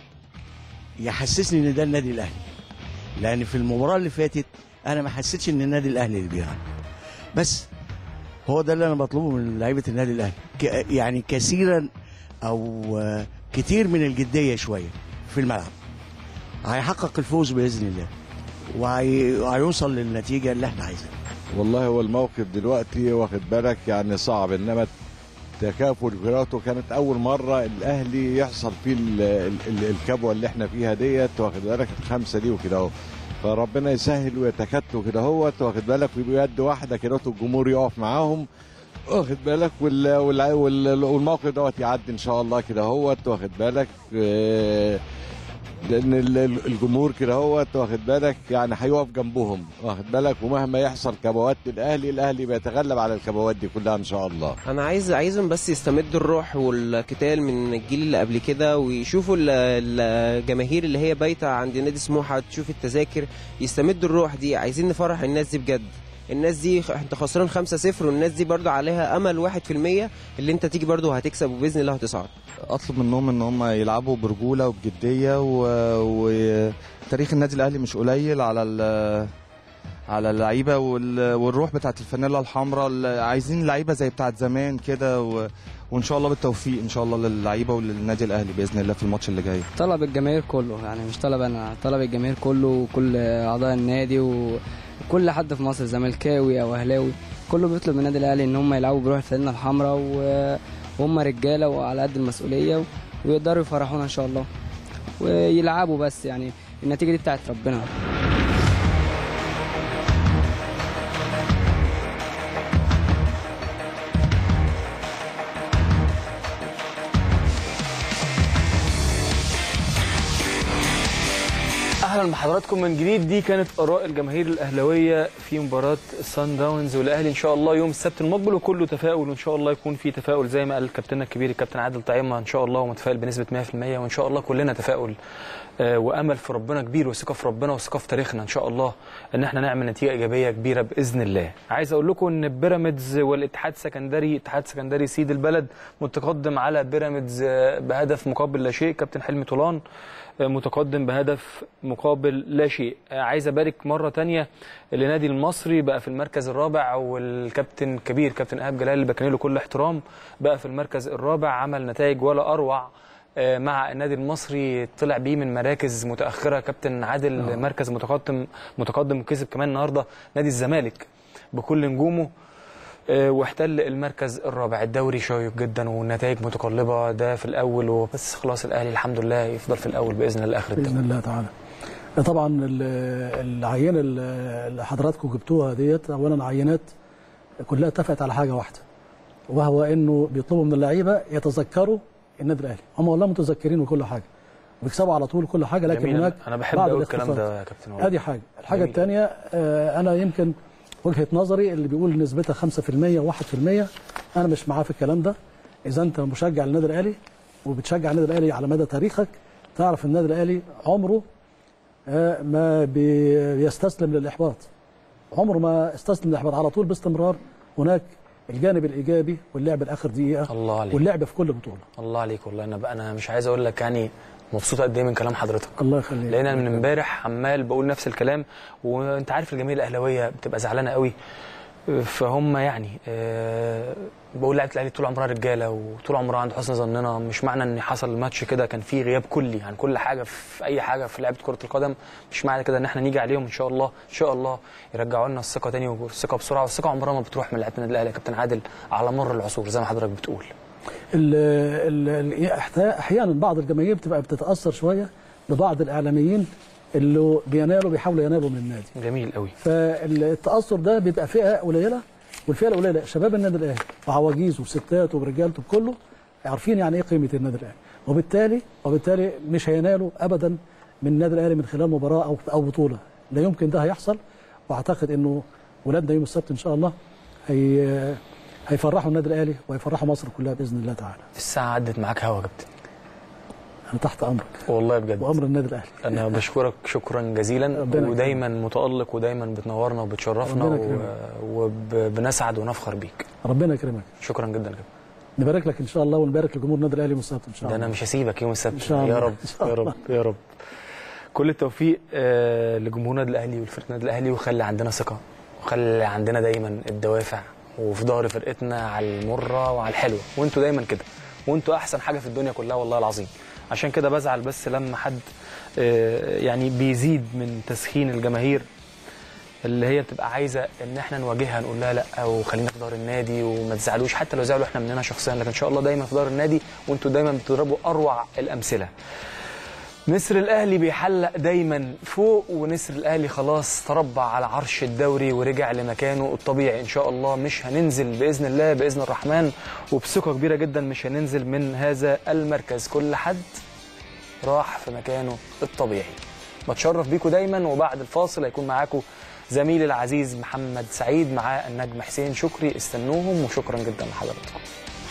يحسسني ان ده النادي الاهلي لان في المباراه اللي فاتت انا ما حسيتش ان النادي الاهلي اللي بيلعب بس هو ده اللي انا بطلبه من لعيبه النادي الاهلي ك- يعني كثيرا او آه، كتير من الجديه شويه في الملعب هيحقق الفوز باذن الله وهي- وهيوصل للنتيجه اللي احنا عايزينها والله هو الموقف دلوقتي واخد بالك يعني صعب انما تكافل قراءته كانت اول مره الاهلي يحصل فيه ال- ال- ال- الكبوه اللي احنا فيها ديت واخد بالك الخمسه دي وكده اهو فربنا يسهل ويتكتلوا كده اهوت واخد بالك ويبقوا يد واحده كده الجمهور يقف معاهم واخد بالك وال... وال... وال... والموقف دوت يعدي ان شاء الله كده اهوت واخد بالك آه، لان ال- ال- الجمهور كده اهوت واخد بالك يعني هيقف جنبهم واخد بالك ومهما يحصل كبوات الاهلي الاهلي بيتغلب على الكبوات دي كلها ان شاء الله انا عايز عايزهم بس يستمدوا الروح والقتال من الجيل اللي قبل كده ويشوفوا ال- الجماهير اللي هي بايته عند نادي سموحه تشوف التذاكر يستمدوا الروح دي عايزين نفرح الناس دي بجد الناس دي خ- انت خسران 5-0 والناس دي برضو عليها امل 1% اللي انت تيجي برضو هتكسب وباذن الله هتصعد اطلب منهم ان هم يلعبوا برجوله وبجديه و- وتاريخ النادي الاهلي مش قليل على ال- على اللعيبه وال- والروح بتاعت الفانيلا الحمراء ال- عايزين لعيبه زي بتاعت زمان كده و... وان شاء الله بالتوفيق ان شاء الله للعيبه وللنادي الاهلي باذن الله في الماتش اللي جاي طلب الجماهير كله يعني مش طلب انا طلب الجماهير كله وكل اعضاء النادي وكل حد في مصر زملكاوي او اهلاوي كله بيطلب من النادي الاهلي ان هم يلعبوا بروح الفانلة الحمراء و- وهم رجاله وعلى قد المسؤوليه ويقدروا يفرحونا ان شاء الله ويلعبوا بس يعني النتيجه دي بتاعت ربنا اهلا بحضراتكم من جديد دي كانت اراء الجماهير الاهلاويه في مباراه السان داونز والاهلي ان شاء الله يوم السبت المقبل وكله تفاؤل وان شاء الله يكون في تفاؤل زي ما قال كابتننا الكبير الكابتن عادل طعيمه ان شاء الله ومتفائل بنسبه 100% وان شاء الله كلنا تفاؤل آه، وامل في ربنا كبير وثقه في ربنا وثقه في تاريخنا ان شاء الله ان احنا نعمل نتيجه ايجابيه كبيره باذن الله عايز اقول لكم ان بيراميدز والاتحاد السكندري اتحاد سكندري سيد البلد متقدم على بيراميدز آه، بهدف مقابل لا شيء كابتن حلمي طولان آه، متقدم بهدف مقابل لا شيء آه، عايز ابارك مره تانية لنادي المصري بقى في المركز الرابع والكابتن كبير كابتن ايهاب جلال اللي بكن له كل احترام بقى في المركز الرابع عمل نتائج ولا اروع آه، مع النادي المصري طلع بيه من مراكز متاخره كابتن عادل آه. مركز متقدم متقدم وكسب كمان النهارده نادي الزمالك بكل نجومه آه، واحتل المركز الرابع الدوري شيق جدا والنتائج متقلبه ده في الاول وبس خلاص الاهلي الحمد لله يفضل في الاول باذن الله اخر الدوري باذن الله تعالى طبعا ال- العينه اللي حضراتكم جبتوها ديت اولا عينات كلها اتفقت على حاجه واحده وهو انه بيطلبوا من اللعيبه يتذكروا النادي الاهلي هم والله متذكرين وكل حاجه بيكسبوا على طول كل حاجه لكن جميل. هناك انا بحب بعض قوي الكلام الاختصاصات. ده يا كابتن والله. ادي حاجه الحاجه جميل. الثانيه انا يمكن وجهه نظري اللي بيقول نسبتها 5% و1% انا مش معاه في الكلام ده اذا انت مشجع للنادي الاهلي وبتشجع النادي الاهلي على مدى تاريخك تعرف النادي الاهلي عمره آه، ما بي- بيستسلم للاحباط عمره ما استسلم للاحباط على طول باستمرار هناك الجانب الايجابي واللعب لاخر دقيقه الله عليك واللعب في كل بطوله الله عليك والله انا بقى انا مش عايز اقول لك يعني مبسوط قد ايه من كلام حضرتك الله يخليك لان انا من امبارح عمال بقول نفس الكلام وانت عارف الجماهير الاهلاويه بتبقى زعلانه قوي فهم يعني آه، بقول لعيبه الاهلي طول عمرها رجاله وطول عمرها عند حسن ظننا مش معنى ان حصل ماتش كده كان فيه غياب كلي عن كل حاجه في اي حاجه في لعبه كره القدم مش معنى كده ان احنا نيجي عليهم ان شاء الله ان شاء الله يرجعوا لنا الثقه تاني والثقه بسرعه والثقه عمرها ما بتروح من لعيبه النادي الاهلي يا كابتن عادل على مر العصور زي ما حضرتك بتقول ال ال ال أحت- احيانا بعض الجماهير بتبقى بتتاثر شويه ببعض الاعلاميين اللي بينالوا بيحاولوا ينالوا من النادي جميل قوي فالتاثر ده بيبقى فئه قليله والفئه القليله شباب النادي الاهلي وعواجيز وستات ورجالته كله عارفين يعني ايه قيمه النادي الاهلي وبالتالي وبالتالي مش هينالوا ابدا من النادي الاهلي من خلال مباراه او او بطوله لا يمكن ده هيحصل واعتقد انه ولادنا يوم السبت ان شاء الله هي هيفرحوا النادي الاهلي وهيفرحوا مصر كلها باذن الله تعالى الساعه عدت معاك هوا يا كابتن انا تحت امرك والله بجد وامر النادي الاهلي انا بشكرك شكرا جزيلا ربنا ودايما متالق ودايما بتنورنا وبتشرفنا ربنا و- يكرمك. وبنسعد ونفخر بيك ربنا يكرمك شكرا جدا يا كابتن نبارك لك ان شاء الله ونبارك لجمهور النادي الاهلي يوم السبت ان شاء ده الله انا مش هسيبك يوم السبت إن شاء يا الله. رب إن شاء يا الله. رب يا رب كل التوفيق آه، لجمهور النادي الاهلي والفرقه النادي الاهلي وخلي عندنا ثقه وخلي عندنا دايما الدوافع وفي ظهر فرقتنا على المره وعلى الحلوه وانتوا دايما كده وانتوا احسن حاجه في الدنيا كلها والله العظيم عشان كده بزعل بس لما حد آه، يعني بيزيد من تسخين الجماهير اللي هي بتبقى عايزه ان احنا نواجهها نقول لها لا وخلينا في ظهر النادي وما تزعلوش حتى لو زعلوا احنا مننا شخصيا لكن ان شاء الله دايما في ظهر النادي وانتوا دايما بتضربوا اروع الامثله نسر الاهلي بيحلق دايما فوق ونسر الاهلي خلاص تربع على عرش الدوري ورجع لمكانه الطبيعي ان شاء الله مش هننزل باذن الله باذن الرحمن وبثقه كبيره جدا مش هننزل من هذا المركز كل حد راح في مكانه الطبيعي بتشرف بيكم دايما وبعد الفاصل هيكون معاكم زميلي العزيز محمد سعيد معاه النجم حسين شكري استنوهم وشكرا جدا لحضراتكم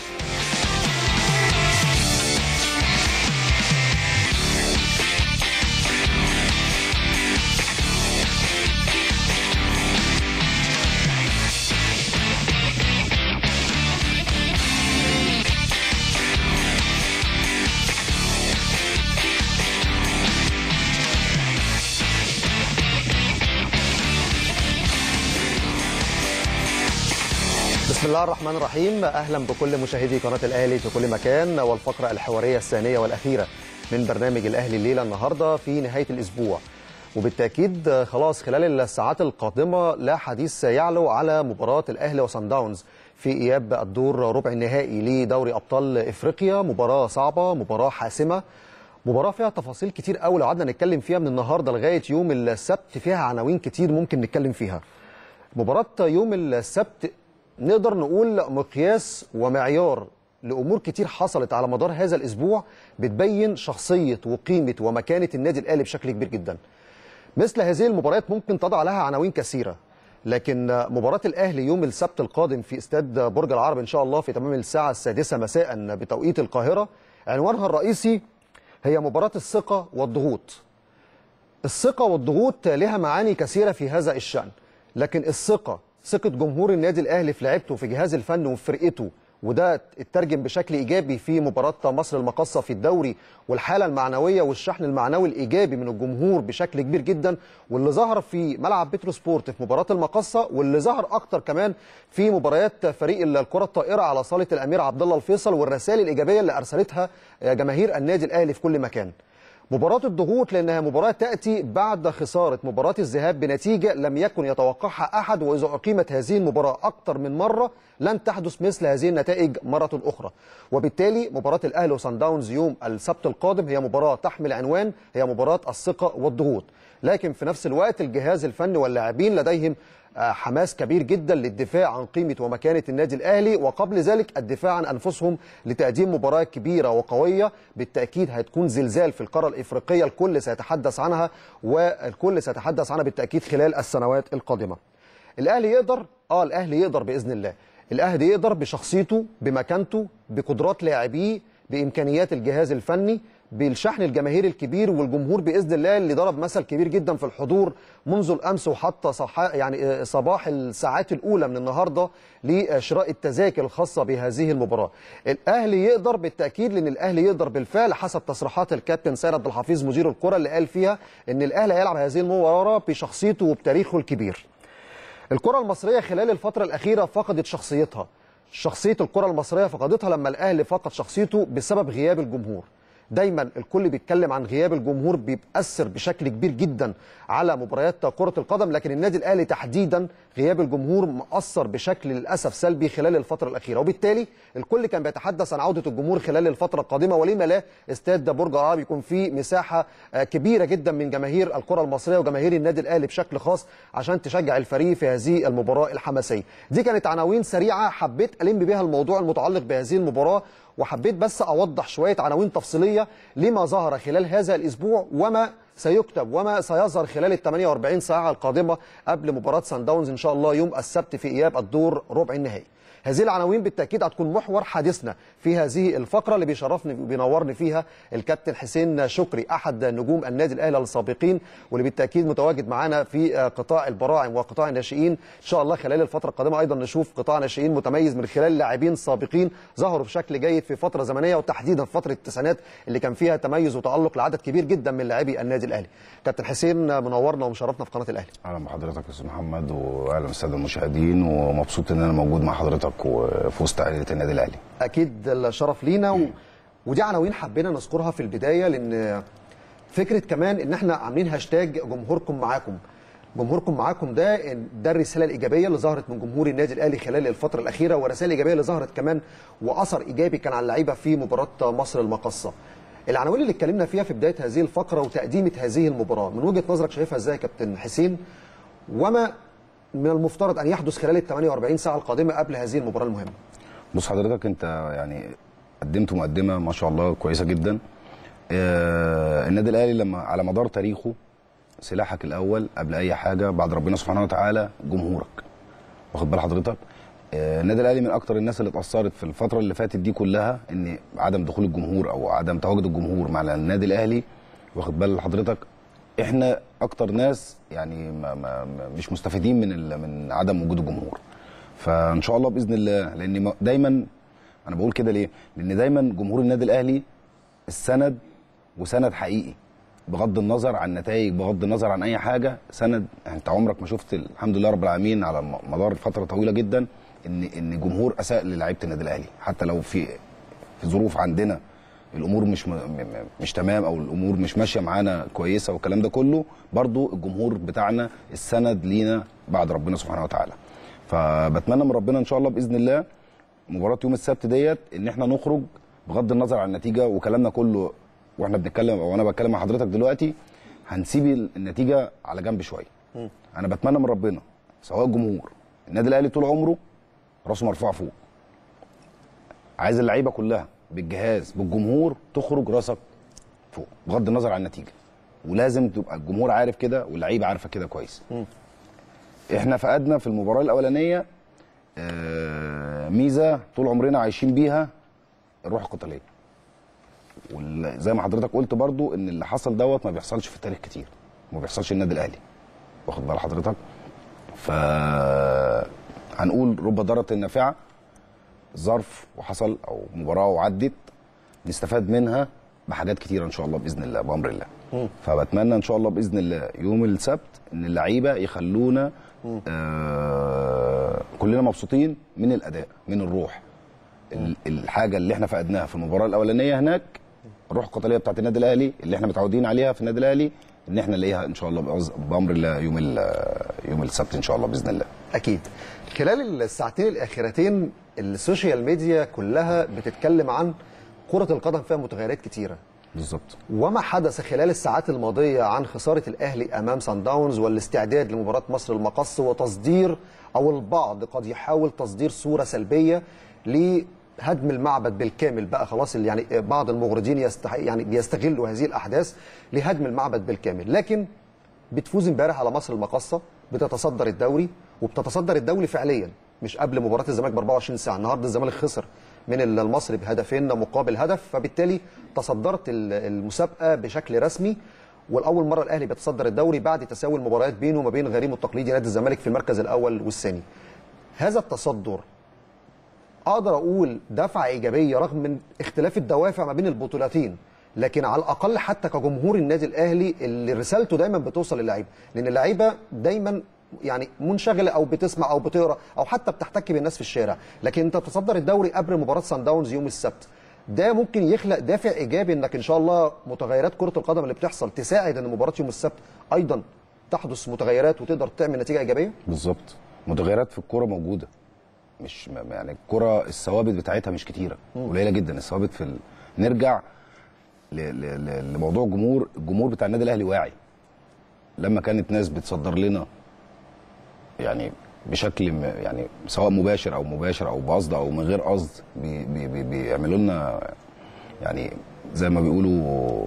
بسم الله الرحمن الرحيم اهلا بكل مشاهدي قناه الاهلي في كل مكان والفقره الحواريه الثانيه والاخيره من برنامج الاهلي الليله النهارده في نهايه الاسبوع وبالتاكيد خلاص خلال الساعات القادمه لا حديث يعلو على مباراه الاهلي وصن داونز في اياب الدور ربع النهائي لدوري ابطال افريقيا مباراه صعبه مباراه حاسمه مباراة فيها تفاصيل كتير قوي لو قعدنا نتكلم فيها من النهارده لغاية يوم السبت فيها عناوين كتير ممكن نتكلم فيها. مباراة يوم السبت نقدر نقول مقياس ومعيار لأمور كتير حصلت على مدار هذا الأسبوع بتبين شخصية وقيمة ومكانة النادي الأهلي بشكل كبير جدا. مثل هذه المباريات ممكن تضع لها عناوين كثيرة لكن مباراة الأهلي يوم السبت القادم في استاد برج العرب إن شاء الله في تمام الساعة السادسة مساء بتوقيت القاهرة عنوانها الرئيسي هي مباراة الثقة والضغوط الثقة والضغوط لها معاني كثيرة في هذا الشأن لكن الثقة ثقة جمهور النادي الأهلي في لعيبته في جهاز الفن وفي فرقته وده اترجم بشكل إيجابي في مباراة مصر المقاصة في الدوري والحالة المعنوية والشحن المعنوي الإيجابي من الجمهور بشكل كبير جدا واللي ظهر في ملعب بترو سبورت في مباراة المقاصة واللي ظهر أكتر كمان في مباريات فريق الكرة الطائرة على صالة الأمير عبد الله الفيصل والرسائل الإيجابية اللي أرسلتها جماهير النادي الأهلي في كل مكان مباراة الضغوط لأنها مباراة تأتي بعد خسارة مباراة الذهاب بنتيجة لم يكن يتوقعها أحد وإذا أقيمت هذه المباراة أكثر من مرة لن تحدث مثل هذه النتائج مرة أخرى وبالتالي مباراة الأهلي وصن داونز يوم السبت القادم هي مباراة تحمل عنوان هي مباراة الثقة والضغوط لكن في نفس الوقت الجهاز الفني واللاعبين لديهم حماس كبير جدا للدفاع عن قيمة ومكانة النادي الأهلي وقبل ذلك الدفاع عن أنفسهم لتقديم مباراة كبيرة وقوية بالتأكيد هتكون زلزال في القارة الإفريقية الكل سيتحدث عنها والكل سيتحدث عنها بالتأكيد خلال السنوات القادمة الأهلي يقدر؟ آه الأهلي يقدر بإذن الله الأهلي يقدر بشخصيته بمكانته بقدرات لاعبيه بإمكانيات الجهاز الفني بالشحن الجماهيري الكبير والجمهور باذن الله اللي ضرب مثل كبير جدا في الحضور منذ الامس وحتى صح يعني آه، صباح الساعات الاولى من النهارده لشراء التذاكر الخاصه بهذه المباراه. الاهلي يقدر بالتاكيد لان الاهلي يقدر بالفعل حسب تصريحات الكابتن سيد عبد الحفيظ مدير الكره اللي قال فيها ان الاهلي هيلعب هذه المباراه بشخصيته وبتاريخه الكبير. الكرة المصرية خلال الفترة الأخيرة فقدت شخصيتها شخصية الكرة المصرية فقدتها لما الأهلي فقد شخصيته بسبب غياب الجمهور دايما الكل بيتكلم عن غياب الجمهور بيأثر بشكل كبير جدا على مباريات كرة القدم لكن النادي الأهلي تحديدا غياب الجمهور مأثر بشكل للأسف سلبي خلال الفترة الأخيرة وبالتالي الكل كان بيتحدث عن عودة الجمهور خلال الفترة القادمة ولما لا استاد برج العرب يكون فيه مساحة آه، كبيرة جدا من جماهير الكرة المصرية وجماهير النادي الأهلي بشكل خاص عشان تشجع الفريق في هذه المباراة الحماسية دي كانت عناوين سريعة حبيت ألم بها الموضوع المتعلق بهذه المباراة وحبيت بس اوضح شويه عناوين تفصيليه لما ظهر خلال هذا الاسبوع وما سيكتب وما سيظهر خلال ال 48 ساعه القادمه قبل مباراه سان داونز ان شاء الله يوم السبت في اياب الدور ربع النهائي. هذه العناوين بالتاكيد هتكون محور حديثنا في هذه الفقره اللي بيشرفني وبينورني فيها الكابتن حسين شكري احد نجوم النادي الاهلي السابقين واللي بالتاكيد متواجد معانا في قطاع البراعم وقطاع الناشئين ان شاء الله خلال الفتره القادمه ايضا نشوف قطاع ناشئين متميز من خلال لاعبين سابقين ظهروا بشكل جيد في فتره زمنيه وتحديدا في فتره التسعينات اللي كان فيها تميز وتالق لعدد كبير جدا من لاعبي النادي الاهلي كابتن حسين منورنا ومشرفنا في قناه الاهلي اهلا بحضرتك يا استاذ محمد واهلا بالساده المشاهدين ومبسوط ان انا موجود مع حضرتك وفي وسط عائله النادي الاهلي اكيد الشرف لينا و... ودي عناوين حبينا نذكرها في البدايه لان فكره كمان ان احنا عاملين هاشتاج جمهوركم معاكم جمهوركم معاكم ده ده الرساله الايجابيه اللي ظهرت من جمهور النادي الاهلي خلال الفتره الاخيره ورسائل ايجابيه اللي ظهرت كمان واثر ايجابي كان على اللعيبه في مباراه مصر المقصه العناوين اللي اتكلمنا فيها في بدايه هذه الفقره وتقديمه هذه المباراه من وجهه نظرك شايفها ازاي يا كابتن حسين وما من المفترض ان يحدث خلال ال 48 ساعه القادمه قبل هذه المباراه المهمه بص حضرتك انت يعني قدمت مقدمه ما شاء الله كويسه جدا آه النادي الاهلي لما على مدار تاريخه سلاحك الاول قبل اي حاجه بعد ربنا سبحانه وتعالى جمهورك واخد بال حضرتك آه النادي الاهلي من اكتر الناس اللي اتاثرت في الفتره اللي فاتت دي كلها ان عدم دخول الجمهور او عدم تواجد الجمهور مع النادي الاهلي واخد بال حضرتك احنا اكتر ناس يعني ما ما ما- مش مستفيدين من ال- من عدم وجود الجمهور فان شاء الله باذن الله لان ما- دايما انا بقول كده ليه لان دايما جمهور النادي الاهلي السند وسند حقيقي بغض النظر عن نتائج بغض النظر عن اي حاجه سند انت عمرك ما شفت الحمد لله رب العالمين على م- مدار فتره طويله جدا ان ان جمهور اساء للعيبه النادي الاهلي حتى لو في في ظروف عندنا الامور مش م... م- مش تمام او الامور مش ماشيه معانا كويسه والكلام ده كله برضو الجمهور بتاعنا السند لينا بعد ربنا سبحانه وتعالى فبتمنى من ربنا ان شاء الله باذن الله مباراه يوم السبت ديت ان احنا نخرج بغض النظر عن النتيجه وكلامنا كله واحنا بنتكلم او انا بتكلم مع حضرتك دلوقتي هنسيب النتيجه على جنب شويه انا بتمنى من ربنا سواء الجمهور النادي الاهلي طول عمره راسه مرفوع فوق عايز اللعيبه كلها بالجهاز بالجمهور تخرج راسك فوق بغض النظر عن النتيجه ولازم تبقى الجمهور عارف كده واللعيبه عارفه كده كويس احنا فقدنا في المباراه الاولانيه آه، ميزه طول عمرنا عايشين بيها الروح القتاليه وزي ما حضرتك قلت برضو ان اللي حصل دوت ما بيحصلش في التاريخ كتير ما بيحصلش النادي الاهلي واخد بال حضرتك ف هنقول رب ضاره نافعه ظرف وحصل او مباراه وعدت نستفاد منها بحاجات كتيره ان شاء الله باذن الله بامر الله فبتمنى ان شاء الله باذن الله يوم السبت ان اللعيبه يخلونا آه كلنا مبسوطين من الاداء من الروح ال- الحاجه اللي احنا فقدناها في المباراه الاولانيه هناك الروح القتاليه بتاعت النادي الاهلي اللي احنا متعودين عليها في النادي الاهلي ان احنا نلاقيها ان شاء الله بأز- بامر الله يوم ال- يوم السبت ان شاء الله باذن الله اكيد خلال الساعتين الاخيرتين السوشيال ميديا كلها بتتكلم عن كرة القدم فيها متغيرات كتيرة بالظبط وما حدث خلال الساعات الماضية عن خسارة الأهلي أمام سان داونز والاستعداد لمباراة مصر المقص وتصدير أو البعض قد يحاول تصدير صورة سلبية لهدم المعبد بالكامل بقى خلاص اللي يعني بعض المغردين يستح يعني بيستغلوا هذه الأحداث لهدم المعبد بالكامل لكن بتفوز امبارح على مصر المقصة بتتصدر الدوري وبتتصدر الدوري فعليا مش قبل مباراة الزمالك ب 24 ساعة النهارده الزمالك خسر من المصري بهدفين مقابل هدف فبالتالي تصدرت ال- المسابقه بشكل رسمي والاول مره الاهلي بيتصدر الدوري بعد تساوي المباريات بينه وما بين غريمه التقليدي نادي الزمالك في المركز الاول والثاني هذا التصدر اقدر اقول دفعه ايجابيه رغم من اختلاف الدوافع ما بين البطولتين لكن على الاقل حتى كجمهور النادي الاهلي اللي رسالته دايما بتوصل للعيبه لان اللعيبه دايما يعني منشغله او بتسمع او بتقرا او حتى بتحتك بالناس في الشارع لكن انت بتصدر الدوري قبل مباراه سان داونز يوم السبت ده ممكن يخلق دافع ايجابي انك ان شاء الله متغيرات كره القدم اللي بتحصل تساعد ان مباراه يوم السبت ايضا تحدث متغيرات وتقدر تعمل نتيجه ايجابيه بالظبط متغيرات في الكوره موجوده مش م- يعني الكوره الثوابت بتاعتها مش كتيره مم. قليله جدا الثوابت في ال... نرجع ل... ل... ل... لموضوع الجمهور الجمهور بتاع النادي الاهلي واعي لما كانت ناس بتصدر لنا يعني بشكل م... يعني سواء مباشر او مباشر او بقصد او من غير قصد بي... بي... بي... بيعملوا لنا يعني زي ما بيقولوا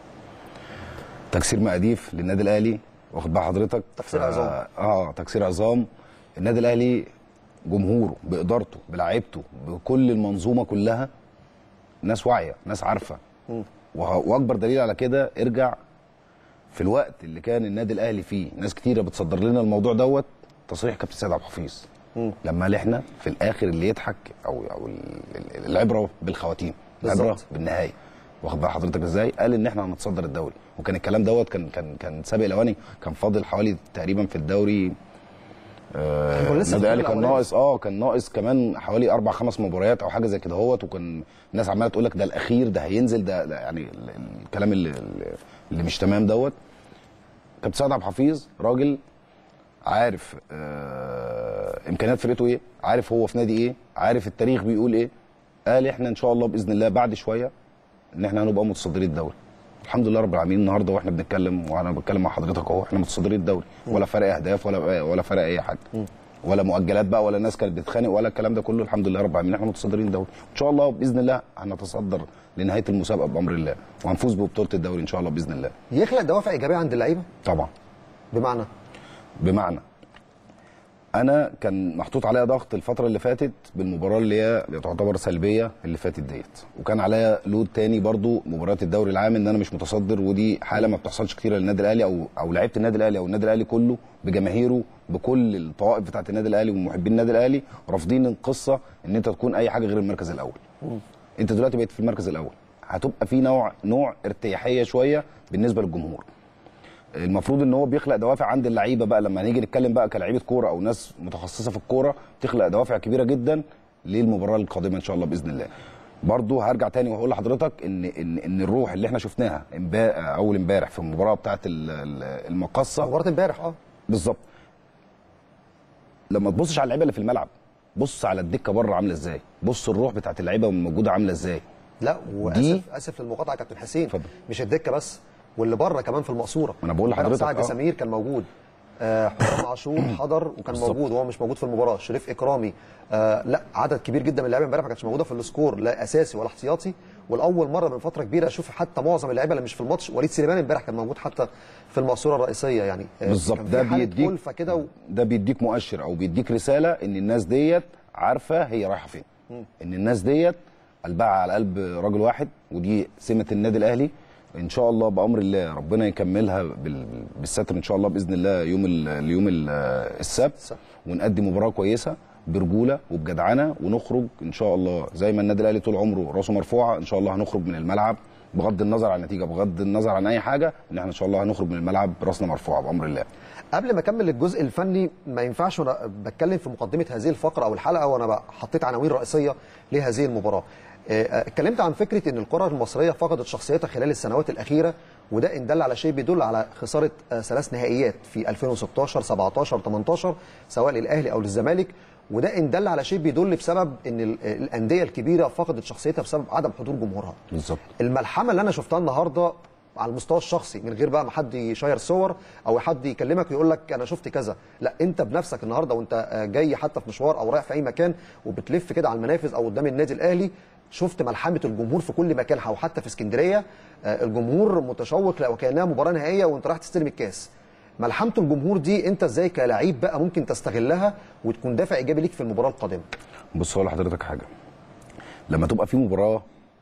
تكسير مقاديف للنادي الاهلي واخد بال حضرتك تكسير ف- عظام. اه تكسير عظام النادي الاهلي جمهوره بادارته بلعيبته بكل المنظومه كلها ناس واعيه ناس عارفه مم. وه- واكبر دليل على كده ارجع في الوقت اللي كان النادي الاهلي فيه ناس كتيره بتصدر لنا الموضوع دوت تصريح كابتن سيد عبد الحفيظ مم. لما قال احنا في الاخر اللي يضحك او او ال- ال- العبره بالخواتيم العبره بالظبط. بالنهايه واخد بال حضرتك ازاي قال ان احنا هنتصدر الدوري وكان الكلام دوت كان كان كان سابق الاواني كان فاضل حوالي تقريبا في الدوري آه كنا لسه في النادي الاهلي الدور كان الأولاني. ناقص اه كان ناقص كمان حوالي اربع خمس مباريات او حاجه زي كده هوت وكان الناس عماله تقول لك ده الاخير ده هينزل ده, ده يعني ال- ال- الكلام اللي, اللي مش تمام دوت كابتن سعد عبد الحفيظ راجل عارف آه امكانيات فرقته ايه عارف هو في نادي ايه عارف التاريخ بيقول ايه قال احنا ان شاء الله باذن الله بعد شويه ان احنا هنبقى متصدرين الدوري الحمد لله رب العالمين النهارده واحنا بنتكلم وانا بتكلم مع حضرتك اهو احنا متصدرين الدوري ولا فرق اهداف ولا ولا فرق اي حاجه ولا مؤجلات بقى ولا الناس كانت بتتخانق ولا الكلام ده كله الحمد لله رب العالمين احنا متصدرين الدوري ان شاء الله باذن الله هنتصدر لنهايه المسابقه بامر الله وهنفوز ببطوله الدوري ان شاء الله باذن الله يخلق دوافع ايجابيه عند اللعيبه طبعا بمعنى بمعنى انا كان محطوط عليا ضغط الفتره اللي فاتت بالمباراه اللي هي تعتبر سلبيه اللي فاتت ديت وكان عليا لود تاني برضو مباراه الدوري العام ان انا مش متصدر ودي حاله ما بتحصلش كتير للنادي الاهلي او او لعيبه النادي الاهلي او النادي الاهلي كله بجماهيره بكل الطوائف بتاعه النادي الاهلي ومحبين النادي الاهلي رافضين القصه ان انت تكون اي حاجه غير المركز الاول انت دلوقتي بقيت في المركز الاول هتبقى في نوع نوع ارتياحيه شويه بالنسبه للجمهور المفروض ان هو بيخلق دوافع عند اللعيبه بقى لما نيجي نتكلم بقى كلاعيبه كوره او ناس متخصصه في الكوره بتخلق دوافع كبيره جدا للمباراه القادمه ان شاء الله باذن الله برضو هرجع تاني وهقول لحضرتك ان ان ان الروح اللي احنا شفناها امبارح اول امبارح في المباراه بتاعه ال- ال- المقصه مباراه امبارح اه بالظبط لما تبصش على اللعيبه اللي في الملعب بص على الدكه بره عامله ازاي بص الروح بتاعه اللعيبه الموجوده عامله ازاي لا دي- واسف اسف للمقاطعه يا كابتن حسين مش الدكه بس واللي بره كمان في المقصوره ما أنا بقول امبارح لحضرتك، سعد آه. سمير كان موجود آه حسام عاشور حضر وكان بالظبط. موجود وهو مش موجود في المباراه شريف اكرامي آه لا عدد كبير جدا من اللعيبه امبارح ما كانتش موجوده في السكور لا اساسي ولا احتياطي والاول مره من فتره كبيره اشوف حتى معظم اللعيبه اللي مش في الماتش وليد سليمان امبارح كان موجود حتى في المقصوره الرئيسيه يعني آه، بالظبط كان ده في حالة بيديك ألفة كده و... ده بيديك مؤشر او بيديك رساله ان الناس ديت عارفه هي رايحه فين مم. ان الناس ديت قلبها على قلب راجل واحد ودي سمه النادي الاهلي ان شاء الله بامر الله ربنا يكملها بال- بالستر ان شاء الله باذن الله يوم ال- اليوم ال- السبت ونقدم مباراه كويسه برجوله وبجدعنه ونخرج ان شاء الله زي ما النادي الاهلي طول عمره راسه مرفوعه ان شاء الله هنخرج من الملعب بغض النظر عن النتيجه بغض النظر عن اي حاجه ان احنا ان شاء الله هنخرج من الملعب راسنا مرفوعه بامر الله قبل ما اكمل الجزء الفني ما ينفعش وانا بتكلم في مقدمه هذه الفقره او الحلقه وانا بقى حطيت عناوين رئيسيه لهذه المباراه. آه، آه، اتكلمت عن فكره ان الكره المصريه فقدت شخصيتها خلال السنوات الاخيره وده ان دل على شيء بيدل على خساره آه، ثلاث نهائيات في 2016 17 18 سواء للاهلي او للزمالك وده ان دل على شيء بيدل بسبب ان ال- الانديه الكبيره فقدت شخصيتها بسبب عدم حضور جمهورها. بالظبط الملحمه اللي انا شفتها النهارده على المستوى الشخصي من غير بقى ما حد يشير صور او حد يكلمك ويقول لك انا شفت كذا لا انت بنفسك النهارده وانت آه، جاي حتى في مشوار او رايح في اي مكان وبتلف كده على المنافذ او قدام النادي الاهلي شفت ملحمه الجمهور في كل مكان او حتى في اسكندريه آه، الجمهور متشوق لا وكانها مباراه نهائيه وانت رايح تستلم الكاس ملحمه الجمهور دي انت ازاي كلاعب بقى ممكن تستغلها وتكون دافع ايجابي ليك في المباراه القادمه بص هقول لحضرتك حاجه لما تبقى في مباراه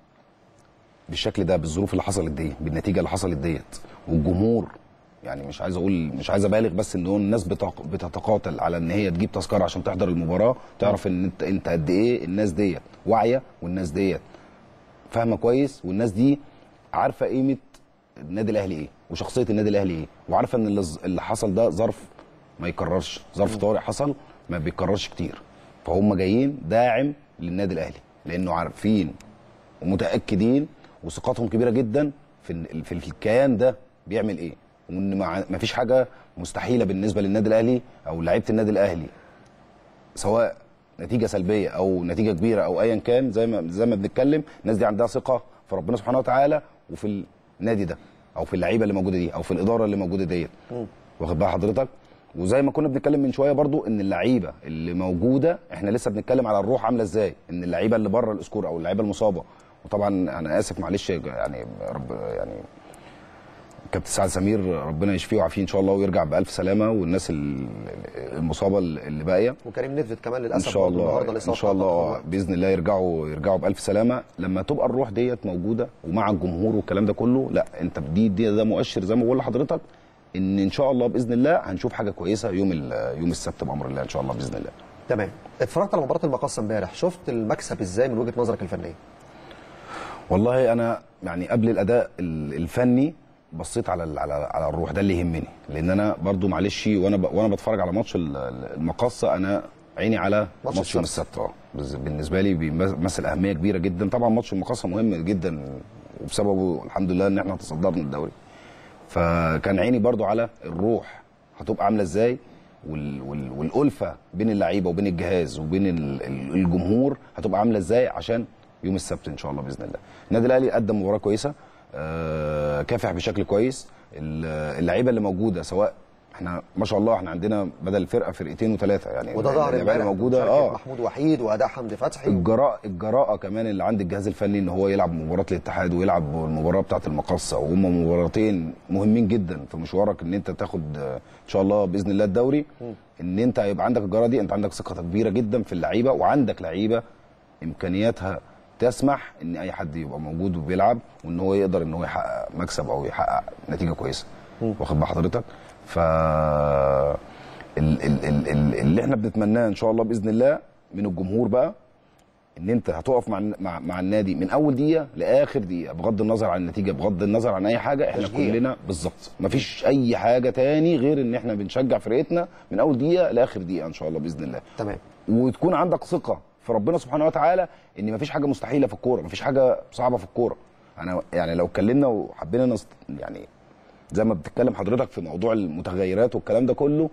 بالشكل ده بالظروف اللي حصلت دي بالنتيجه اللي حصلت ديت والجمهور يعني مش عايز اقول مش عايز ابالغ بس ان هو الناس بتق- بتتقاتل على ان هي تجيب تذكره عشان تحضر المباراه تعرف ان انت انت قد ايه الناس ديت واعيه والناس ديت فاهمه كويس والناس دي عارفه قيمه النادي الاهلي ايه وشخصيه النادي الاهلي ايه وعارفه ان اللي اللي حصل ده ظرف ما يكررش ظرف طارئ حصل ما بيتكررش كتير فهم جايين داعم للنادي الاهلي لانه عارفين ومتاكدين وثقتهم كبيره جدا في ال- في الكيان ده بيعمل ايه وان ما ما فيش حاجه مستحيله بالنسبه للنادي الاهلي او لعيبه النادي الاهلي سواء نتيجه سلبيه او نتيجه كبيره او ايا كان زي ما زي ما بنتكلم الناس دي عندها ثقه في ربنا سبحانه وتعالى وفي النادي ده او في اللعيبه اللي موجوده دي او في الاداره اللي موجوده ديت واخد بال حضرتك وزي ما كنا بنتكلم من شويه برضو ان اللعيبه اللي موجوده احنا لسه بنتكلم على الروح عامله ازاي ان اللعيبه اللي بره الاسكور او اللعيبه المصابه وطبعا انا اسف معلش يعني رب يعني كابتن سعد سمير ربنا يشفيه ويعافيه ان شاء الله ويرجع بالف سلامه والناس ال- المصابه اللي باقيه وكريم نيدفيد كمان ان للاسف شاء برضه الله النهارده ان الإصابة شاء الله بتاعته. آه، باذن الله يرجعوا يرجعوا بالف سلامه لما تبقى الروح ديت موجوده ومع الجمهور والكلام ده كله لا انت دي, دي ده مؤشر زي ما بقول لحضرتك ان ان شاء الله باذن الله هنشوف حاجه كويسه يوم ال- يوم السبت بامر الله ان شاء الله باذن الله تمام اتفرجت على مباراه المقصه امبارح شفت المكسب ازاي من وجهه نظرك الفنيه والله انا يعني قبل الاداء ال- الفني بصيت على ال- على على الروح ده اللي يهمني لان انا برضو معلش وانا ب... وانا بتفرج على ماتش ال- ال- المقصه انا عيني على ماتش ماتش يوم السبت. السبت اه بز- بالنسبه لي بيمثل اهميه كبيره جدا طبعا ماتش المقصه مهم جدا وبسببه الحمد لله ان احنا تصدرنا الدوري فكان عيني برضو على الروح هتبقى عامله ازاي وال وال والالفه بين اللعيبه وبين الجهاز وبين ال- ال- الجمهور هتبقى عامله ازاي عشان يوم السبت ان شاء الله باذن الله النادي الاهلي قدم مباراه كويسه آه، كافح بشكل كويس ال- اللعيبه اللي موجوده سواء احنا ما شاء الله احنا عندنا بدل الفرقه فرقتين وثلاثه يعني وده ظهر اللعيبه اللي امبارح موجوده بمشاركة اه محمود وحيد واداء حمدي فتحي الجراء الجراءه كمان اللي عند الجهاز الفني ان هو يلعب مباراه الاتحاد ويلعب المباراه بتاعه المقصه وهم مباراتين مهمين جدا في مشوارك ان انت تاخد آه، ان شاء الله باذن الله الدوري ان انت هيبقى عندك الجراءه دي انت عندك ثقه كبيره جدا في اللعيبه وعندك لعيبه امكانياتها تسمح ان اي حد يبقى موجود وبيلعب وان هو يقدر ان هو يحقق مكسب او يحقق نتيجه كويسه واخد بال حضرتك ف ال- ال- ال- ال- اللي احنا بنتمناه ان شاء الله باذن الله من الجمهور بقى ان انت هتقف مع مع, مع النادي من اول دقيقه لاخر دقيقه بغض النظر عن النتيجه بغض النظر عن اي حاجه احنا تشجيع. كلنا بالظبط مفيش اي حاجه تاني غير ان احنا بنشجع فرقتنا من اول دقيقه لاخر دقيقه ان شاء الله باذن الله تمام وتكون عندك ثقه في ربنا سبحانه وتعالى ان مفيش حاجه مستحيله في الكوره مفيش حاجه صعبه في الكوره انا يعني لو اتكلمنا وحبينا نست... يعني زي ما بتتكلم حضرتك في موضوع المتغيرات والكلام ده كله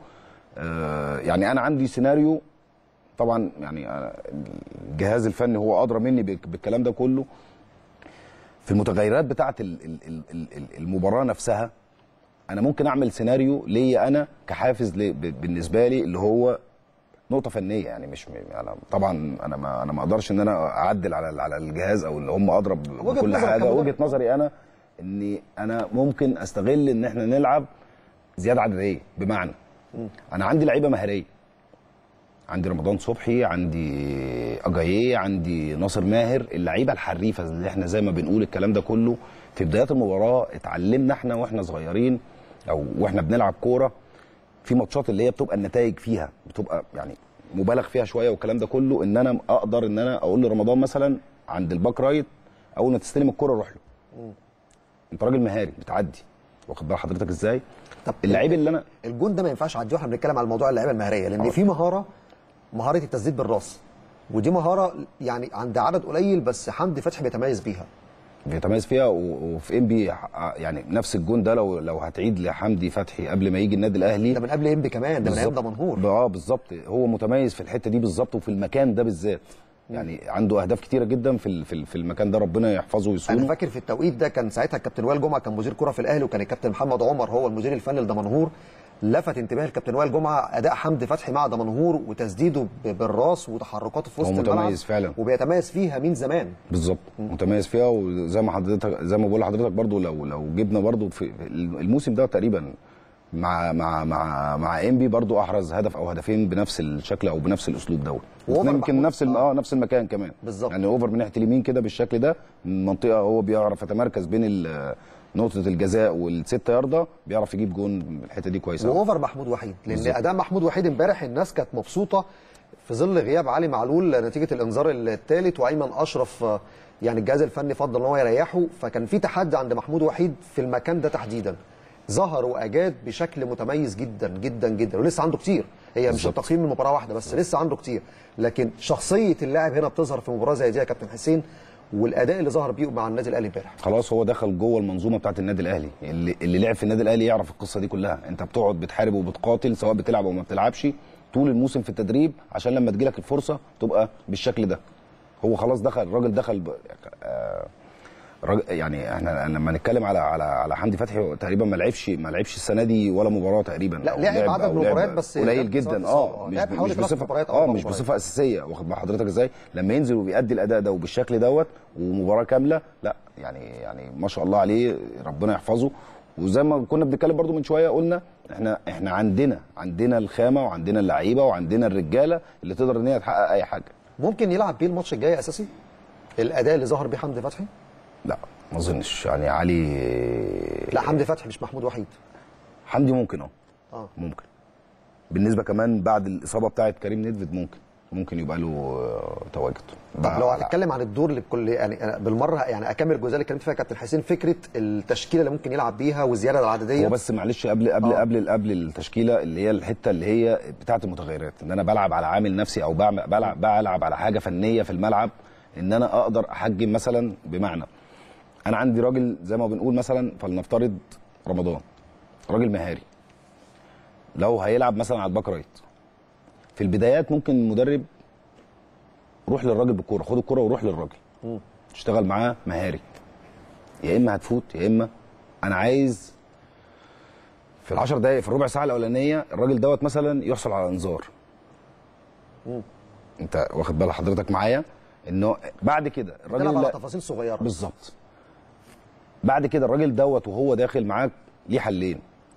آه يعني انا عندي سيناريو طبعا يعني أنا الجهاز الفني هو ادرى مني بالك- بالكلام ده كله في المتغيرات بتاعه ال- ال- ال- ال- ال- المباراه نفسها انا ممكن اعمل سيناريو ليا انا كحافز لي- ب- بالنسبه لي اللي هو نقطه فنيه يعني مش م- انا طبعا انا ما انا ما اقدرش ان انا اعدل على على الجهاز او اللي هم ادرى ب- وجهة بكل نظرك حاجه كمدرب. وجهه نظري انا اني انا ممكن استغل ان احنا نلعب زياده عدديه بمعنى انا عندي لعيبه مهاريه عندي رمضان صبحي عندي اجاييه عندي ناصر ماهر اللعيبه الحريفه اللي احنا زي ما بنقول الكلام ده كله في بدايات المباراه اتعلمنا احنا واحنا صغيرين او واحنا بنلعب كوره في ماتشات اللي هي بتبقى النتائج فيها بتبقى يعني مبالغ فيها شويه والكلام ده كله ان انا اقدر ان انا اقول لرمضان مثلا عند الباك رايت اول ما تستلم الكوره روح له انت راجل مهاري بتعدي واخد بال حضرتك ازاي طب اللعيب اللي انا الجون ده ما ينفعش اعديه واحنا بنتكلم على موضوع اللعيبه المهاريه لان في مهاره مهاره التسديد بالراس ودي مهاره يعني عند عدد قليل بس حمدي فتحي بيتميز بيها بيتميز فيها و- وفي ام بي يعني نفس الجون ده لو لو هتعيد لحمدي فتحي قبل ما يجي النادي الاهلي ده من قبل انبي كمان ده من ايام بالظبط. دمنهور اه بالظبط هو متميز في الحته دي بالظبط وفي المكان ده بالذات يعني عنده اهداف كتيره جدا في ال- في ال- في المكان ده ربنا يحفظه انا ويصونه فاكر في التوقيت ده كان ساعتها الكابتن وائل جمعه كان مدير كره في الاهلي وكان الكابتن محمد عمر هو المدير الفني لدمنهور لفت انتباه الكابتن وائل جمعه اداء حمدي فتحي مع دمنهور وتسديده ب- بالراس وتحركاته في هو وسط الملعب متميز فعلا. وبيتميز فيها من زمان بالظبط متميز فيها وزي ما حضرتك زي ما بقول لحضرتك برضو لو لو جبنا برضو في الموسم ده تقريبا مع مع مع مع انبي برضو احرز هدف او هدفين بنفس الشكل او بنفس الاسلوب دوت وأوفر يمكن محمود. نفس الم- اه نفس المكان كمان بالظبط. يعني اوفر من ناحيه اليمين كده بالشكل ده المنطقه هو بيعرف يتمركز بين ال- نقطه الجزاء والست يارده بيعرف يجيب جون من الحته دي كويسه أوي. واوفر محمود وحيد لان بالظبط. اداء محمود وحيد امبارح الناس كانت مبسوطه في ظل غياب علي معلول نتيجه الانذار الثالث وايمن اشرف آه، يعني الجهاز الفني فضل ان هو يريحه فكان في تحدي عند محمود وحيد في المكان ده تحديدا ظهر واجاد بشكل متميز جدا جدا جدا ولسه عنده كتير هي مش بالظبط. التقييم من مباراه واحده بس لسه عنده كتير لكن شخصيه اللاعب هنا بتظهر في مباراه زي دي يا كابتن حسين والاداء اللي ظهر بيه مع النادي الاهلي امبارح خلاص هو دخل جوه المنظومه بتاعت النادي الاهلي اللي, اللي لعب في النادي الاهلي يعرف القصه دي كلها انت بتقعد بتحارب وبتقاتل سواء بتلعب او ما بتلعبش طول الموسم في التدريب عشان لما تجيلك الفرصه تبقى بالشكل ده هو خلاص دخل الراجل دخل ب... آه راجل يعني احنا لما نتكلم على على على حمدي فتحي هو تقريبا ما لعبش ما لعبش السنه دي ولا مباراه تقريبا لا، أو لعب لعب- عدد أو لعب مباريات بس قليل لعب جدا بسبب اه إصابة. مش, لعب حوالي مش ثلاث بصفه مباريات أو اه أربع مش مباريات. بصفه اساسيه واخد بال حضرتك ازاي لما ينزل وبيأدي الاداء ده وبالشكل دوت ومباراه كامله لا يعني يعني ما شاء الله عليه ربنا يحفظه وزي ما كنا بنتكلم برضو من شويه قلنا احنا احنا عندنا عندنا الخامه وعندنا اللعيبه وعندنا الرجاله اللي تقدر ان هي تحقق اي حاجه ممكن يلعب بيه الماتش الجاي اساسي الاداء اللي ظهر بيه حمدي فتحي لا ما اظنش يعني علي لا حمدي فتحي مش محمود وحيد حمدي ممكن اه اه ممكن بالنسبه كمان بعد الاصابه بتاعت كريم نيدفيد ممكن ممكن يبقى له آه، تواجد طب لو هنتكلم عن الدور لكل يعني أنا بالمره يعني اكمل الجزئيه اللي اتكلمت فيها كابتن حسين فكره التشكيله اللي ممكن يلعب بيها والزياده العدديه هو بس معلش قبل قبل آه. قبل قبل التشكيله اللي هي الحته اللي هي بتاعه المتغيرات ان انا بلعب على عامل نفسي او بعمل- بلعب بلعب على حاجه فنيه في الملعب ان انا اقدر احجم مثلا بمعنى انا عندي راجل زي ما بنقول مثلا فلنفترض رمضان راجل مهاري لو هيلعب مثلا على الباك رايت في البدايات ممكن المدرب روح للراجل بالكوره خد الكوره وروح للراجل مم. تشتغل معاه مهاري يا اما هتفوت يا اما انا عايز في العشر دقائق في الربع ساعه الاولانيه الراجل دوت مثلا يحصل على انذار مم. انت واخد بال حضرتك معايا انه بعد كده الراجل بتلعب على اللي- تفاصيل صغيره بالظبط بعد كده الراجل دوت وهو داخل معاك ليه حلين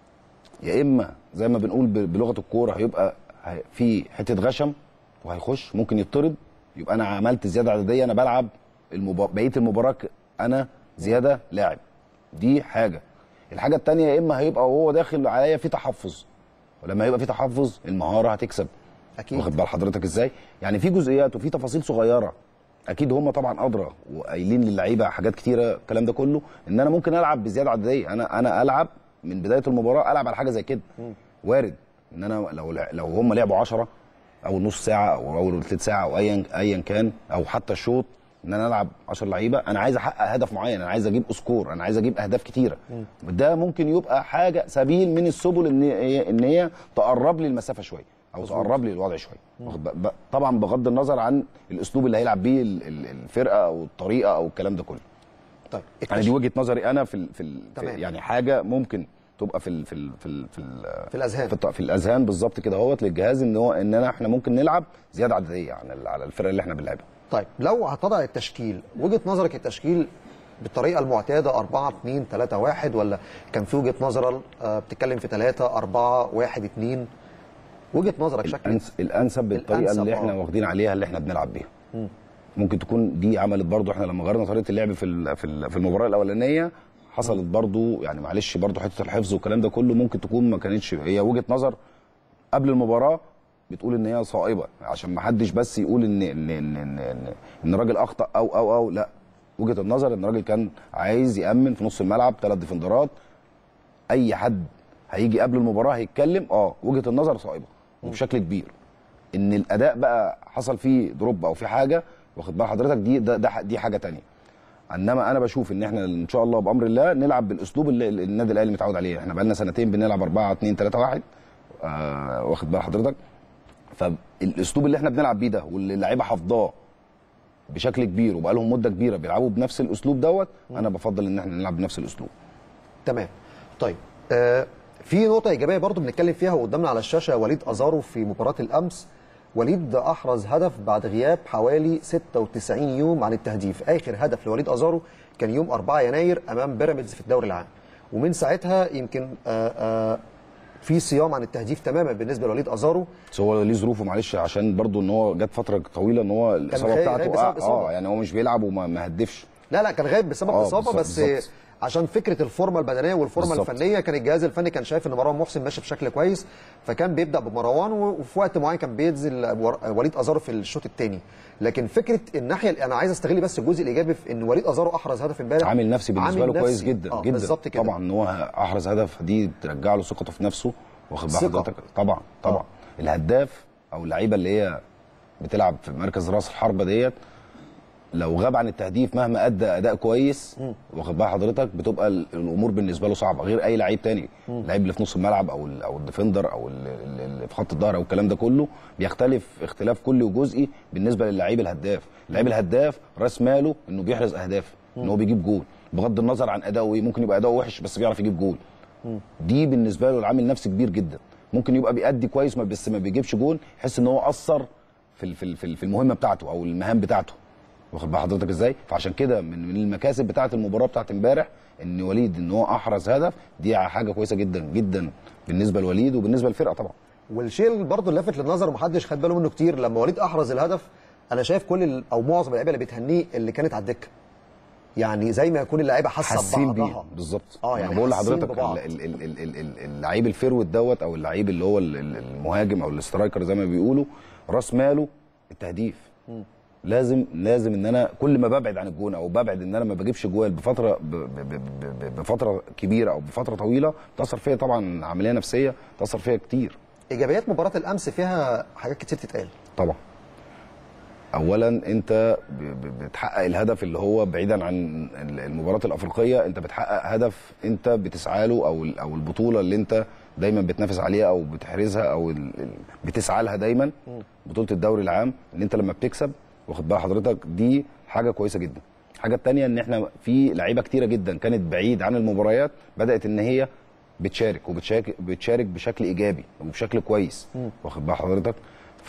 يا اما زي ما بنقول ب- بلغه الكوره هيبقى هي- في حته غشم وهيخش ممكن يطرد يبقى انا عملت زياده عدديه انا بلعب المبا... بقيه المباراه ك- انا زياده لاعب دي حاجه الحاجه الثانيه يا اما هيبقى وهو داخل عليا في تحفظ ولما يبقى في تحفظ المهاره هتكسب اكيد واخد بال حضرتك ازاي يعني في جزئيات وفي تفاصيل صغيره اكيد هم طبعا ادرى وقايلين للعيبه حاجات كتيره الكلام ده كله ان انا ممكن العب بزياده عدديه انا انا العب من بدايه المباراه العب على حاجه زي كده وارد ان انا لو لو هم لعبوا 10 او نص ساعه او اول ثلث ساعه او ايا ايا كان او حتى الشوط ان انا العب 10 لعيبه انا عايز احقق هدف معين انا عايز اجيب سكور انا عايز اجيب اهداف كتيره ده ممكن يبقى حاجه سبيل من السبل ان هي ان هي تقرب لي المسافه شويه او مظبوط. تقرب لي الوضع شويه واخد بق- بق- طبعا بغض النظر عن الاسلوب اللي هيلعب بيه ال- ال- الفرقه او الطريقه او الكلام ده كله طيب يعني دي وجهه نظري انا في ال في, ال في تمام. يعني حاجه ممكن تبقى في ال في ال في ال في, ال في الاذهان في, الط- في الاذهان بالظبط كده اهوت للجهاز ان هو ان أنا احنا ممكن نلعب زياده عدديه عن ال- على الفرقه اللي احنا بنلعبها طيب لو هتضع التشكيل وجهه نظرك التشكيل بالطريقه المعتاده 4 2 3 1 ولا كان في وجهه نظر آه، بتتكلم في 3 4 1 2 وجهه نظرك شكل الأنس الانسب بالطريقه الأنسب، اللي احنا آه. واخدين عليها اللي احنا بنلعب بيها مم. ممكن تكون دي عملت برضو احنا لما غيرنا طريقه اللعب في ال- في ال- في المباراه الاولانيه حصلت برضو يعني معلش برضو حته الحفظ والكلام ده كله ممكن تكون ما كانتش هي وجهه نظر قبل المباراه بتقول ان هي صائبه عشان ما حدش بس يقول ان ان ان ان, إن, إن الراجل اخطا او او او لا وجهه النظر ان الراجل كان عايز يامن في نص الملعب ثلاث ديفندرات اي حد هيجي قبل المباراه هيتكلم اه وجهه النظر صائبه وبشكل كبير ان الاداء بقى حصل فيه دروب او في حاجه واخد بال حضرتك دي ده, ده دي حاجه تانية انما انا بشوف ان احنا ان شاء الله بامر الله نلعب بالاسلوب اللي اللي النادي الاهلي متعود عليه احنا بقالنا سنتين بنلعب 4 2 3 1 آه واخد بال حضرتك فالاسلوب اللي احنا بنلعب بيه ده واللي اللعيبه حافظاه بشكل كبير وبقى لهم مده كبيره بيلعبوا بنفس الاسلوب دوت انا بفضل ان احنا نلعب بنفس الاسلوب تمام طيب آه في نقطه ايجابيه برضو بنتكلم فيها وقدامنا على الشاشه وليد ازارو في مباراه الامس وليد احرز هدف بعد غياب حوالي 96 يوم عن التهديف اخر هدف لوليد ازارو كان يوم 4 يناير امام بيراميدز في الدوري العام ومن ساعتها يمكن آه آه في صيام عن التهديف تماما بالنسبه لوليد ازارو بس هو ليه ظروفه معلش عشان برضو ان هو جت فتره طويله ان هو الاصابه غايب- بتاعته غايب بسبب اه, إصابة. آه يعني هو مش بيلعب وما ما هدفش لا لا كان غايب بسبب آه، اصابه بالظبط- بس بالظبط. عشان فكره الفورمه البدنيه والفورمه بالظبط. الفنيه كان الجهاز الفني كان شايف ان مروان محسن ماشي بشكل كويس فكان بيبدا بمروان و- وفي وقت معين كان بينزل ور- وليد ازارو في الشوط الثاني لكن فكره الناحيه انا عايز استغل بس الجزء الايجابي في ان وليد ازارو احرز هدف امبارح عامل نفسي بالنسبه عامل له كويس نفسي. جدا آه جدا بالظبط كده طبعا ان هو احرز هدف دي ترجع له ثقته في نفسه واخد بال ثقة. حضرتك طبعا طبعا الهداف او اللعيبه اللي هي بتلعب في مركز راس الحربه ديت لو غاب عن التهديف مهما ادى اداء كويس واخد بال حضرتك بتبقى ال- الامور بالنسبه له صعبه غير اي لعيب تاني اللعيب اللي في نص الملعب او ال- او الديفندر او ال- ال- اللي في خط الظهر او الكلام ده كله بيختلف اختلاف كلي وجزئي بالنسبه للعيب الهداف اللعيب الهداف راس ماله انه بيحرز اهداف ان هو بيجيب جول بغض النظر عن اداؤه ايه ممكن يبقى اداؤه وحش بس بيعرف يجيب جول دي بالنسبه له العامل نفسي كبير جدا ممكن يبقى بيأدي كويس ما- بس ما بيجيبش جول يحس ان هو اثر في ال- في ال- في ال- في المهمه بتاعته او المهام بتاعته واخد بال حضرتك ازاي فعشان كده من من المكاسب بتاعه المباراه بتاعه امبارح ان وليد ان هو احرز هدف دي حاجه كويسه جدا جدا بالنسبه لوليد وبالنسبه للفرقه طبعا والشيء اللي برضه اللافت للنظر ومحدش خد باله منه كتير لما وليد احرز الهدف انا شايف كل ال- او معظم اللعيبه اللي بتهنيه اللي كانت على الدكه يعني زي ما يكون اللعيبه حاسه حاسين بيه ببعضها بالظبط اه انا يعني بقول حاسين لحضرتك ببعض. ال- ال- ال- ال- ال- اللعيب الفيرود دوت او اللعيب اللي هو ال- ال- المهاجم او الاسترايكر زي ما بيقولوا راس ماله التهديف لازم لازم ان انا كل ما ببعد عن الجون او ببعد ان انا ما بجيبش جوال بفتره ب- ب- ب- ب- بفتره كبيره او بفتره طويله تاثر فيا طبعا عمليه نفسيه تاثر فيا كتير ايجابيات مباراه الامس فيها حاجات كتير تتقال طبعا اولا انت ب- ب- بتحقق الهدف اللي هو بعيدا عن المباراه الافريقيه انت بتحقق هدف انت بتسعى له او ال- او البطوله اللي انت دايما بتنافس عليها او بتحرزها او ال- ال- بتسعى لها دايما بطوله الدوري العام ان انت لما بتكسب واخد بال حضرتك دي حاجه كويسه جدا الحاجه الثانيه ان احنا في لعيبه كتيره جدا كانت بعيد عن المباريات بدات ان هي بتشارك وبتشارك بتشارك بشكل ايجابي وبشكل كويس واخد بال حضرتك ف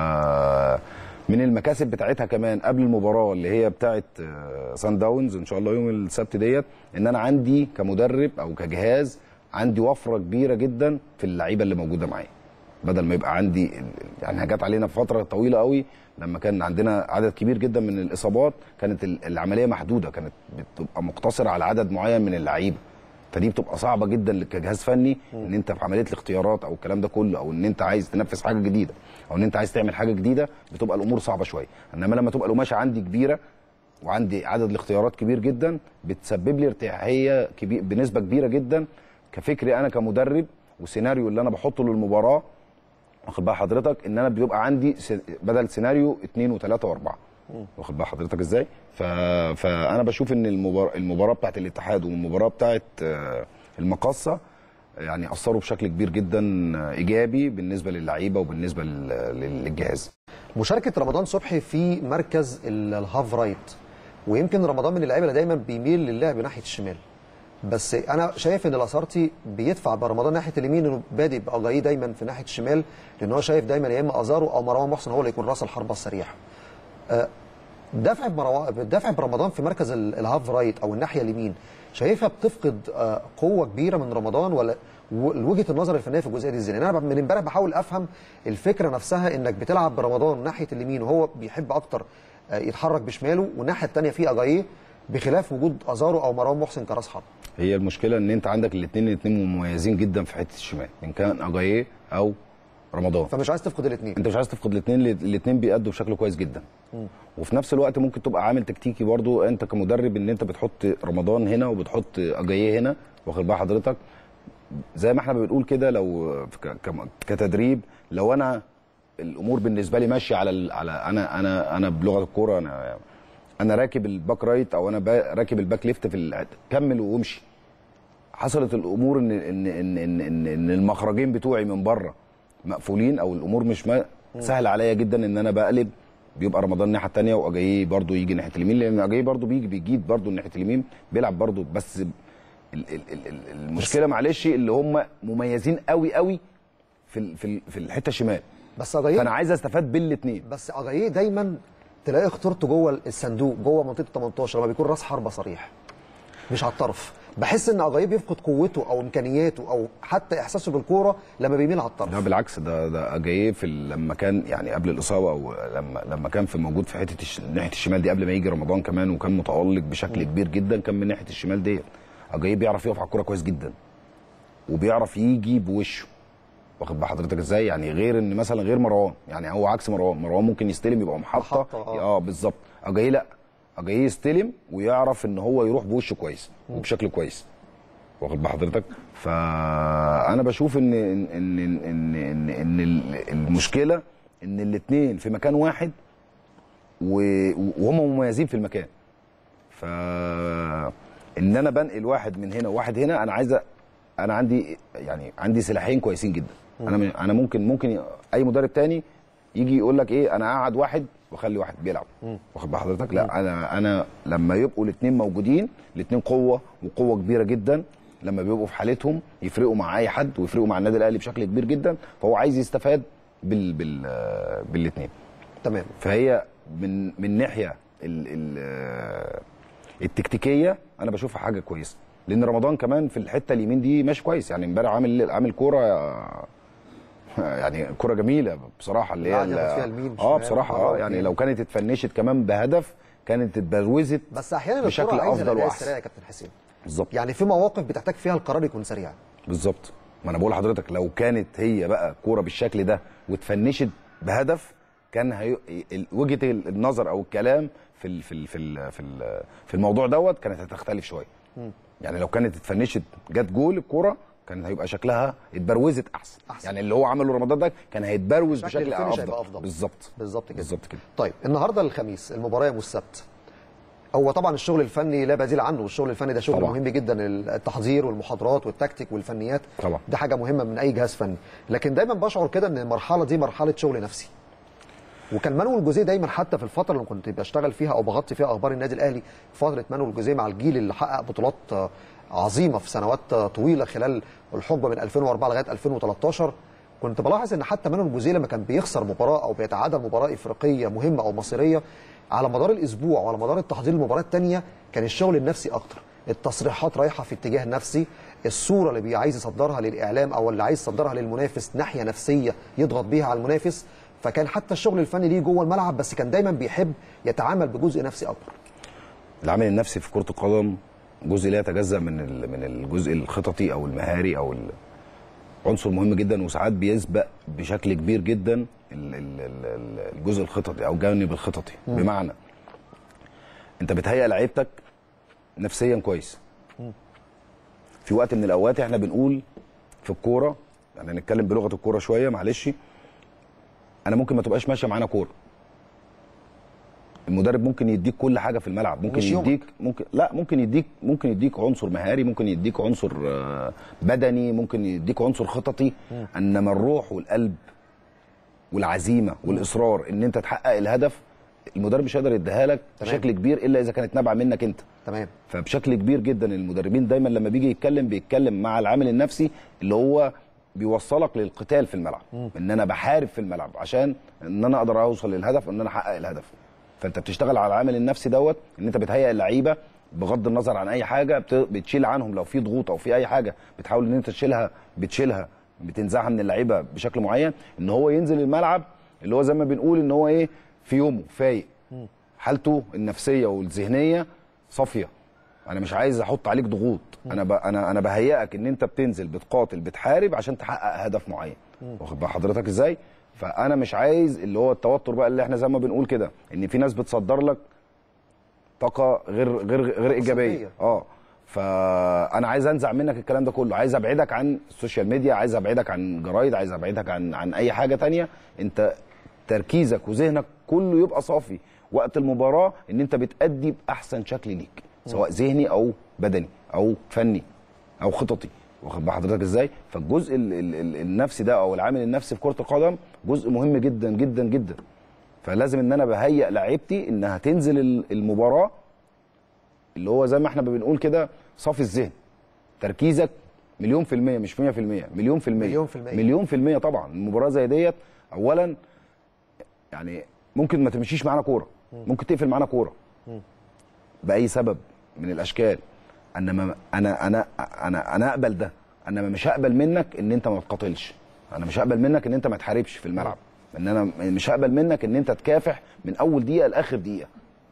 من المكاسب بتاعتها كمان قبل المباراه اللي هي بتاعت آه، سان داونز ان شاء الله يوم السبت ديت ان انا عندي كمدرب او كجهاز عندي وفره كبيره جدا في اللعيبه اللي موجوده معايا بدل ما يبقى عندي ال- ال- يعني جت علينا في فتره طويله قوي لما كان عندنا عدد كبير جدا من الاصابات كانت ال- العمليه محدوده كانت بتبقى مقتصره على عدد معين من اللعيبه فدي بتبقى صعبه جدا كجهاز فني ان انت في عمليه الاختيارات او الكلام ده كله او ان انت عايز تنفذ حاجه جديده او ان انت عايز تعمل حاجه جديده بتبقى الامور صعبه شويه انما لما تبقى القماشه عندي كبيره وعندي عدد الاختيارات كبير جدا بتسبب لي ارتياحيه كبير بنسبه كبيره جدا كفكري انا كمدرب والسيناريو اللي انا بحطه للمباراه واخد بال حضرتك ان انا بيبقى عندي س- بدل سيناريو اثنين وثلاثه واربعه واخد بال حضرتك ازاي؟ ف... فانا بشوف ان المباراه المباراه بتاعت الاتحاد والمباراه بتاعت آه، المقاصه يعني اثروا بشكل كبير جدا آه، ايجابي بالنسبه للعيبه وبالنسبه لل- لل- للجهاز. مشاركه رمضان صبحي في مركز ال- الهاف رايت ويمكن رمضان من اللعيبه اللي دايما بيميل للعب ناحيه الشمال بس انا شايف ان الاسارتي بيدفع برمضان ناحيه اليمين انه بادئ باجاي دايما في ناحيه الشمال لان هو شايف دايما يا اما ازارو او مروان محسن هو اللي يكون راس الحربه السريع آه، دفع بمروان دفع برمضان في مركز ال- الهاف رايت او الناحيه اليمين شايفها بتفقد آه، قوه كبيره من رمضان ولا و- وجهه النظر الفنيه في الجزئيه دي ازاي؟ لأن انا من امبارح بحاول افهم الفكره نفسها انك بتلعب برمضان ناحيه اليمين وهو بيحب اكتر آه، يتحرك بشماله والناحيه الثانيه في اجاييه بخلاف وجود ازارو او مروان محسن كراس حرب هي المشكله ان انت عندك الاثنين الاثنين مميزين جدا في حته الشمال ان كان اجاييه او رمضان فمش عايز تفقد الاثنين انت مش عايز تفقد الاثنين الاثنين بيأدوا بشكل كويس جدا وفي نفس الوقت ممكن تبقى عامل تكتيكي برضو انت كمدرب ان انت بتحط رمضان هنا وبتحط اجاييه هنا واخد بال حضرتك زي ما احنا بنقول كده لو ك- كم- كتدريب لو انا الامور بالنسبه لي ماشيه على ال- على انا انا انا بلغه الكوره انا انا راكب الباك رايت او انا با- راكب الباك ليفت في ال- كمل وامشي حصلت الامور ان ان ان ان, إن, إن المخرجين بتوعي من بره مقفولين او الامور مش ما سهل عليا جدا ان انا بقلب بيبقى رمضان الناحيه الثانيه واجاييه برضو يجي ناحيه اليمين لان اجاييه برضو بيجي بيجيد برضو ناحيه اليمين بيلعب برضو بس ال ال ال ال المشكله معلش اللي هم مميزين قوي قوي في ال- في ال- في الحته الشمال بس اجاييه فانا عايز استفاد بالاثنين بس اجاييه دايما تلاقيه اخترته جوه الصندوق جوه منطقه 18 لما بيكون راس حربه صريح مش على الطرف بحس ان اجايب يفقد قوته او امكانياته او حتى احساسه بالكوره لما بيميل على الطرف ده بالعكس ده ده اجاييه في ال- لما كان يعني قبل الاصابه او لما لما كان في موجود في حته الش... ناحيه الشمال دي قبل ما يجي رمضان كمان وكان متالق بشكل كبير جدا كان من ناحيه الشمال ديت اجاييه بيعرف يقف على الكوره كويس جدا وبيعرف يجي بوشه واخد بال حضرتك ازاي يعني غير ان مثلا غير مروان يعني هو عكس مروان مروان ممكن يستلم يبقى محطه محطة، آه. اه بالظبط اجاييه لا اجاييه يستلم ويعرف ان هو يروح بوشه كويس وبشكل كويس واخد بال حضرتك فانا بشوف ان ان ان ان, إن, إن ال- المشكله ان الاثنين في مكان واحد و- وهم مميزين في المكان ف ان انا بنقل واحد من هنا وواحد هنا انا عايز أ- انا عندي يعني عندي سلاحين كويسين جدا انا من- انا ممكن ممكن اي مدرب تاني يجي يقول لك ايه انا اقعد واحد واخلي واحد بيلعب واخد بال حضرتك لا انا انا لما يبقوا الاثنين موجودين الاثنين قوه وقوه كبيره جدا لما بيبقوا في حالتهم يفرقوا مع اي حد ويفرقوا مع النادي الاهلي بشكل كبير جدا فهو عايز يستفاد بال بال بالاثنين تمام فهي من من ناحيه ال ال التكتيكيه انا بشوفها حاجه كويسه لان رمضان كمان في الحته اليمين دي ماشي كويس يعني امبارح عامل عامل كوره يعني كوره جميله بصراحه اللي هي قاعد ال- ياخد فيها اليمين اه شمال، بصراحه آه، اه يعني يعني. لو كانت اتفنشت كمان بهدف كانت اتبروزت بس احيانا بشكل الكوره عايزه افضل الاداء واحسن السريع يا كابتن حسين بالظبط يعني في مواقف بتحتاج فيها القرار يكون سريع بالظبط ما انا بقول لحضرتك لو كانت هي بقى كوره بالشكل ده واتفنشت بهدف كان هي... ال- وجهه النظر او الكلام في ال... في ال... في ال... في ال... في الموضوع دوت كانت هتختلف شويه يعني لو كانت اتفنشت جت جول الكوره كان هيبقى شكلها اتبروزت احسن. احسن يعني اللي هو عمله رمضان ده كان هيتبروز شكل بشكل الفينش افضل هيبقى أفضل. بالظبط بالظبط كده بالظبط كده طيب النهارده الخميس المباراه يوم السبت هو طبعا الشغل الفني لا بديل عنه والشغل الفني ده شغل طبعا. مهم جدا التحضير والمحاضرات والتكتيك والفنيات طبعا ده حاجه مهمه من اي جهاز فني لكن دايما بشعر كده ان المرحله دي مرحله شغل نفسي وكان مانويل جوزيه دايما حتى في الفتره اللي كنت بشتغل فيها او بغطي فيها اخبار النادي الاهلي فتره مانويل جوزيه مع الجيل اللي حقق بطولات آه، عظيمه في سنوات آه، طويله خلال الحقبه من 2004 لغايه 2013 كنت بلاحظ ان حتى مانويل جوزيه لما كان بيخسر مباراه او بيتعادل مباراه افريقيه مهمه او مصيريه على مدار الاسبوع وعلى مدار التحضير للمباراه الثانيه كان الشغل النفسي اكتر التصريحات رايحه في اتجاه نفسي الصوره اللي بي- عايز يصدرها للاعلام او اللي عايز يصدرها للمنافس ناحيه نفسيه يضغط بيها على المنافس فكان حتى الشغل الفني ليه جوه الملعب بس كان دايما بيحب يتعامل بجزء نفسي اكبر العامل النفسي في كره القدم جزء لا يتجزا من ال- من الجزء الخططي او المهاري او ال- عنصر مهم جدا وساعات بيسبق بشكل كبير جدا ال- ال- ال- ال- الجزء الخططي او الجانب الخططي مم. بمعنى انت بتهيئ لعيبتك نفسيا كويس في وقت من الاوقات احنا بنقول في الكوره يعني نتكلم بلغه الكوره شويه معلش انا ممكن ما تبقاش ماشيه معانا كوره المدرب ممكن يديك كل حاجه في الملعب ممكن مش يومك. يديك ممكن لا ممكن يديك ممكن يديك عنصر مهاري ممكن يديك عنصر آه، بدني ممكن يديك عنصر خططي انما الروح والقلب والعزيمه والاصرار ان انت تحقق الهدف المدرب مش هيقدر يديها لك تمام. بشكل كبير الا اذا كانت نابعه منك انت تمام فبشكل كبير جدا المدربين دايما لما بيجي يتكلم بيتكلم مع العامل النفسي اللي هو بيوصلك للقتال في الملعب ان انا بحارب في الملعب عشان ان انا اقدر اوصل للهدف وان انا احقق الهدف فانت بتشتغل على العامل النفسي دوت ان انت بتهيئ اللعيبه بغض النظر عن اي حاجه بت- بتشيل عنهم لو في ضغوط او في اي حاجه بتحاول ان انت تشيلها بتشيلها بتنزعها من اللعيبه بشكل معين ان هو ينزل الملعب اللي هو زي ما بنقول ان هو ايه في يومه فايق حالته النفسيه والذهنيه صافيه انا مش عايز احط عليك ضغوط انا ب... انا انا بهيئك ان انت بتنزل بتقاتل بتحارب عشان تحقق هدف معين واخد بال حضرتك ازاي فانا مش عايز اللي هو التوتر بقى اللي احنا زي ما بنقول كده ان في ناس بتصدر لك طاقه غير غير غير ايجابيه سلبية. اه فانا عايز انزع منك الكلام ده كله عايز ابعدك عن السوشيال ميديا عايز ابعدك عن جرايد عايز ابعدك عن عن اي حاجه تانية انت تركيزك وذهنك كله يبقى صافي وقت المباراه ان انت بتأدي باحسن شكل ليك سواء ذهني او بدني او فني او خططي واخد بال حضرتك ازاي فالجزء ال ال ال النفسي ده او العامل النفسي في كره القدم جزء مهم جدا جدا جدا فلازم ان انا بهيئ لعيبتي انها تنزل ال- المباراه اللي هو زي ما احنا بنقول كده صافي الذهن تركيزك مليون في المية مش 100% مليون في المية مليون في المية. مليون في المية طبعا المباراة زي ديت أولا يعني ممكن ما تمشيش معانا كورة ممكن تقفل معانا كورة بأي سبب من الأشكال انما انا انا انا انا اقبل ده انما مش هقبل منك ان انت ما تقاتلش انا مش هقبل منك ان انت ما تحاربش في الملعب ان انا مش هقبل منك ان انت تكافح من اول دقيقه لاخر دقيقه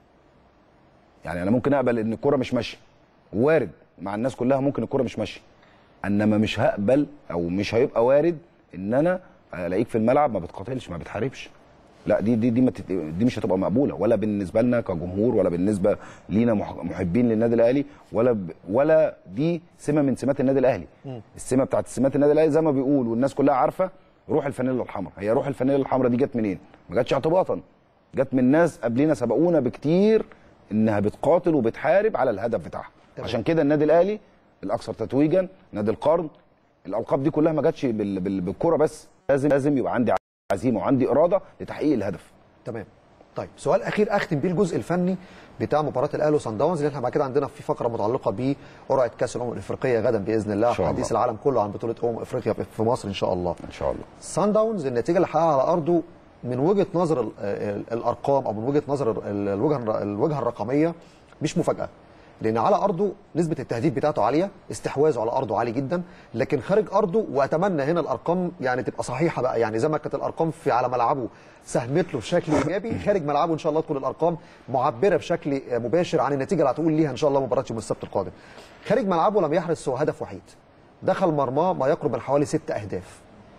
يعني انا ممكن اقبل ان الكوره مش ماشيه وارد مع الناس كلها ممكن الكوره مش ماشيه انما مش هقبل او مش هيبقى وارد ان انا الاقيك في الملعب ما بتقاتلش ما بتحاربش لا دي دي دي, ما تت... دي مش هتبقى مقبوله ولا بالنسبه لنا كجمهور ولا بالنسبه لينا مح... محبين للنادي الاهلي ولا ب... ولا دي سمه من سمات النادي الاهلي السمه بتاعت سمات النادي الاهلي زي ما بيقول والناس كلها عارفه روح الفانيلا الحمراء هي روح الفانيلا الحمراء دي جت منين ما جاتش اعتباطا جت من ناس قبلنا سبقونا بكتير انها بتقاتل وبتحارب على الهدف بتاعها عشان كده النادي الاهلي الاكثر تتويجا نادي القرن الالقاب دي كلها ما جاتش بال... بال... بالكوره بس لازم لازم يبقى عندي عزيمه وعندي اراده لتحقيق الهدف تمام طيب سؤال اخير اختم بيه الجزء الفني بتاع مباراه الاهلي وصن داونز اللي احنا بعد كده عندنا في فقره متعلقه بقرعه كاس الامم الافريقيه غدا باذن الله شاء الله. حديث العالم كله عن بطوله امم افريقيا في مصر ان شاء الله ان شاء الله صن داونز النتيجه اللي حققها على ارضه من وجهه نظر ال- ال- الارقام او من وجهه نظر ال- الوجهه الوجهه الرقميه مش مفاجاه لان على ارضه نسبه التهديد بتاعته عاليه استحواذه على ارضه عالي جدا لكن خارج ارضه واتمنى هنا الارقام يعني تبقى صحيحه بقى يعني زي ما كانت الارقام في على ملعبه ساهمت له بشكل ايجابي خارج ملعبه ان شاء الله تكون الارقام معبره بشكل مباشر عن النتيجه اللي هتقول ليها ان شاء الله مباراه يوم السبت القادم خارج ملعبه لم يحرز سوى هدف وحيد دخل مرماه ما يقرب من حوالي ست اهداف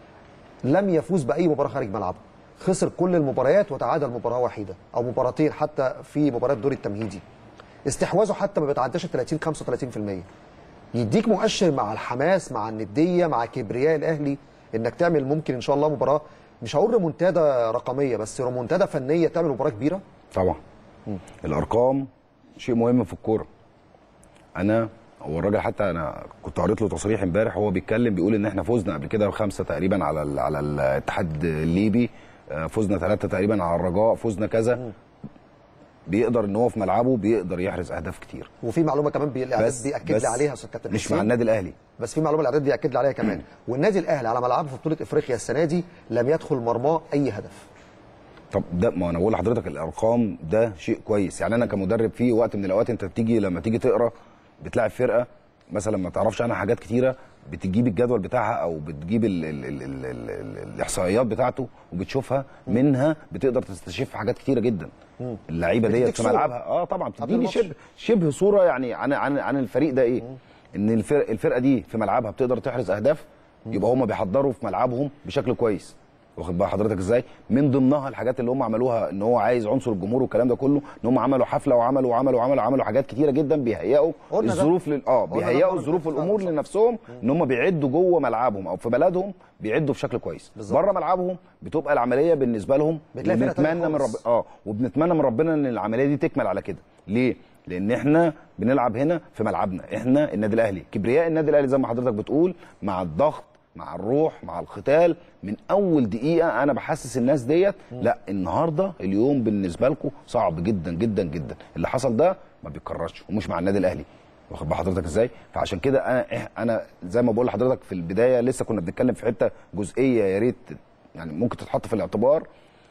لم يفوز باي مباراه خارج ملعبه خسر كل المباريات وتعادل مباراه واحده او مباراتين حتى في مباراه الدور التمهيدي استحواذه حتى ما بيتعداش ال 30 35% يديك مؤشر مع الحماس مع النديه مع كبرياء الاهلي انك تعمل ممكن ان شاء الله مباراه مش هقول ريمونتادا رقميه بس ريمونتادا فنيه تعمل مباراه كبيره طبعا الارقام شيء مهم في الكوره انا هو الراجل حتى انا كنت قريت له تصريح امبارح هو بيتكلم بيقول ان احنا فزنا قبل كده بخمسه تقريبا على ال على الاتحاد الليبي آه، فزنا ثلاثه تقريبا على الرجاء فزنا كذا بيقدر ان هو في ملعبه بيقدر يحرز اهداف كتير وفي معلومه كمان بي- الاعداد بس- بياكد بس لي عليها يا استاذ كابتن مش حسين. مع النادي الاهلي بس في معلومه الاعداد بياكد لي عليها كمان والنادي الاهلي على ملعبه في بطوله افريقيا السنه دي لم يدخل مرماه اي هدف طب ده ما انا بقول لحضرتك الارقام ده شيء كويس يعني انا كمدرب في وقت من الاوقات انت بتيجي لما تيجي تقرا بتلاعب فرقه مثلا ما تعرفش عنها حاجات كتيره بتجيب الجدول بتاعها او بتجيب ال ال ال ال ال ال الاحصائيات بتاعته وبتشوفها منها بتقدر تستشف حاجات كتيره جدا اللعيبه بتديك ديت في صورة. ملعبها اه طبعا قبل بتديني الماتش. شبه شبه صوره يعني عن عن عن الفريق ده ايه ان الفرق الفرقه دي في ملعبها بتقدر تحرز اهداف يبقى هم بيحضروا في ملعبهم بشكل كويس واخد بال حضرتك ازاي من ضمنها الحاجات اللي هم عملوها ان هو عايز عنصر الجمهور والكلام ده كله ان هم عملوا حفله وعملوا وعملوا وعملوا وعملوا حاجات كتيره جدا بيهيئوا قلنا ده. الظروف لل... اه قلنا ده بيهيئوا مرة الظروف فاتت والامور لنفسهم ان هم بيعدوا جوه ملعبهم او في بلدهم بيعدوا بشكل كويس بره ملعبهم بتبقى العمليه بالنسبه لهم بتلاقي فرقة تانية ونتمنى من رب... خالص. اه وبنتمنى من ربنا ان العمليه دي تكمل على كده ليه لان احنا بنلعب هنا في ملعبنا احنا النادي الاهلي كبرياء النادي الاهلي زي ما حضرتك بتقول مع الضغط مع الروح مع القتال من اول دقيقه انا بحسس الناس ديت لا النهارده اليوم بالنسبه لكم صعب جدا جدا جدا اللي حصل ده ما بيتكررش ومش مع النادي الاهلي واخد بال حضرتك ازاي فعشان كده انا إح- انا زي ما بقول لحضرتك في البدايه لسه كنا بنتكلم في حته جزئيه يا ريت يعني ممكن تتحط في الاعتبار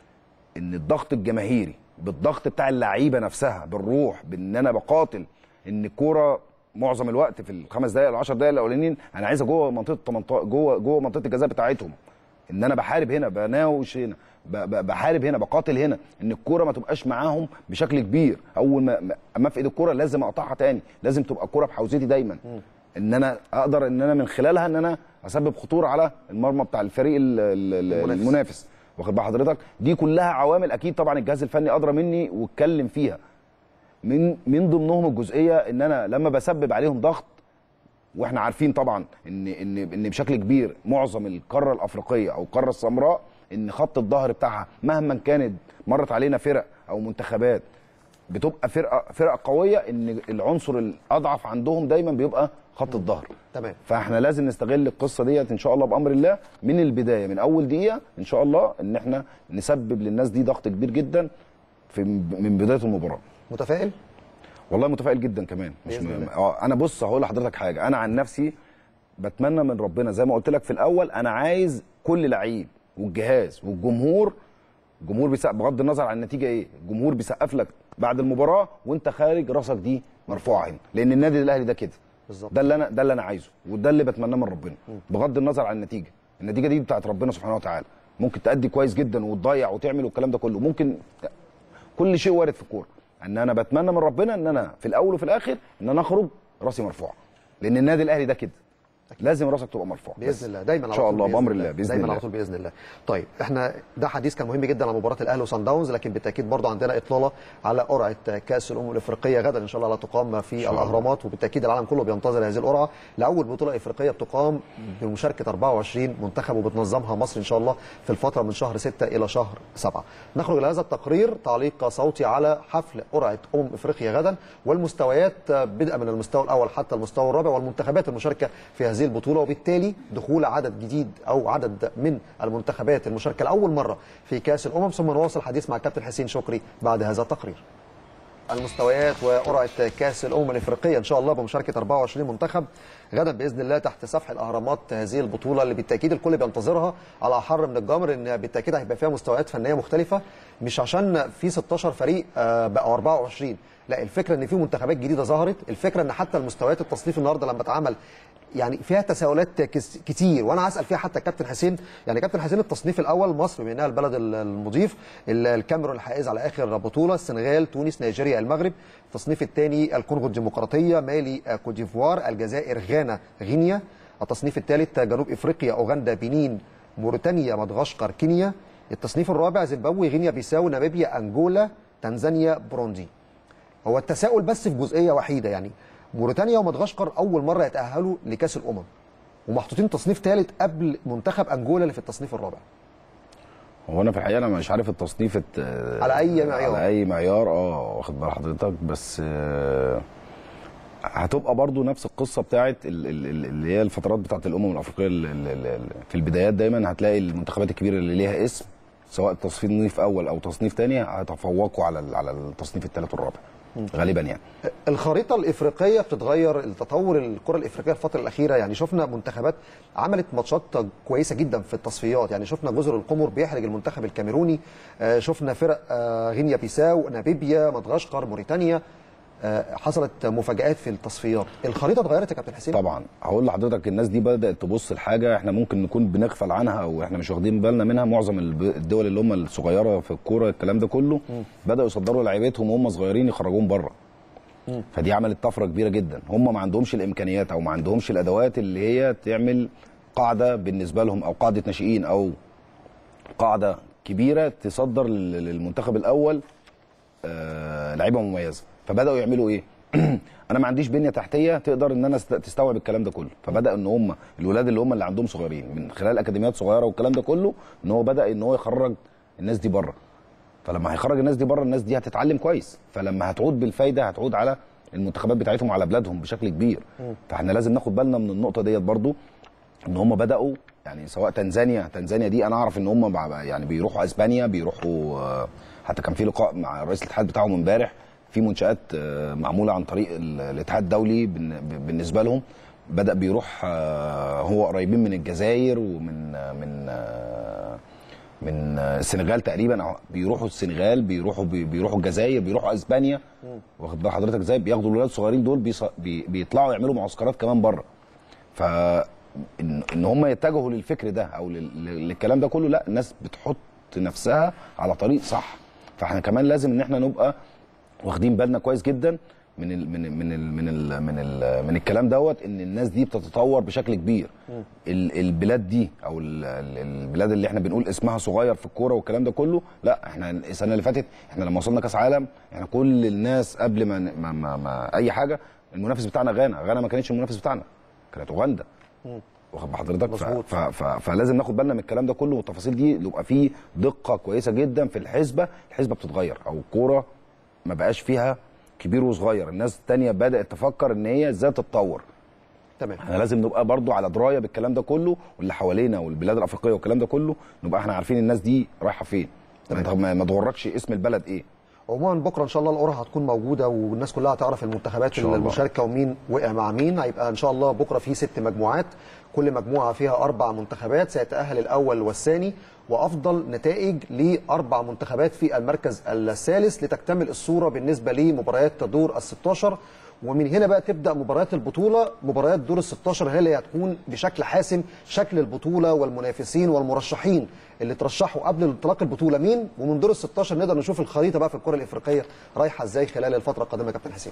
ان الضغط الجماهيري بالضغط بتاع اللعيبه نفسها بالروح بان انا بقاتل ان الكوره معظم الوقت في الخمس دقائق ال 10 دقائق الاولانيين انا عايزها جوه منطقه 18 جوه جوه منطقه الجزاء بتاعتهم ان انا بحارب هنا بناوش هنا ب- ب- بحارب هنا بقاتل هنا ان الكوره ما تبقاش معاهم بشكل كبير اول ما ما- اما افقد الكوره لازم اقطعها تاني لازم تبقى الكوره بحوزتي دايما ان انا اقدر ان انا من خلالها ان انا اسبب خطوره على المرمى بتاع الفريق ال- ال- ال- المنافس. المنافس واخد بال حضرتك دي كلها عوامل اكيد طبعا الجهاز الفني ادرى مني واتكلم فيها من من ضمنهم الجزئيه ان انا لما بسبب عليهم ضغط واحنا عارفين طبعا ان ان ان بشكل كبير معظم القاره الافريقيه او القاره السمراء ان خط الظهر بتاعها مهما كانت مرت علينا فرق او منتخبات بتبقى فرقه فرقه قويه ان العنصر الاضعف عندهم دايما بيبقى خط الظهر تمام فاحنا لازم نستغل القصه ديت ان شاء الله بامر الله من البدايه من اول دقيقه ان شاء الله ان احنا نسبب للناس دي ضغط كبير جدا في من بدايه المباراه متفائل والله متفائل جدا كمان مش بإذن م... الله. اه انا بص هقول لحضرتك حاجه انا عن نفسي بتمنى من ربنا زي ما قلت لك في الاول انا عايز كل لعيب والجهاز والجمهور الجمهور بيسقف بغض النظر عن النتيجه ايه الجمهور بيسقف لك بعد المباراه وانت خارج راسك دي مرفوعه هنا لان النادي الاهلي ده كده بالظبط. ده اللي انا ده اللي انا عايزه وده اللي بتمناه من ربنا بغض النظر عن النتيجه النتيجه دي بتاعت ربنا سبحانه وتعالى ممكن تأدي كويس جدا وتضيع وتعمل والكلام ده كله ممكن كل شيء وارد في الكوره ان انا بتمنى من ربنا ان انا في الاول وفي الاخر ان انا اخرج راسي مرفوعه لان النادي الاهلي ده كده لازم راسك تبقى مرفوعه بس. باذن الله دايما ان على شاء طول الله بإذن بامر الله باذن دايما الله على طول باذن الله طيب احنا ده حديث كان مهم جدا عن مباراه الاهلي وصن داونز لكن بالتاكيد برضه عندنا اطلاله على قرعه كاس الامم الافريقيه غدا ان شاء الله لا تقام في شاء الله. الاهرامات وبالتاكيد العالم كله بينتظر هذه القرعه لاول بطوله افريقيه بتقام بمشاركه 24 منتخب وبتنظمها مصر ان شاء الله في الفتره من شهر 6 الى شهر 7 نخرج الى هذا التقرير تعليق صوتي على حفل قرعه امم افريقيا غدا والمستويات بدءا من المستوى الاول حتى المستوى الرابع والمنتخبات المشاركه في هذه البطوله وبالتالي دخول عدد جديد او عدد من المنتخبات المشاركه لاول مره في كاس الامم ثم نواصل الحديث مع الكابتن حسين شكري بعد هذا التقرير المستويات وقرعه كاس الامم الافريقيه ان شاء الله بمشاركه 24 منتخب غدا باذن الله تحت سفح الاهرامات هذه البطوله اللي بالتاكيد الكل بينتظرها على احر من الجمر ان بالتاكيد هيبقى فيها مستويات فنيه مختلفه مش عشان في 16 فريق آه، بقوا 24 لا الفكره ان في منتخبات جديده ظهرت الفكره ان حتى المستويات التصنيف النهارده لما اتعمل يعني فيها تساؤلات كس- كتير وانا هسال فيها حتى كابتن حسين يعني كابتن حسين التصنيف الاول مصر بما انها البلد ال- المضيف ال- الكاميرون الحائز على اخر بطوله السنغال تونس نيجيريا المغرب التصنيف الثاني الكونغو الديمقراطيه مالي آه، كوت ديفوار الجزائر غانا غينيا التصنيف الثالث جنوب افريقيا اوغندا بنين موريتانيا مدغشقر كينيا التصنيف الرابع زيمبابوي غينيا بيساو ناميبيا انجولا تنزانيا بروندي هو التساؤل بس في جزئيه وحيده يعني موريتانيا ومدغشقر اول مره يتاهلوا لكاس الامم ومحطوطين تصنيف ثالث قبل منتخب انجولا اللي في التصنيف الرابع هو انا في الحقيقه انا مش عارف التصنيف الت- على أي معيار. على اي معيار اه واخد بال حضرتك بس آه، هتبقى برضو نفس القصه بتاعت ال- ال- ال- اللي هي الفترات بتاعت الامم الافريقيه ال- ال- ال- ال- في البدايات دايما هتلاقي المنتخبات الكبيره اللي ليها اسم سواء تصنيف اول او تصنيف ثاني هيتفوقوا على ال- على التصنيف الثالث والرابع غالبا يعني الخريطه الافريقيه بتتغير التطور الكره الافريقيه الفتره الاخيره يعني شفنا منتخبات عملت ماتشات كويسه جدا في التصفيات يعني شفنا جزر القمر بيحرج المنتخب الكاميروني آه، شفنا فرق آه، غينيا بيساو ناميبيا مدغشقر موريتانيا آه، حصلت مفاجات في التصفيات الخريطه اتغيرت يا كابتن حسين طبعا هقول لحضرتك الناس دي بدات تبص لحاجه احنا ممكن نكون بنغفل عنها او احنا مش واخدين بالنا منها معظم الب- الدول اللي هم الصغيره في الكوره الكلام ده كله بداوا يصدروا لعيبتهم وهم صغيرين يخرجوهم بره فدي عملت طفره كبيره جدا هم ما عندهمش الامكانيات او ما عندهمش الادوات اللي هي تعمل قاعده بالنسبه لهم او قاعده ناشئين او قاعده كبيره تصدر لل- للمنتخب الاول آه، لعيبه مميزه فبداوا يعملوا ايه انا ما عنديش بنيه تحتيه تقدر ان انا است- تستوعب الكلام ده كله فبدا ان هم الولاد اللي هم اللي عندهم صغيرين من خلال اكاديميات صغيره والكلام ده كله ان هو بدا ان هو يخرج الناس دي بره فلما هيخرج الناس دي بره الناس دي هتتعلم كويس فلما هتعود بالفايده هتعود على المنتخبات بتاعتهم وعلى بلادهم بشكل كبير فاحنا لازم ناخد بالنا من النقطه ديت برضو ان هم بداوا يعني سواء تنزانيا تنزانيا دي انا اعرف ان هم مع- يعني بيروحوا اسبانيا بيروحوا آه، حتى كان في لقاء مع رئيس الاتحاد بتاعهم امبارح في منشات آه، معموله عن طريق ال- الاتحاد الدولي بالن- بالنسبه لهم بدا بيروح آه، هو قريبين من الجزائر ومن آه، من آه، من آه، السنغال تقريبا أو بيروحوا السنغال بيروحوا بي- بيروحوا الجزائر بيروحوا اسبانيا واخد بال حضرتك ازاي بياخدوا الولاد الصغيرين دول بيص... بي... بيطلعوا يعملوا معسكرات كمان بره ف ان ان هم يتجهوا للفكر ده او لل... للكلام ده كله لا الناس بتحط نفسها على طريق صح فاحنا كمان لازم ان احنا نبقى واخدين بالنا كويس جدا من ال من ال من ال من ال من, ال من الكلام دوت ان الناس دي بتتطور بشكل كبير ال- البلاد دي او ال- ال- البلاد اللي احنا بنقول اسمها صغير في الكوره والكلام ده كله لا احنا السنه اللي فاتت احنا لما وصلنا كاس عالم احنا كل الناس قبل ما, ما, ما, ما اي حاجه المنافس بتاعنا غانا غانا ما كانتش المنافس بتاعنا كانت اوغندا واخد بال حضرتك ف... ف... ف... فلازم ناخد بالنا من الكلام ده كله والتفاصيل دي يبقى فيه دقه كويسه جدا في الحسبه الحسبه بتتغير او الكوره ما بقاش فيها كبير وصغير الناس التانية بدات تفكر ان هي ازاي تتطور تمام احنا لازم نبقى برضو على درايه بالكلام ده كله واللي حوالينا والبلاد الافريقيه والكلام ده كله نبقى احنا عارفين الناس دي رايحه فين ما ما تغركش اسم البلد ايه عموما بكره ان شاء الله القرعه هتكون موجوده والناس كلها هتعرف المنتخبات شاء الله. المشاركه ومين وقع مع مين هيبقى ان شاء الله بكره في ست مجموعات كل مجموعه فيها اربع منتخبات سيتاهل الاول والثاني وافضل نتائج لاربع منتخبات في المركز الثالث لتكتمل الصوره بالنسبه لمباريات دور ال 16 ومن هنا بقى تبدا مباريات البطوله مباريات دور ال 16 هي اللي هتكون بشكل حاسم شكل البطوله والمنافسين والمرشحين اللي ترشحوا قبل انطلاق البطوله مين ومن دور ال 16 نقدر نشوف الخريطه بقى في الكره الافريقيه رايحه ازاي خلال الفتره القادمه يا كابتن حسين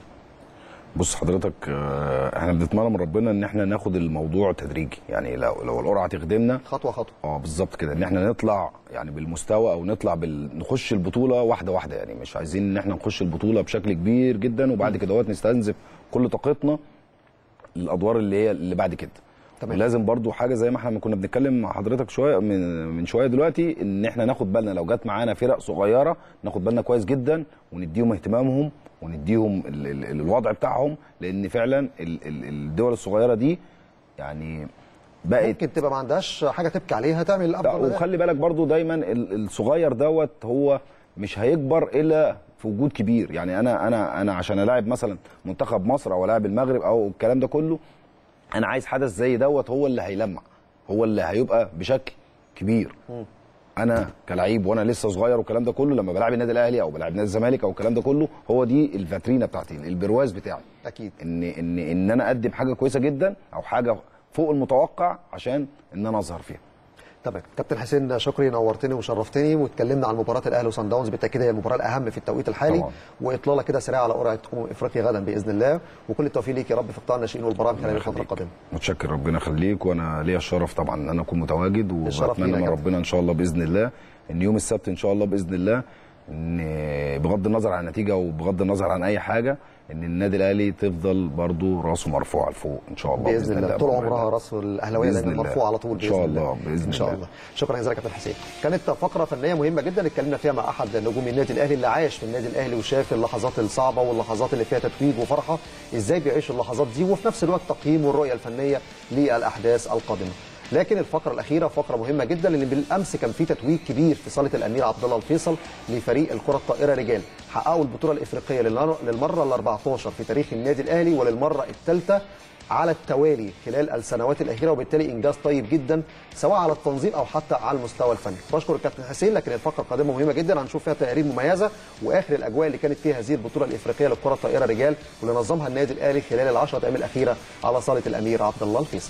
بص حضرتك آه، احنا بنتمنى من ربنا ان احنا ناخد الموضوع تدريجي يعني لو لو القرعه تخدمنا خطوه خطوه اه بالظبط كده ان احنا نطلع يعني بالمستوى او نطلع بال... نخش البطوله واحده واحده يعني مش عايزين ان احنا نخش البطوله بشكل كبير جدا وبعد كده وقت نستنزف كل طاقتنا للادوار اللي هي اللي بعد كده تمام. لازم برضو حاجه زي ما احنا كنا بنتكلم مع حضرتك شويه من من شويه دلوقتي ان احنا ناخد بالنا لو جت معانا فرق صغيره ناخد بالنا كويس جدا ونديهم اهتمامهم ونديهم ال ال الوضع بتاعهم لان فعلا ال ال الدول الصغيره دي يعني بقت ممكن تبقى ما عندهاش حاجه تبكي عليها تعمل لا الافضل منها. وخلي بالك برضو دايما ال- الصغير دوت هو مش هيكبر الا في وجود كبير يعني انا انا انا عشان الاعب مثلا منتخب مصر او الاعب المغرب او الكلام ده كله انا عايز حدث زي دوت هو اللي هيلمع هو اللي هيبقى بشكل كبير انا كلعيب وانا لسه صغير والكلام ده كله لما بلعب النادي الاهلي او بلعب نادي الزمالك او الكلام ده كله هو دي الفاترينا بتاعتي البرواز بتاعي اكيد ان ان ان انا اقدم حاجه كويسه جدا او حاجه فوق المتوقع عشان ان انا اظهر فيها تمام كابتن حسين شكري نورتني وشرفتني واتكلمنا عن مباراه الاهلي وصن داونز بالتاكيد هي المباراه الاهم في التوقيت الحالي طبعاً. واطلاله كده سريعه على قرعه امم افريقيا غدا باذن الله وكل التوفيق ليك يا رب في قطاع الناشئين والبراعم خلال الفتره القادمه متشكر ربنا يخليك وانا ليا الشرف طبعا ان انا اكون متواجد الشرف وبتمنى لينا يا من كابتن. ربنا ان شاء الله باذن الله ان يوم السبت ان شاء الله باذن الله ان بغض النظر عن النتيجه وبغض النظر عن اي حاجه ان النادي الاهلي تفضل برضو راسه مرفوعه لفوق ان شاء الله باذن الله طول بأمر عمرها راس الاهلاويه بإذن دايما الله. مرفوعه على طول ان باذن شاء الله باذن ان شاء الله شكرا جزيلا كابتن حسين كانت فقره فنيه مهمه جدا اتكلمنا فيها مع احد نجوم النادي الاهلي اللي عايش في النادي الاهلي وشاف اللحظات الصعبه واللحظات اللي فيها تتويج وفرحه ازاي بيعيش اللحظات دي وفي نفس الوقت تقييم والرؤيه الفنيه للاحداث القادمه لكن الفقره الاخيره فقره مهمه جدا لان بالامس كان في تتويج كبير في صاله الامير عبد الله الفيصل لفريق الكره الطائره رجال حققوا البطوله الافريقيه للمر- للمره ال 14 في تاريخ النادي الاهلي وللمره الثالثه على التوالي خلال السنوات الاخيره وبالتالي انجاز طيب جدا سواء على التنظيم او حتى على المستوى الفني بشكر الكابتن حسين لكن الفقره القادمه مهمه جدا هنشوف فيها تقارير مميزه واخر الاجواء اللي كانت فيها هذه البطوله الافريقيه للكره الطائره رجال واللي نظمها النادي الاهلي خلال العشرة ايام الاخيره على صاله الامير عبد الله الفيصل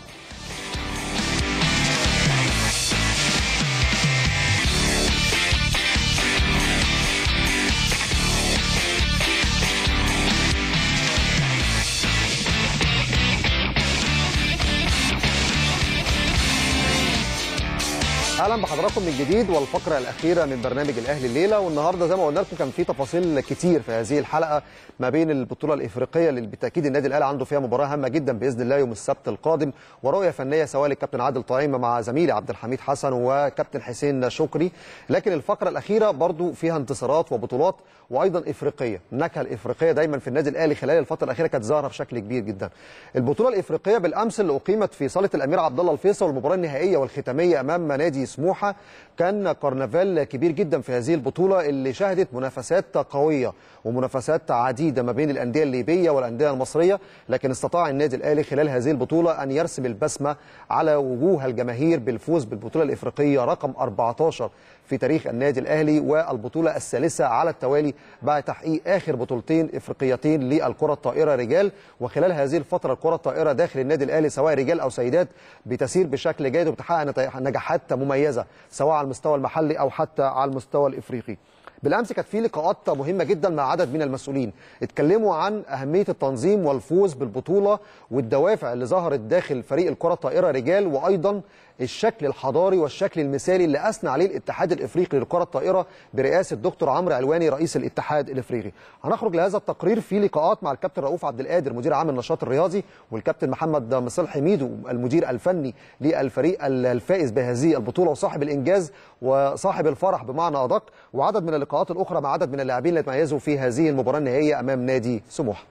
اهلا بحضراتكم من جديد والفقره الاخيره من برنامج الاهلي الليله والنهارده زي ما قلنا لكم كان في تفاصيل كتير في هذه الحلقه ما بين البطوله الافريقيه اللي بالتاكيد النادي الاهلي عنده فيها مباراه هامه جدا باذن الله يوم السبت القادم ورؤيه فنيه سواء للكابتن عادل طعيمه مع زميلي عبد الحميد حسن وكابتن حسين شكري لكن الفقره الاخيره برضو فيها انتصارات وبطولات وايضا افريقيه النكهه الافريقيه دايما في النادي الاهلي خلال الفتره الاخيره كانت ظاهره بشكل كبير جدا البطوله الافريقيه بالامس اللي اقيمت في صاله الامير عبد الله الفيصل المباراه النهائيه والختاميه امام نادي سموحه كان كرنفال كبير جدا في هذه البطوله اللي شهدت منافسات قويه ومنافسات عديده ما بين الانديه الليبيه والانديه المصريه لكن استطاع النادي الاهلي خلال هذه البطوله ان يرسم البسمه على وجوه الجماهير بالفوز بالبطوله الافريقيه رقم 14 في تاريخ النادي الاهلي والبطوله الثالثه على التوالي بعد تحقيق اخر بطولتين افريقيتين للكره الطائره رجال وخلال هذه الفتره الكره الطائره داخل النادي الاهلي سواء رجال او سيدات بتسير بشكل جيد وبتحقق نت- نجاحات مميزه سواء على المستوى المحلي او حتى على المستوى الافريقي بالامس كانت في لقاءات مهمه جدا مع عدد من المسؤولين اتكلموا عن اهميه التنظيم والفوز بالبطوله والدوافع اللي ظهرت داخل فريق الكره الطائره رجال وايضا الشكل الحضاري والشكل المثالي اللي اثنى عليه الاتحاد الافريقي للكره الطائره برئاسه دكتور عمرو علواني رئيس الاتحاد الافريقي هنخرج لهذا التقرير في لقاءات مع الكابتن رؤوف عبد القادر مدير عام النشاط الرياضي والكابتن محمد مصلح حميدو المدير الفني للفريق الفائز بهذه البطوله وصاحب الانجاز وصاحب الفرح بمعنى ادق وعدد من اللقاءات الاخرى مع عدد من اللاعبين اللي تميزوا في هذه المباراه النهائيه امام نادي سموحه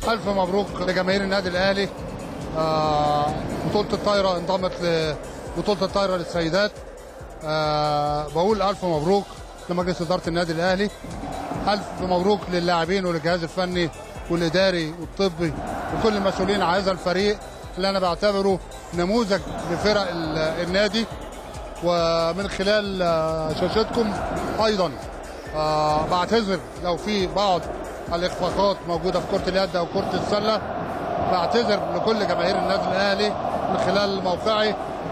الف مبروك لجماهير النادي الاهلي آه، بطوله الطايره انضمت لبطوله الطايره للسيدات آه، بقول الف مبروك لمجلس اداره النادي الاهلي الف مبروك للاعبين والجهاز الفني والاداري والطبي وكل المسؤولين على هذا الفريق اللي انا بعتبره نموذج لفرق ال- النادي ومن خلال آه، شاشتكم ايضا آه، بعتذر لو في بعض الاخفاقات موجوده في كره اليد او كره السله بعتذر لكل جماهير النادي الاهلي من خلال موقعي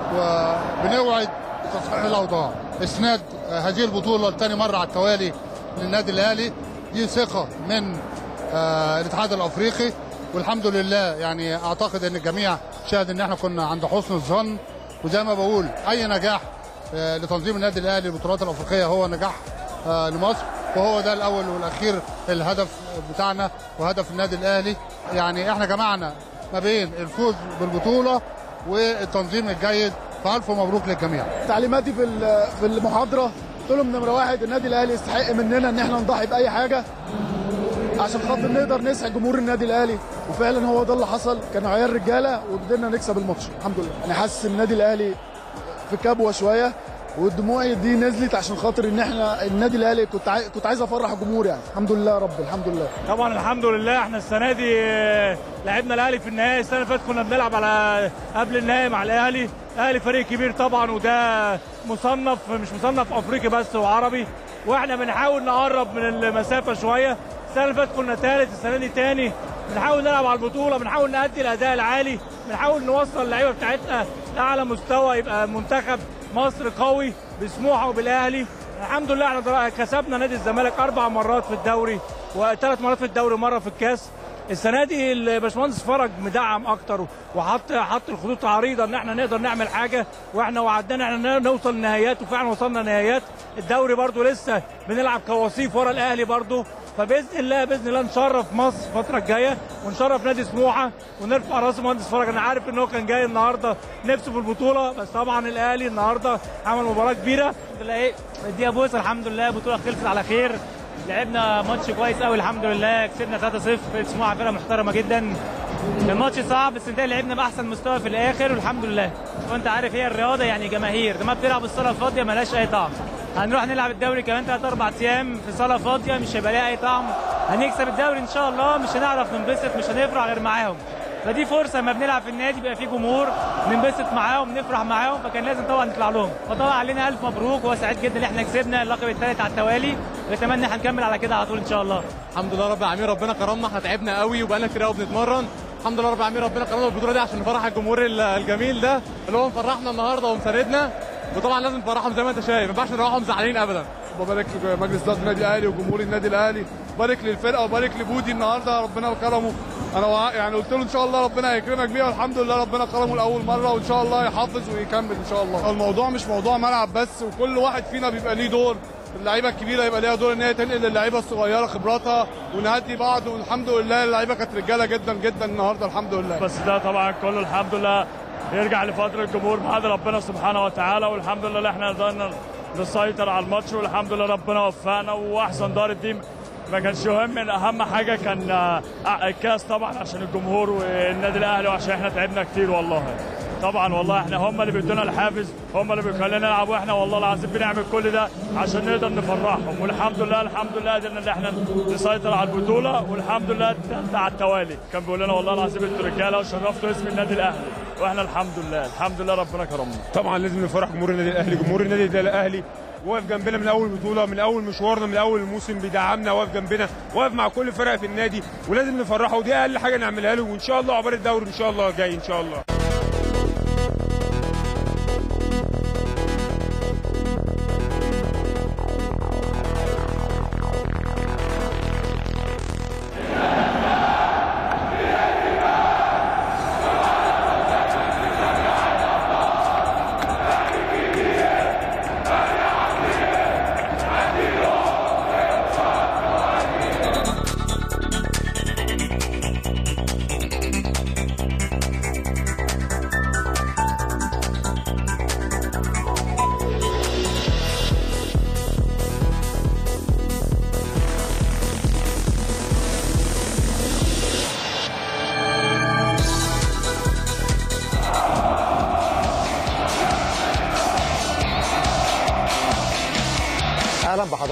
وبنوعد تصحيح الاوضاع اسناد آه، هذه البطوله لتاني مره على التوالي للنادي الاهلي دي ثقه من آه، الاتحاد الافريقي والحمد لله يعني اعتقد ان الجميع شاهد ان احنا كنا عند حسن الظن وزي ما بقول اي نجاح آه، لتنظيم النادي الاهلي للبطولات الافريقيه هو نجاح آه، لمصر وهو ده الاول والاخير الهدف بتاعنا وهدف النادي الاهلي يعني احنا جمعنا ما بين الفوز بالبطوله والتنظيم الجيد فالف مبروك للجميع تعليماتي في ال- في المحاضره قلت لهم نمره واحد النادي الاهلي يستحق مننا ان احنا نضحي باي حاجه عشان خاطر نقدر نسعد جمهور النادي الاهلي وفعلا هو ده اللي حصل كانوا عيال رجاله وقدرنا نكسب الماتش الحمد لله انا حاسس ان النادي الاهلي في كبوه شويه والدموع دي نزلت عشان خاطر ان احنا النادي الاهلي كنت عاي... كنت عايز افرح الجمهور يعني الحمد لله يا رب الحمد لله طبعا الحمد لله احنا السنه دي آه، لعبنا الاهلي في النهائي السنه اللي فاتت كنا بنلعب على قبل النهائي مع الاهلي الاهلي فريق كبير طبعا وده مصنف مش مصنف افريقي بس وعربي واحنا بنحاول نقرب من المسافه شويه السنه اللي فاتت كنا ثالث السنه دي ثاني بنحاول نلعب على البطوله بنحاول نأدي الاداء العالي بنحاول نوصل اللعيبه بتاعتنا لاعلى مستوى يبقى منتخب مصر قوي بسموحه وبالاهلي الحمد لله احنا در- كسبنا نادي الزمالك اربع مرات في الدوري وثلاث مرات في الدوري مره في الكاس السنه دي الباشمهندس فرج مدعم اكتر وحط حط الخطوط عريضه ان احنا نقدر نعمل حاجه واحنا وعدنا ان احنا نوصل نهائيات وفعلا وصلنا نهائيات الدوري برضو لسه بنلعب كوصيف ورا الاهلي برضو فباذن الله باذن الله نشرف مصر الفتره الجايه ونشرف نادي سموحه ونرفع راس المهندس فرج انا عارف ان هو كان جاي النهارده نفسه في البطوله بس طبعا الاهلي النهارده عمل مباراه كبيره الحمد لله ايه اديها بوس الحمد لله البطوله خلصت على خير لعبنا ماتش كويس قوي الحمد لله كسبنا 3-0 فرقه سموحه فرقه محترمه جدا الماتش صعب بس انت لعبنا باحسن مستوى في الاخر والحمد لله وانت عارف هي الرياضه يعني جماهير لما بتلعب الصاله الفاضيه ملهاش اي طعم هنروح نلعب الدوري كمان 3 4 ايام في صاله فاضيه مش هيبقى ليها اي طعم هنكسب الدوري ان شاء الله مش هنعرف ننبسط مش هنفرح غير معاهم فدي فرصه لما بنلعب في النادي بيبقى في جمهور ننبسط معاهم نفرح معاهم فكان لازم طبعا نطلع لهم فطبعا علينا الف مبروك وهو سعيد جدا ان احنا كسبنا اللقب الثالث على التوالي ونتمنى ان احنا نكمل على كده على طول ان شاء الله الحمد لله رب العالمين ربنا كرمنا احنا تعبنا قوي وبقالنا كتير قوي بنتمرن الحمد لله رب العالمين ربنا كرمنا بالبطوله دي عشان نفرح الجمهور ال- الجميل ده اللي هو مفرحنا النهارده ومساندنا وطبعا لازم نفرحهم زي ما انت شايف ما ينفعش نروحهم زعلانين ابدا ببارك لمجلس اداره النادي الاهلي وجمهور النادي الاهلي بارك للفرقه وبارك لبودي النهارده ربنا كرمه انا وع- يعني قلت له ان شاء الله ربنا هيكرمك بيها والحمد لله ربنا كرمه لاول مره وان شاء الله يحافظ ويكمل ان شاء الله الموضوع مش موضوع ملعب بس وكل واحد فينا بيبقى ليه دور اللعيبه الكبيره يبقى ليها دور ان هي تنقل للعيبه الصغيره خبراتها ونهدي بعض والحمد لله اللعيبه كانت رجاله جدا جدا النهارده الحمد لله بس ده طبعا كله الحمد لله يرجع لفضل الجمهور بعد ربنا سبحانه وتعالى والحمد لله احنا قدرنا نسيطر على الماتش والحمد لله ربنا وفقنا واحسن دار الدين ما كانش يهم إن اهم حاجه كان آه، الكاس طبعا عشان الجمهور والنادي الاهلي وعشان احنا تعبنا كتير والله طبعا والله احنا هم اللي بيدونا الحافز هم اللي بيخلينا نلعب واحنا والله العظيم بنعمل كل ده عشان نقدر نفرحهم والحمد لله الحمد لله قدرنا ان احنا نسيطر على البطوله والحمد لله التالتة على التوالي كان بيقول لنا والله العظيم انتوا رجاله وشرفتوا اسم النادي الاهلي واحنا الحمد لله الحمد لله ربنا كرمنا طبعا لازم نفرح جمهور النادي الاهلي جمهور النادي الاهلي واقف جنبنا من اول بطوله من اول مشوارنا من اول الموسم بيدعمنا واقف جنبنا واقف مع كل فرقه في النادي ولازم نفرحه ودي اقل حاجه نعملها له وان شاء الله عقبال الدوري ان شاء الله جاي ان شاء الله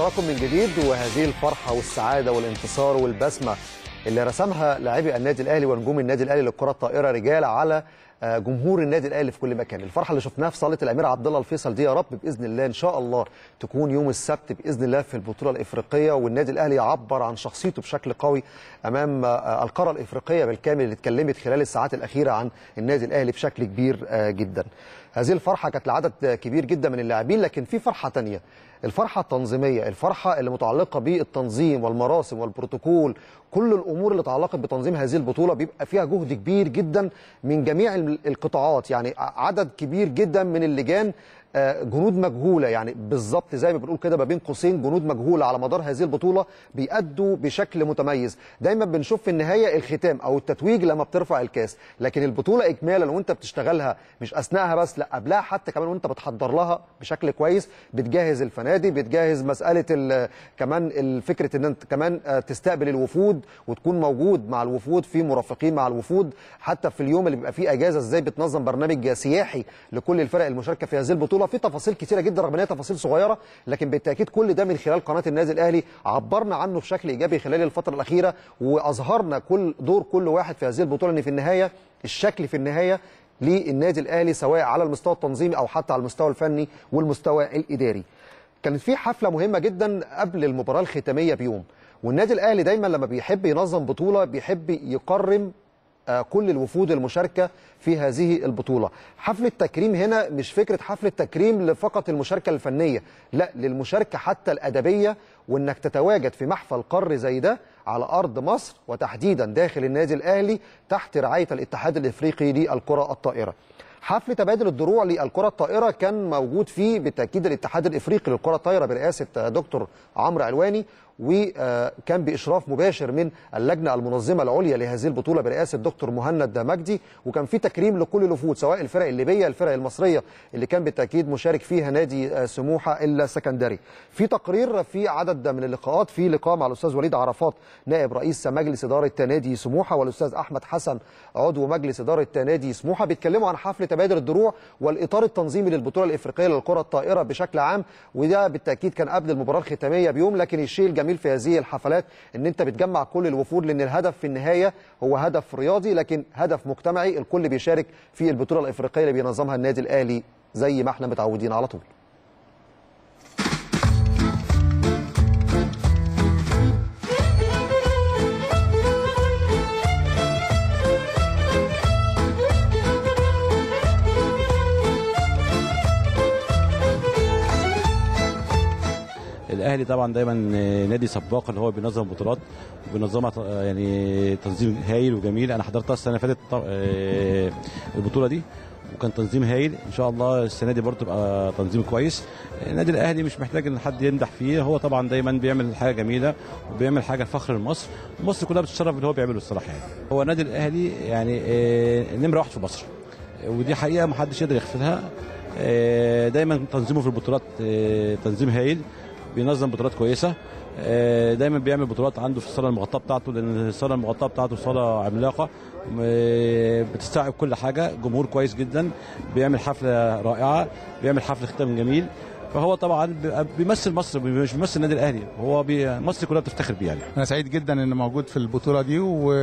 بحضراتكم من جديد وهذه الفرحه والسعاده والانتصار والبسمه اللي رسمها لاعبي النادي الاهلي ونجوم النادي الاهلي للكره الطائره رجال على آه، جمهور النادي الاهلي في كل مكان الفرحه اللي شفناها في صاله الامير عبد الله الفيصل دي يا رب باذن الله ان شاء الله تكون يوم السبت باذن الله في البطوله الافريقيه والنادي الاهلي يعبر عن شخصيته بشكل قوي امام آه، القاره الافريقيه بالكامل اللي اتكلمت خلال الساعات الاخيره عن النادي الاهلي بشكل كبير آه، جدا هذه الفرحه كانت لعدد كبير جدا من اللاعبين لكن في فرحه تانية الفرحه التنظيميه الفرحه اللي متعلقه بالتنظيم والمراسم والبروتوكول كل الامور اللي تعلقت بتنظيم هذه البطوله بيبقى فيها جهد كبير جدا من جميع القطاعات يعني عدد كبير جدا من اللجان آه، جنود مجهوله يعني بالظبط زي ما بنقول كده ما بين قوسين جنود مجهوله على مدار هذه البطوله بيأدوا بشكل متميز دايما بنشوف في النهايه الختام او التتويج لما بترفع الكاس لكن البطوله اجمالا وانت بتشتغلها مش اثناءها بس لا قبلها حتى كمان وانت بتحضر لها بشكل كويس بتجهز الفنادق بتجهز مساله ال- كمان الفكره ان انت كمان آه، تستقبل الوفود وتكون موجود مع الوفود في مرافقين مع الوفود حتى في اليوم اللي بيبقى فيه اجازه ازاي بتنظم برنامج سياحي لكل الفرق المشاركه في هذه البطوله في تفاصيل كتيره جدا رغم ان هي تفاصيل صغيره لكن بالتاكيد كل ده من خلال قناه النادي الاهلي عبرنا عنه بشكل ايجابي خلال الفتره الاخيره واظهرنا كل دور كل واحد في هذه البطوله ان في النهايه الشكل في النهايه للنادي الاهلي سواء على المستوى التنظيمي او حتى على المستوى الفني والمستوى الاداري كانت في حفله مهمه جدا قبل المباراه الختاميه بيوم والنادي الاهلي دايما لما بيحب ينظم بطوله بيحب يكرم آه، كل الوفود المشاركه في هذه البطوله حفله تكريم هنا مش فكره حفله تكريم لفقط المشاركه الفنيه لا للمشاركه حتى الادبيه وانك تتواجد في محفل قاري زي ده على ارض مصر وتحديدا داخل النادي الاهلي تحت رعايه الاتحاد الافريقي للكره الطائره حفل تبادل الدروع للكره الطائره كان موجود فيه بالتاكيد الاتحاد الافريقي للكره الطائره برئاسه آه، دكتور عمرو علواني وكان باشراف مباشر من اللجنه المنظمه العليا لهذه البطوله برئاسه دكتور مهند مجدي وكان في تكريم لكل الوفود سواء الفرق الليبيه الفرق المصريه اللي كان بالتاكيد مشارك فيها نادي آه، سموحه السكندري في تقرير في عدد من اللقاءات في لقاء مع الاستاذ وليد عرفات نائب رئيس مجلس اداره نادي سموحه والاستاذ احمد حسن عضو مجلس اداره نادي سموحه بيتكلموا عن حفل تبادل الدروع والاطار التنظيمي للبطوله الافريقيه للكره الطائره بشكل عام وده بالتاكيد كان قبل المباراه الختاميه بيوم لكن الشيء الجميل في هذه الحفلات ان انت بتجمع كل الوفود لان الهدف في النهايه هو هدف رياضي لكن هدف مجتمعي الكل بيشارك في البطوله الافريقيه اللي بينظمها النادي الاهلي زي ما احنا متعودين على طول الاهلي طبعا دايما نادي سباق اللي هو بينظم بطولات وبينظمها ط- يعني تنظيم هايل وجميل انا حضرتها السنه اللي فاتت ط- آه، البطوله دي وكان تنظيم هايل ان شاء الله السنه دي برضه تبقى تنظيم كويس النادي الاهلي مش محتاج ان حد يمدح فيه هو طبعا دايما بيعمل حاجه جميله وبيعمل حاجه فخر لمصر مصر كلها بتتشرف باللي هو بيعمله الصراحه يعني هو النادي الاهلي يعني آه، نمره واحد في مصر ودي حقيقه ما حدش يقدر يغفلها آه، دايما تنظيمه في البطولات آه، تنظيم هايل بينظم بطولات كويسه آه، دايما بيعمل بطولات عنده في الصاله المغطاه بتاعته لان الصاله المغطاه بتاعته صاله عملاقه م- بتستوعب كل حاجه جمهور كويس جدا بيعمل حفله رائعه بيعمل حفل ختام جميل فهو طبعا بيبقى بيمثل مصر مش بيمثل النادي الاهلي هو بي مصر كلها بتفتخر بيه يعني انا سعيد جدا ان موجود في البطوله دي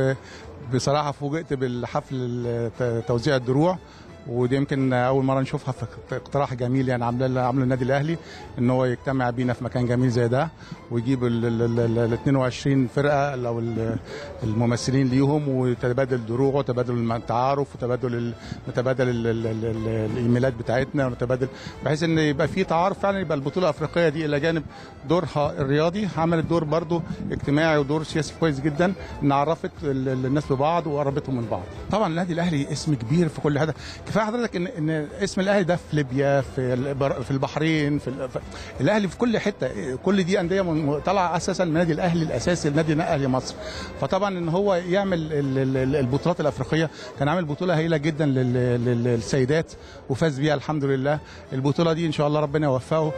وبصراحه فوجئت بالحفل ت- توزيع الدروع ودي يمكن اول مره نشوفها في اقتراح جميل يعني عامله عامله النادي الاهلي ان هو يجتمع بينا في مكان جميل زي ده ويجيب ال ال- ال- ال 22 فرقه او ال- الممثلين ليهم وتبادل الدروع وتبادل التعارف وتبادل ال- نتبادل ال- ال- ال- ال- الايميلات بتاعتنا ونتبادل بحيث ان يبقى في تعارف فعلا يبقى البطوله الافريقيه دي الى جانب دورها الرياضي عملت دور برضو اجتماعي ودور سياسي كويس جدا ان عرفت ال- ال- الناس ببعض وقربتهم من بعض طبعا النادي الاهلي اسم كبير في كل هذا كفايه حضرتك ان ان اسم الاهلي ده في ليبيا في البر- في البحرين في ال- في- الاهلي في كل حته كل دي انديه من- طالعه اساسا من النادي الاهلي الاساسي النادي الاهلي مصر فطبعا ان هو يعمل ال- ال- ال- البطولات الافريقيه كان عامل بطوله هائله جدا لل- لل- للسيدات وفاز بيها الحمد لله البطوله دي ان شاء الله ربنا يوفقه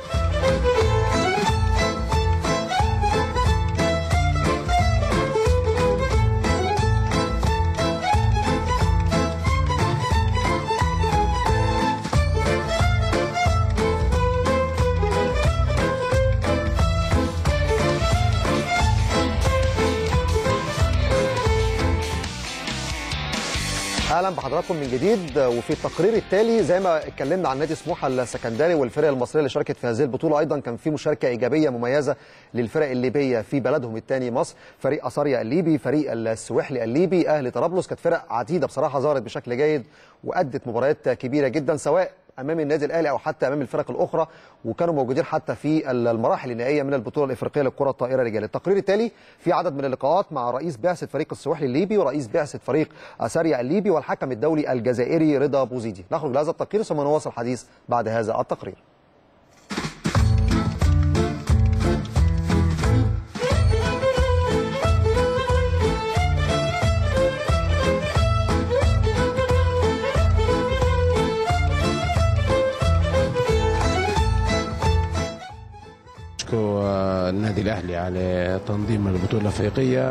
اهلا بحضراتكم من جديد وفي التقرير التالي زي ما اتكلمنا عن نادي سموحه السكندري والفرق المصريه اللي شاركت في هذه البطوله ايضا كان في مشاركه ايجابيه مميزه للفرق الليبيه في بلدهم الثاني مصر فريق اساريا الليبي فريق السويحلي الليبي اهلي طرابلس كانت فرق عديده بصراحه ظهرت بشكل جيد وادت مباريات كبيره جدا سواء امام النادي الاهلي او حتى امام الفرق الاخرى وكانوا موجودين حتى في المراحل النهائيه من البطوله الافريقيه للكره الطائره رجال التقرير التالي في عدد من اللقاءات مع رئيس بعثه فريق السواحلي الليبي ورئيس بعثه فريق اساريا الليبي والحكم الدولي الجزائري رضا بوزيدي نخرج لهذا التقرير ثم نواصل الحديث بعد هذا التقرير نشكر النادي الاهلي على تنظيم البطوله الافريقيه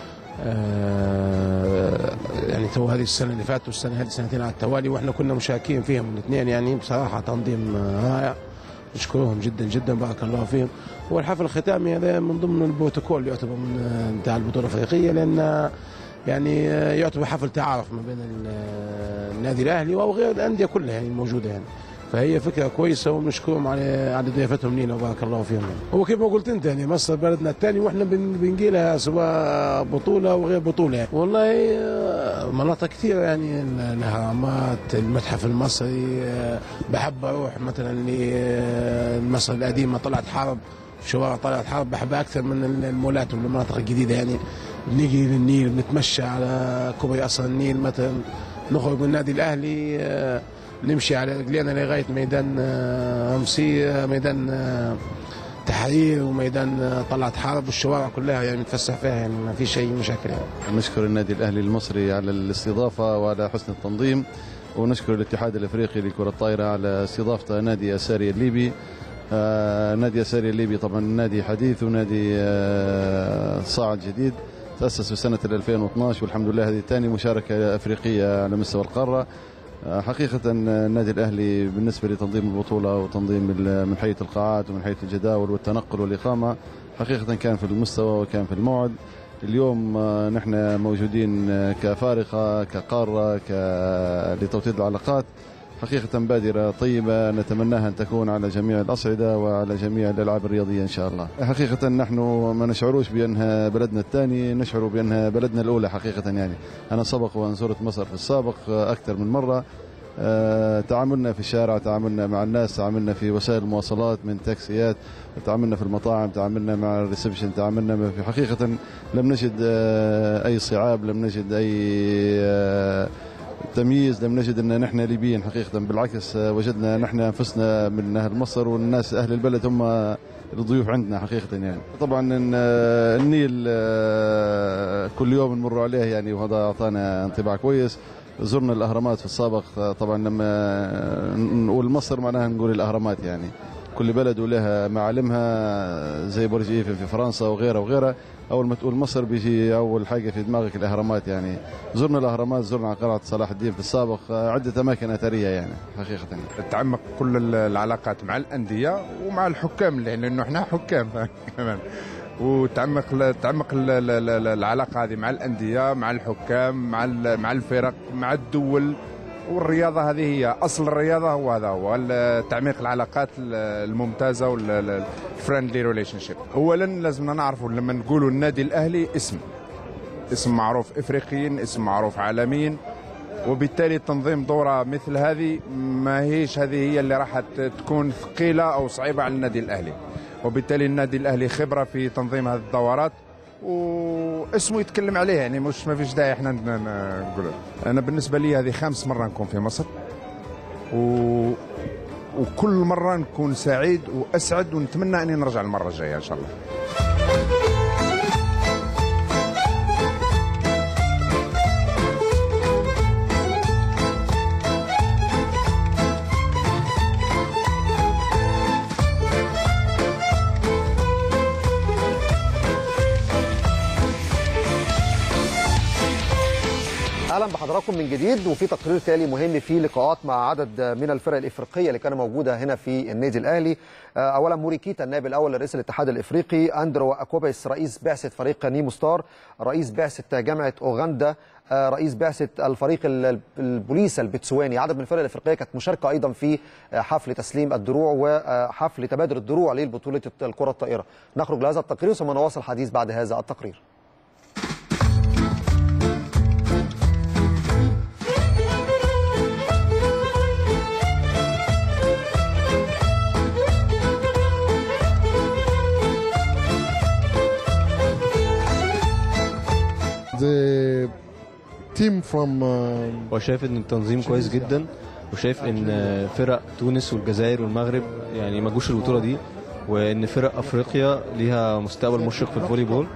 آه، يعني تو هذه السنه اللي فاتت والسنه هذه سنتين على التوالي واحنا كنا مشاركين فيهم الاثنين يعني بصراحه تنظيم آه، رائع نشكرهم جدا جدا بارك الله فيهم والحفل الختامي هذا من ضمن البروتوكول يعتبر من آه، بتاع البطوله الافريقيه لان يعني آه، يعتبر حفل تعارف ما بين ال- آه، النادي الاهلي وغير الانديه كلها يعني الموجوده يعني فهي فكره كويسه ونشكرهم على على ضيافتهم لينا وبارك الله فيهم هو كيف ما قلت انت يعني مصر بلدنا الثاني واحنا بن- بنجي لها سواء بطوله او غير بطوله يعني. والله آه، مناطق كثيره يعني ال- الاهرامات المتحف المصري آه، بحب اروح مثلا لمصر القديمه طلعت حرب شوارع طلعت حرب بحبها اكثر من المولات والمناطق الجديده يعني نيجي للنيل بنتمشى على كوبري قصر النيل مثلا نخرج من النادي الاهلي آه، نمشي على رجلينا لغايه ميدان آه، رمسية ميدان آه، تحرير وميدان آه، طلعت حرب والشوارع كلها يعني نتفسح فيها يعني ما في شيء مشاكل يعني. نشكر النادي الاهلي المصري على الاستضافه وعلى حسن التنظيم ونشكر الاتحاد الافريقي لكره الطائره على استضافته نادي اساري الليبي آه نادي اساري الليبي طبعا نادي حديث ونادي آه صاعد جديد تاسس في سنه 2012 والحمد لله هذه ثاني مشاركه افريقيه على مستوى القاره آه، حقيقة النادي الأهلي بالنسبة لتنظيم البطولة وتنظيم ال- من حيث القاعات ومن حيث الجداول والتنقل والإقامة حقيقة كان في المستوى وكان في الموعد اليوم آه، نحن موجودين آه، كفارقة كقارة ك- لتوطيد العلاقات حقيقة بادرة طيبة نتمناها أن تكون على جميع الأصعدة وعلى جميع الألعاب الرياضية إن شاء الله حقيقة نحن ما نشعروش بأنها بلدنا الثاني نشعر بأنها بلدنا الأولى حقيقة يعني أنا سبق وأن زرت مصر في السابق آه، أكثر من مرة آه، تعاملنا في الشارع تعاملنا مع الناس تعاملنا في وسائل المواصلات من تاكسيات تعاملنا في المطاعم تعاملنا مع الريسبشن تعاملنا في حقيقة لم نجد آه، أي صعاب لم نجد أي آه، تمييز لم نجد ان نحن ليبيين حقيقه بالعكس آه، وجدنا نحن انفسنا من اهل مصر والناس اهل البلد هم الضيوف عندنا حقيقه يعني طبعا إن، آه، النيل آه، كل يوم نمر عليه يعني وهذا اعطانا انطباع كويس زرنا الاهرامات في السابق آه، طبعا لما نقول مصر معناها نقول الاهرامات يعني كل بلد ولها معالمها زي برج ايفل في فرنسا وغيرها وغيرها اول ما تقول مصر بيجي اول حاجه في دماغك الاهرامات يعني زرنا الاهرامات زرنا قلعه صلاح الدين في السابق آه، عده اماكن اثريه يعني حقيقه تعمق كل ال- العلاقات مع الانديه ومع الحكام لانه احنا حكام كمان وتعمق تعمق ال- ال- ال- العلاقه هذه مع الانديه مع الحكام مع ال- مع الفرق مع الدول والرياضه هذه هي اصل الرياضه هو هذا هو ال- تعميق العلاقات ال- الممتازه والفريندلي ريليشن شيب اولا لازمنا نعرفوا لما نقولوا النادي الاهلي اسم اسم معروف افريقيا اسم معروف عالميا وبالتالي تنظيم دورة مثل هذه ما هيش هذه هي اللي راح تكون ثقيلة أو صعيبة على النادي الأهلي وبالتالي النادي الأهلي خبرة في تنظيم هذه الدورات واسمه يتكلم عليه يعني مش ما فيش داعي احنا ن- ن- نقول انا بالنسبه لي هذه خامس مره نكون في مصر و... وكل مره نكون سعيد واسعد ونتمنى اني نرجع المره الجايه ان شاء الله اهلا بحضراتكم من جديد وفي تقرير تالي مهم فيه لقاءات مع عدد من الفرق الافريقيه اللي كانت موجوده هنا في النادي الاهلي اولا موريكيتا النائب الاول لرئيس الاتحاد الافريقي اندرو اكوبيس رئيس بعثه فريق نيمو ستار رئيس بعثه جامعه اوغندا رئيس بعثه الفريق البوليس البتسواني عدد من الفرق الافريقيه كانت مشاركه ايضا في حفل تسليم الدروع وحفل تبادل الدروع للبطوله الكره الطائره نخرج لهذا التقرير ثم نواصل الحديث بعد هذا التقرير the team from هو شايف ان التنظيم كويس جدا وشايف ان فرق تونس والجزائر والمغرب يعني ما جوش البطوله دي وان فرق افريقيا ليها مستقبل مشرق في الفولي بول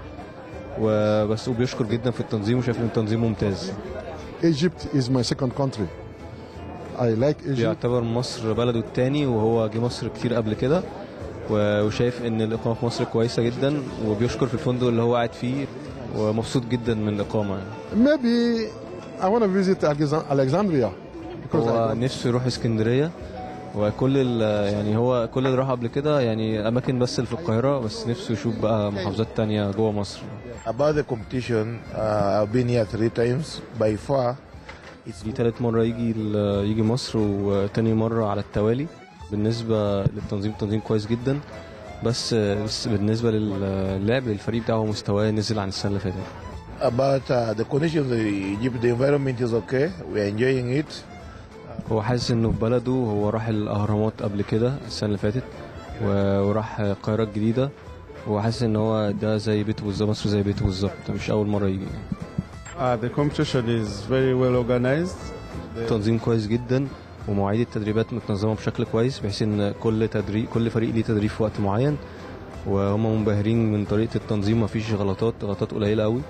وبس وبيشكر جدا في التنظيم وشايف ان التنظيم ممتاز Egypt is my second country I like Egypt بيعتبر مصر بلده الثاني وهو جه مصر كتير قبل كده وشايف ان الاقامه في مصر كويسه جدا وبيشكر في الفندق اللي هو قاعد فيه ومبسوط جدا من الاقامه يعني. maybe I want to visit Alexandria هو نفسه يروح اسكندريه وكل يعني هو كل اللي راح قبل كده يعني اماكن بس اللي في القاهره بس نفسه يشوف بقى محافظات تانية جوه مصر About the competition, uh, I've been here three times. By far, دي تالت مرة يجي يجي مصر وتاني مرة على التوالي بالنسبة للتنظيم التنظيم كويس جدا بس بس بالنسبة للعب الفريق بتاعه مستواه نزل عن السنة اللي فاتت. about uh, the conditions in Egypt, the environment is okay. We're enjoying it. هو حاسس انه في بلده هو راح الاهرامات قبل كده السنة اللي فاتت وراح القاهرة الجديدة وحاسس ان هو ده زي بيته بالظبط مصر زي بيته بالظبط مش اول مرة يجي. Uh, the competition is very well organized. تنظيم كويس جدا ومواعيد التدريبات متنظمه بشكل كويس بحيث ان كل تدريب كل فريق ليه تدريب في وقت معين وهم منبهرين من طريقه التنظيم مفيش غلطات غلطات قليله قوي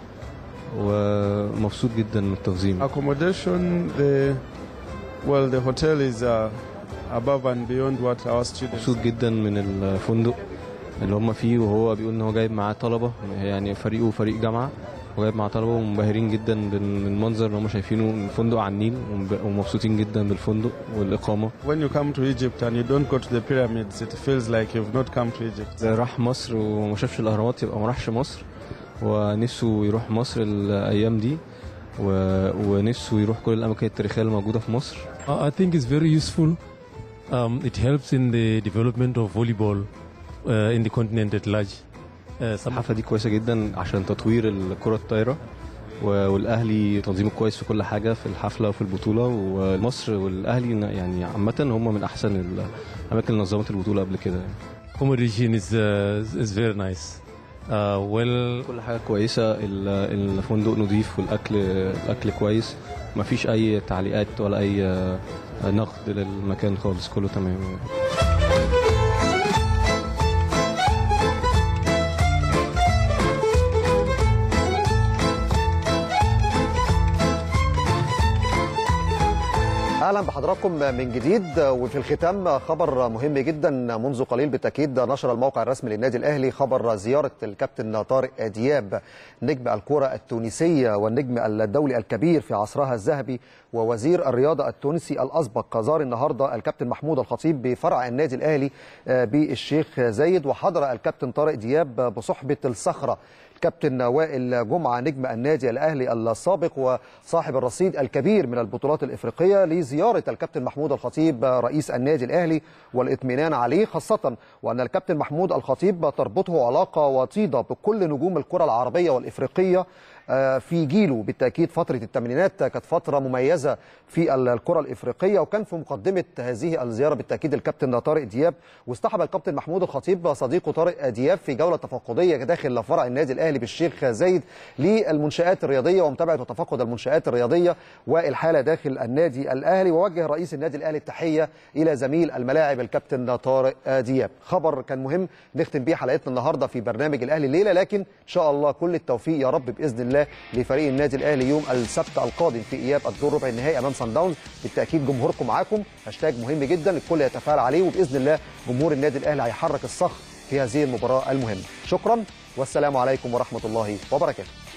ومبسوط جدا من التنظيم Accommodation, the well, the hotel is uh, above and beyond what our students. مبسوط جدا من الفندق اللي هم فيه وهو بيقول ان هو جايب معاه طلبه يعني فريقه فريق جامعه وجايب مع طلبه ومنبهرين جدا بالمنظر اللي هم شايفينه الفندق على النيل ومبسوطين جدا بالفندق والاقامه. When you come to Egypt and you don't go to the pyramids it feels like you've not come to Egypt. راح مصر وما شافش الاهرامات يبقى ما راحش مصر ونفسه يروح مصر الايام دي و... ونفسه يروح كل الاماكن التاريخيه اللي موجوده في مصر. I think it's very useful. Um, it helps in the development of volleyball uh, in the continent at large. الحفله دي كويسه جدا عشان تطوير الكره الطايره والاهلي تنظيمه كويس في كل حاجه في الحفله وفي البطوله ومصر والاهلي يعني عامه هم من احسن الاماكن اللي نظمت البطوله قبل كده accommodation is uh, is very nice uh, well كل حاجه كويسه الفندق نظيف والاكل الاكل كويس ما فيش اي تعليقات ولا اي نقد للمكان خالص كله تمام اهلا بحضراتكم من جديد وفي الختام خبر مهم جدا منذ قليل بالتاكيد نشر الموقع الرسمي للنادي الاهلي خبر زياره الكابتن طارق دياب نجم الكره التونسيه والنجم الدولي الكبير في عصرها الذهبي ووزير الرياضه التونسي الاسبق زار النهارده الكابتن محمود الخطيب بفرع النادي الاهلي بالشيخ زايد وحضر الكابتن طارق دياب بصحبه الصخره كابتن وائل جمعة نجم النادي الأهلي السابق وصاحب الرصيد الكبير من البطولات الإفريقية لزيارة الكابتن محمود الخطيب رئيس النادي الأهلي والاطمئنان عليه خاصة وأن الكابتن محمود الخطيب تربطه علاقة وطيدة بكل نجوم الكرة العربية والإفريقية في جيله بالتاكيد فتره الثمانينات كانت فتره مميزه في الكره الافريقيه وكان في مقدمه هذه الزياره بالتاكيد الكابتن طارق دياب واصطحب الكابتن محمود الخطيب صديقه طارق دياب في جوله تفقديه داخل فرع النادي الاهلي بالشيخ زايد للمنشات الرياضيه ومتابعه وتفقد المنشات الرياضيه والحاله داخل النادي الاهلي ووجه رئيس النادي الاهلي التحيه الى زميل الملاعب الكابتن طارق دياب خبر كان مهم نختم بيه حلقتنا النهارده في برنامج الاهلي الليله لكن ان شاء الله كل التوفيق يا رب باذن الله لفريق النادي الاهلي يوم السبت القادم في اياب الدور ربع النهائي امام صن داونز بالتاكيد جمهوركم معاكم هاشتاج مهم جدا الكل يتفاعل عليه وباذن الله جمهور النادي الاهلي هيحرك الصخر في هذه المباراه المهمه شكرا والسلام عليكم ورحمه الله وبركاته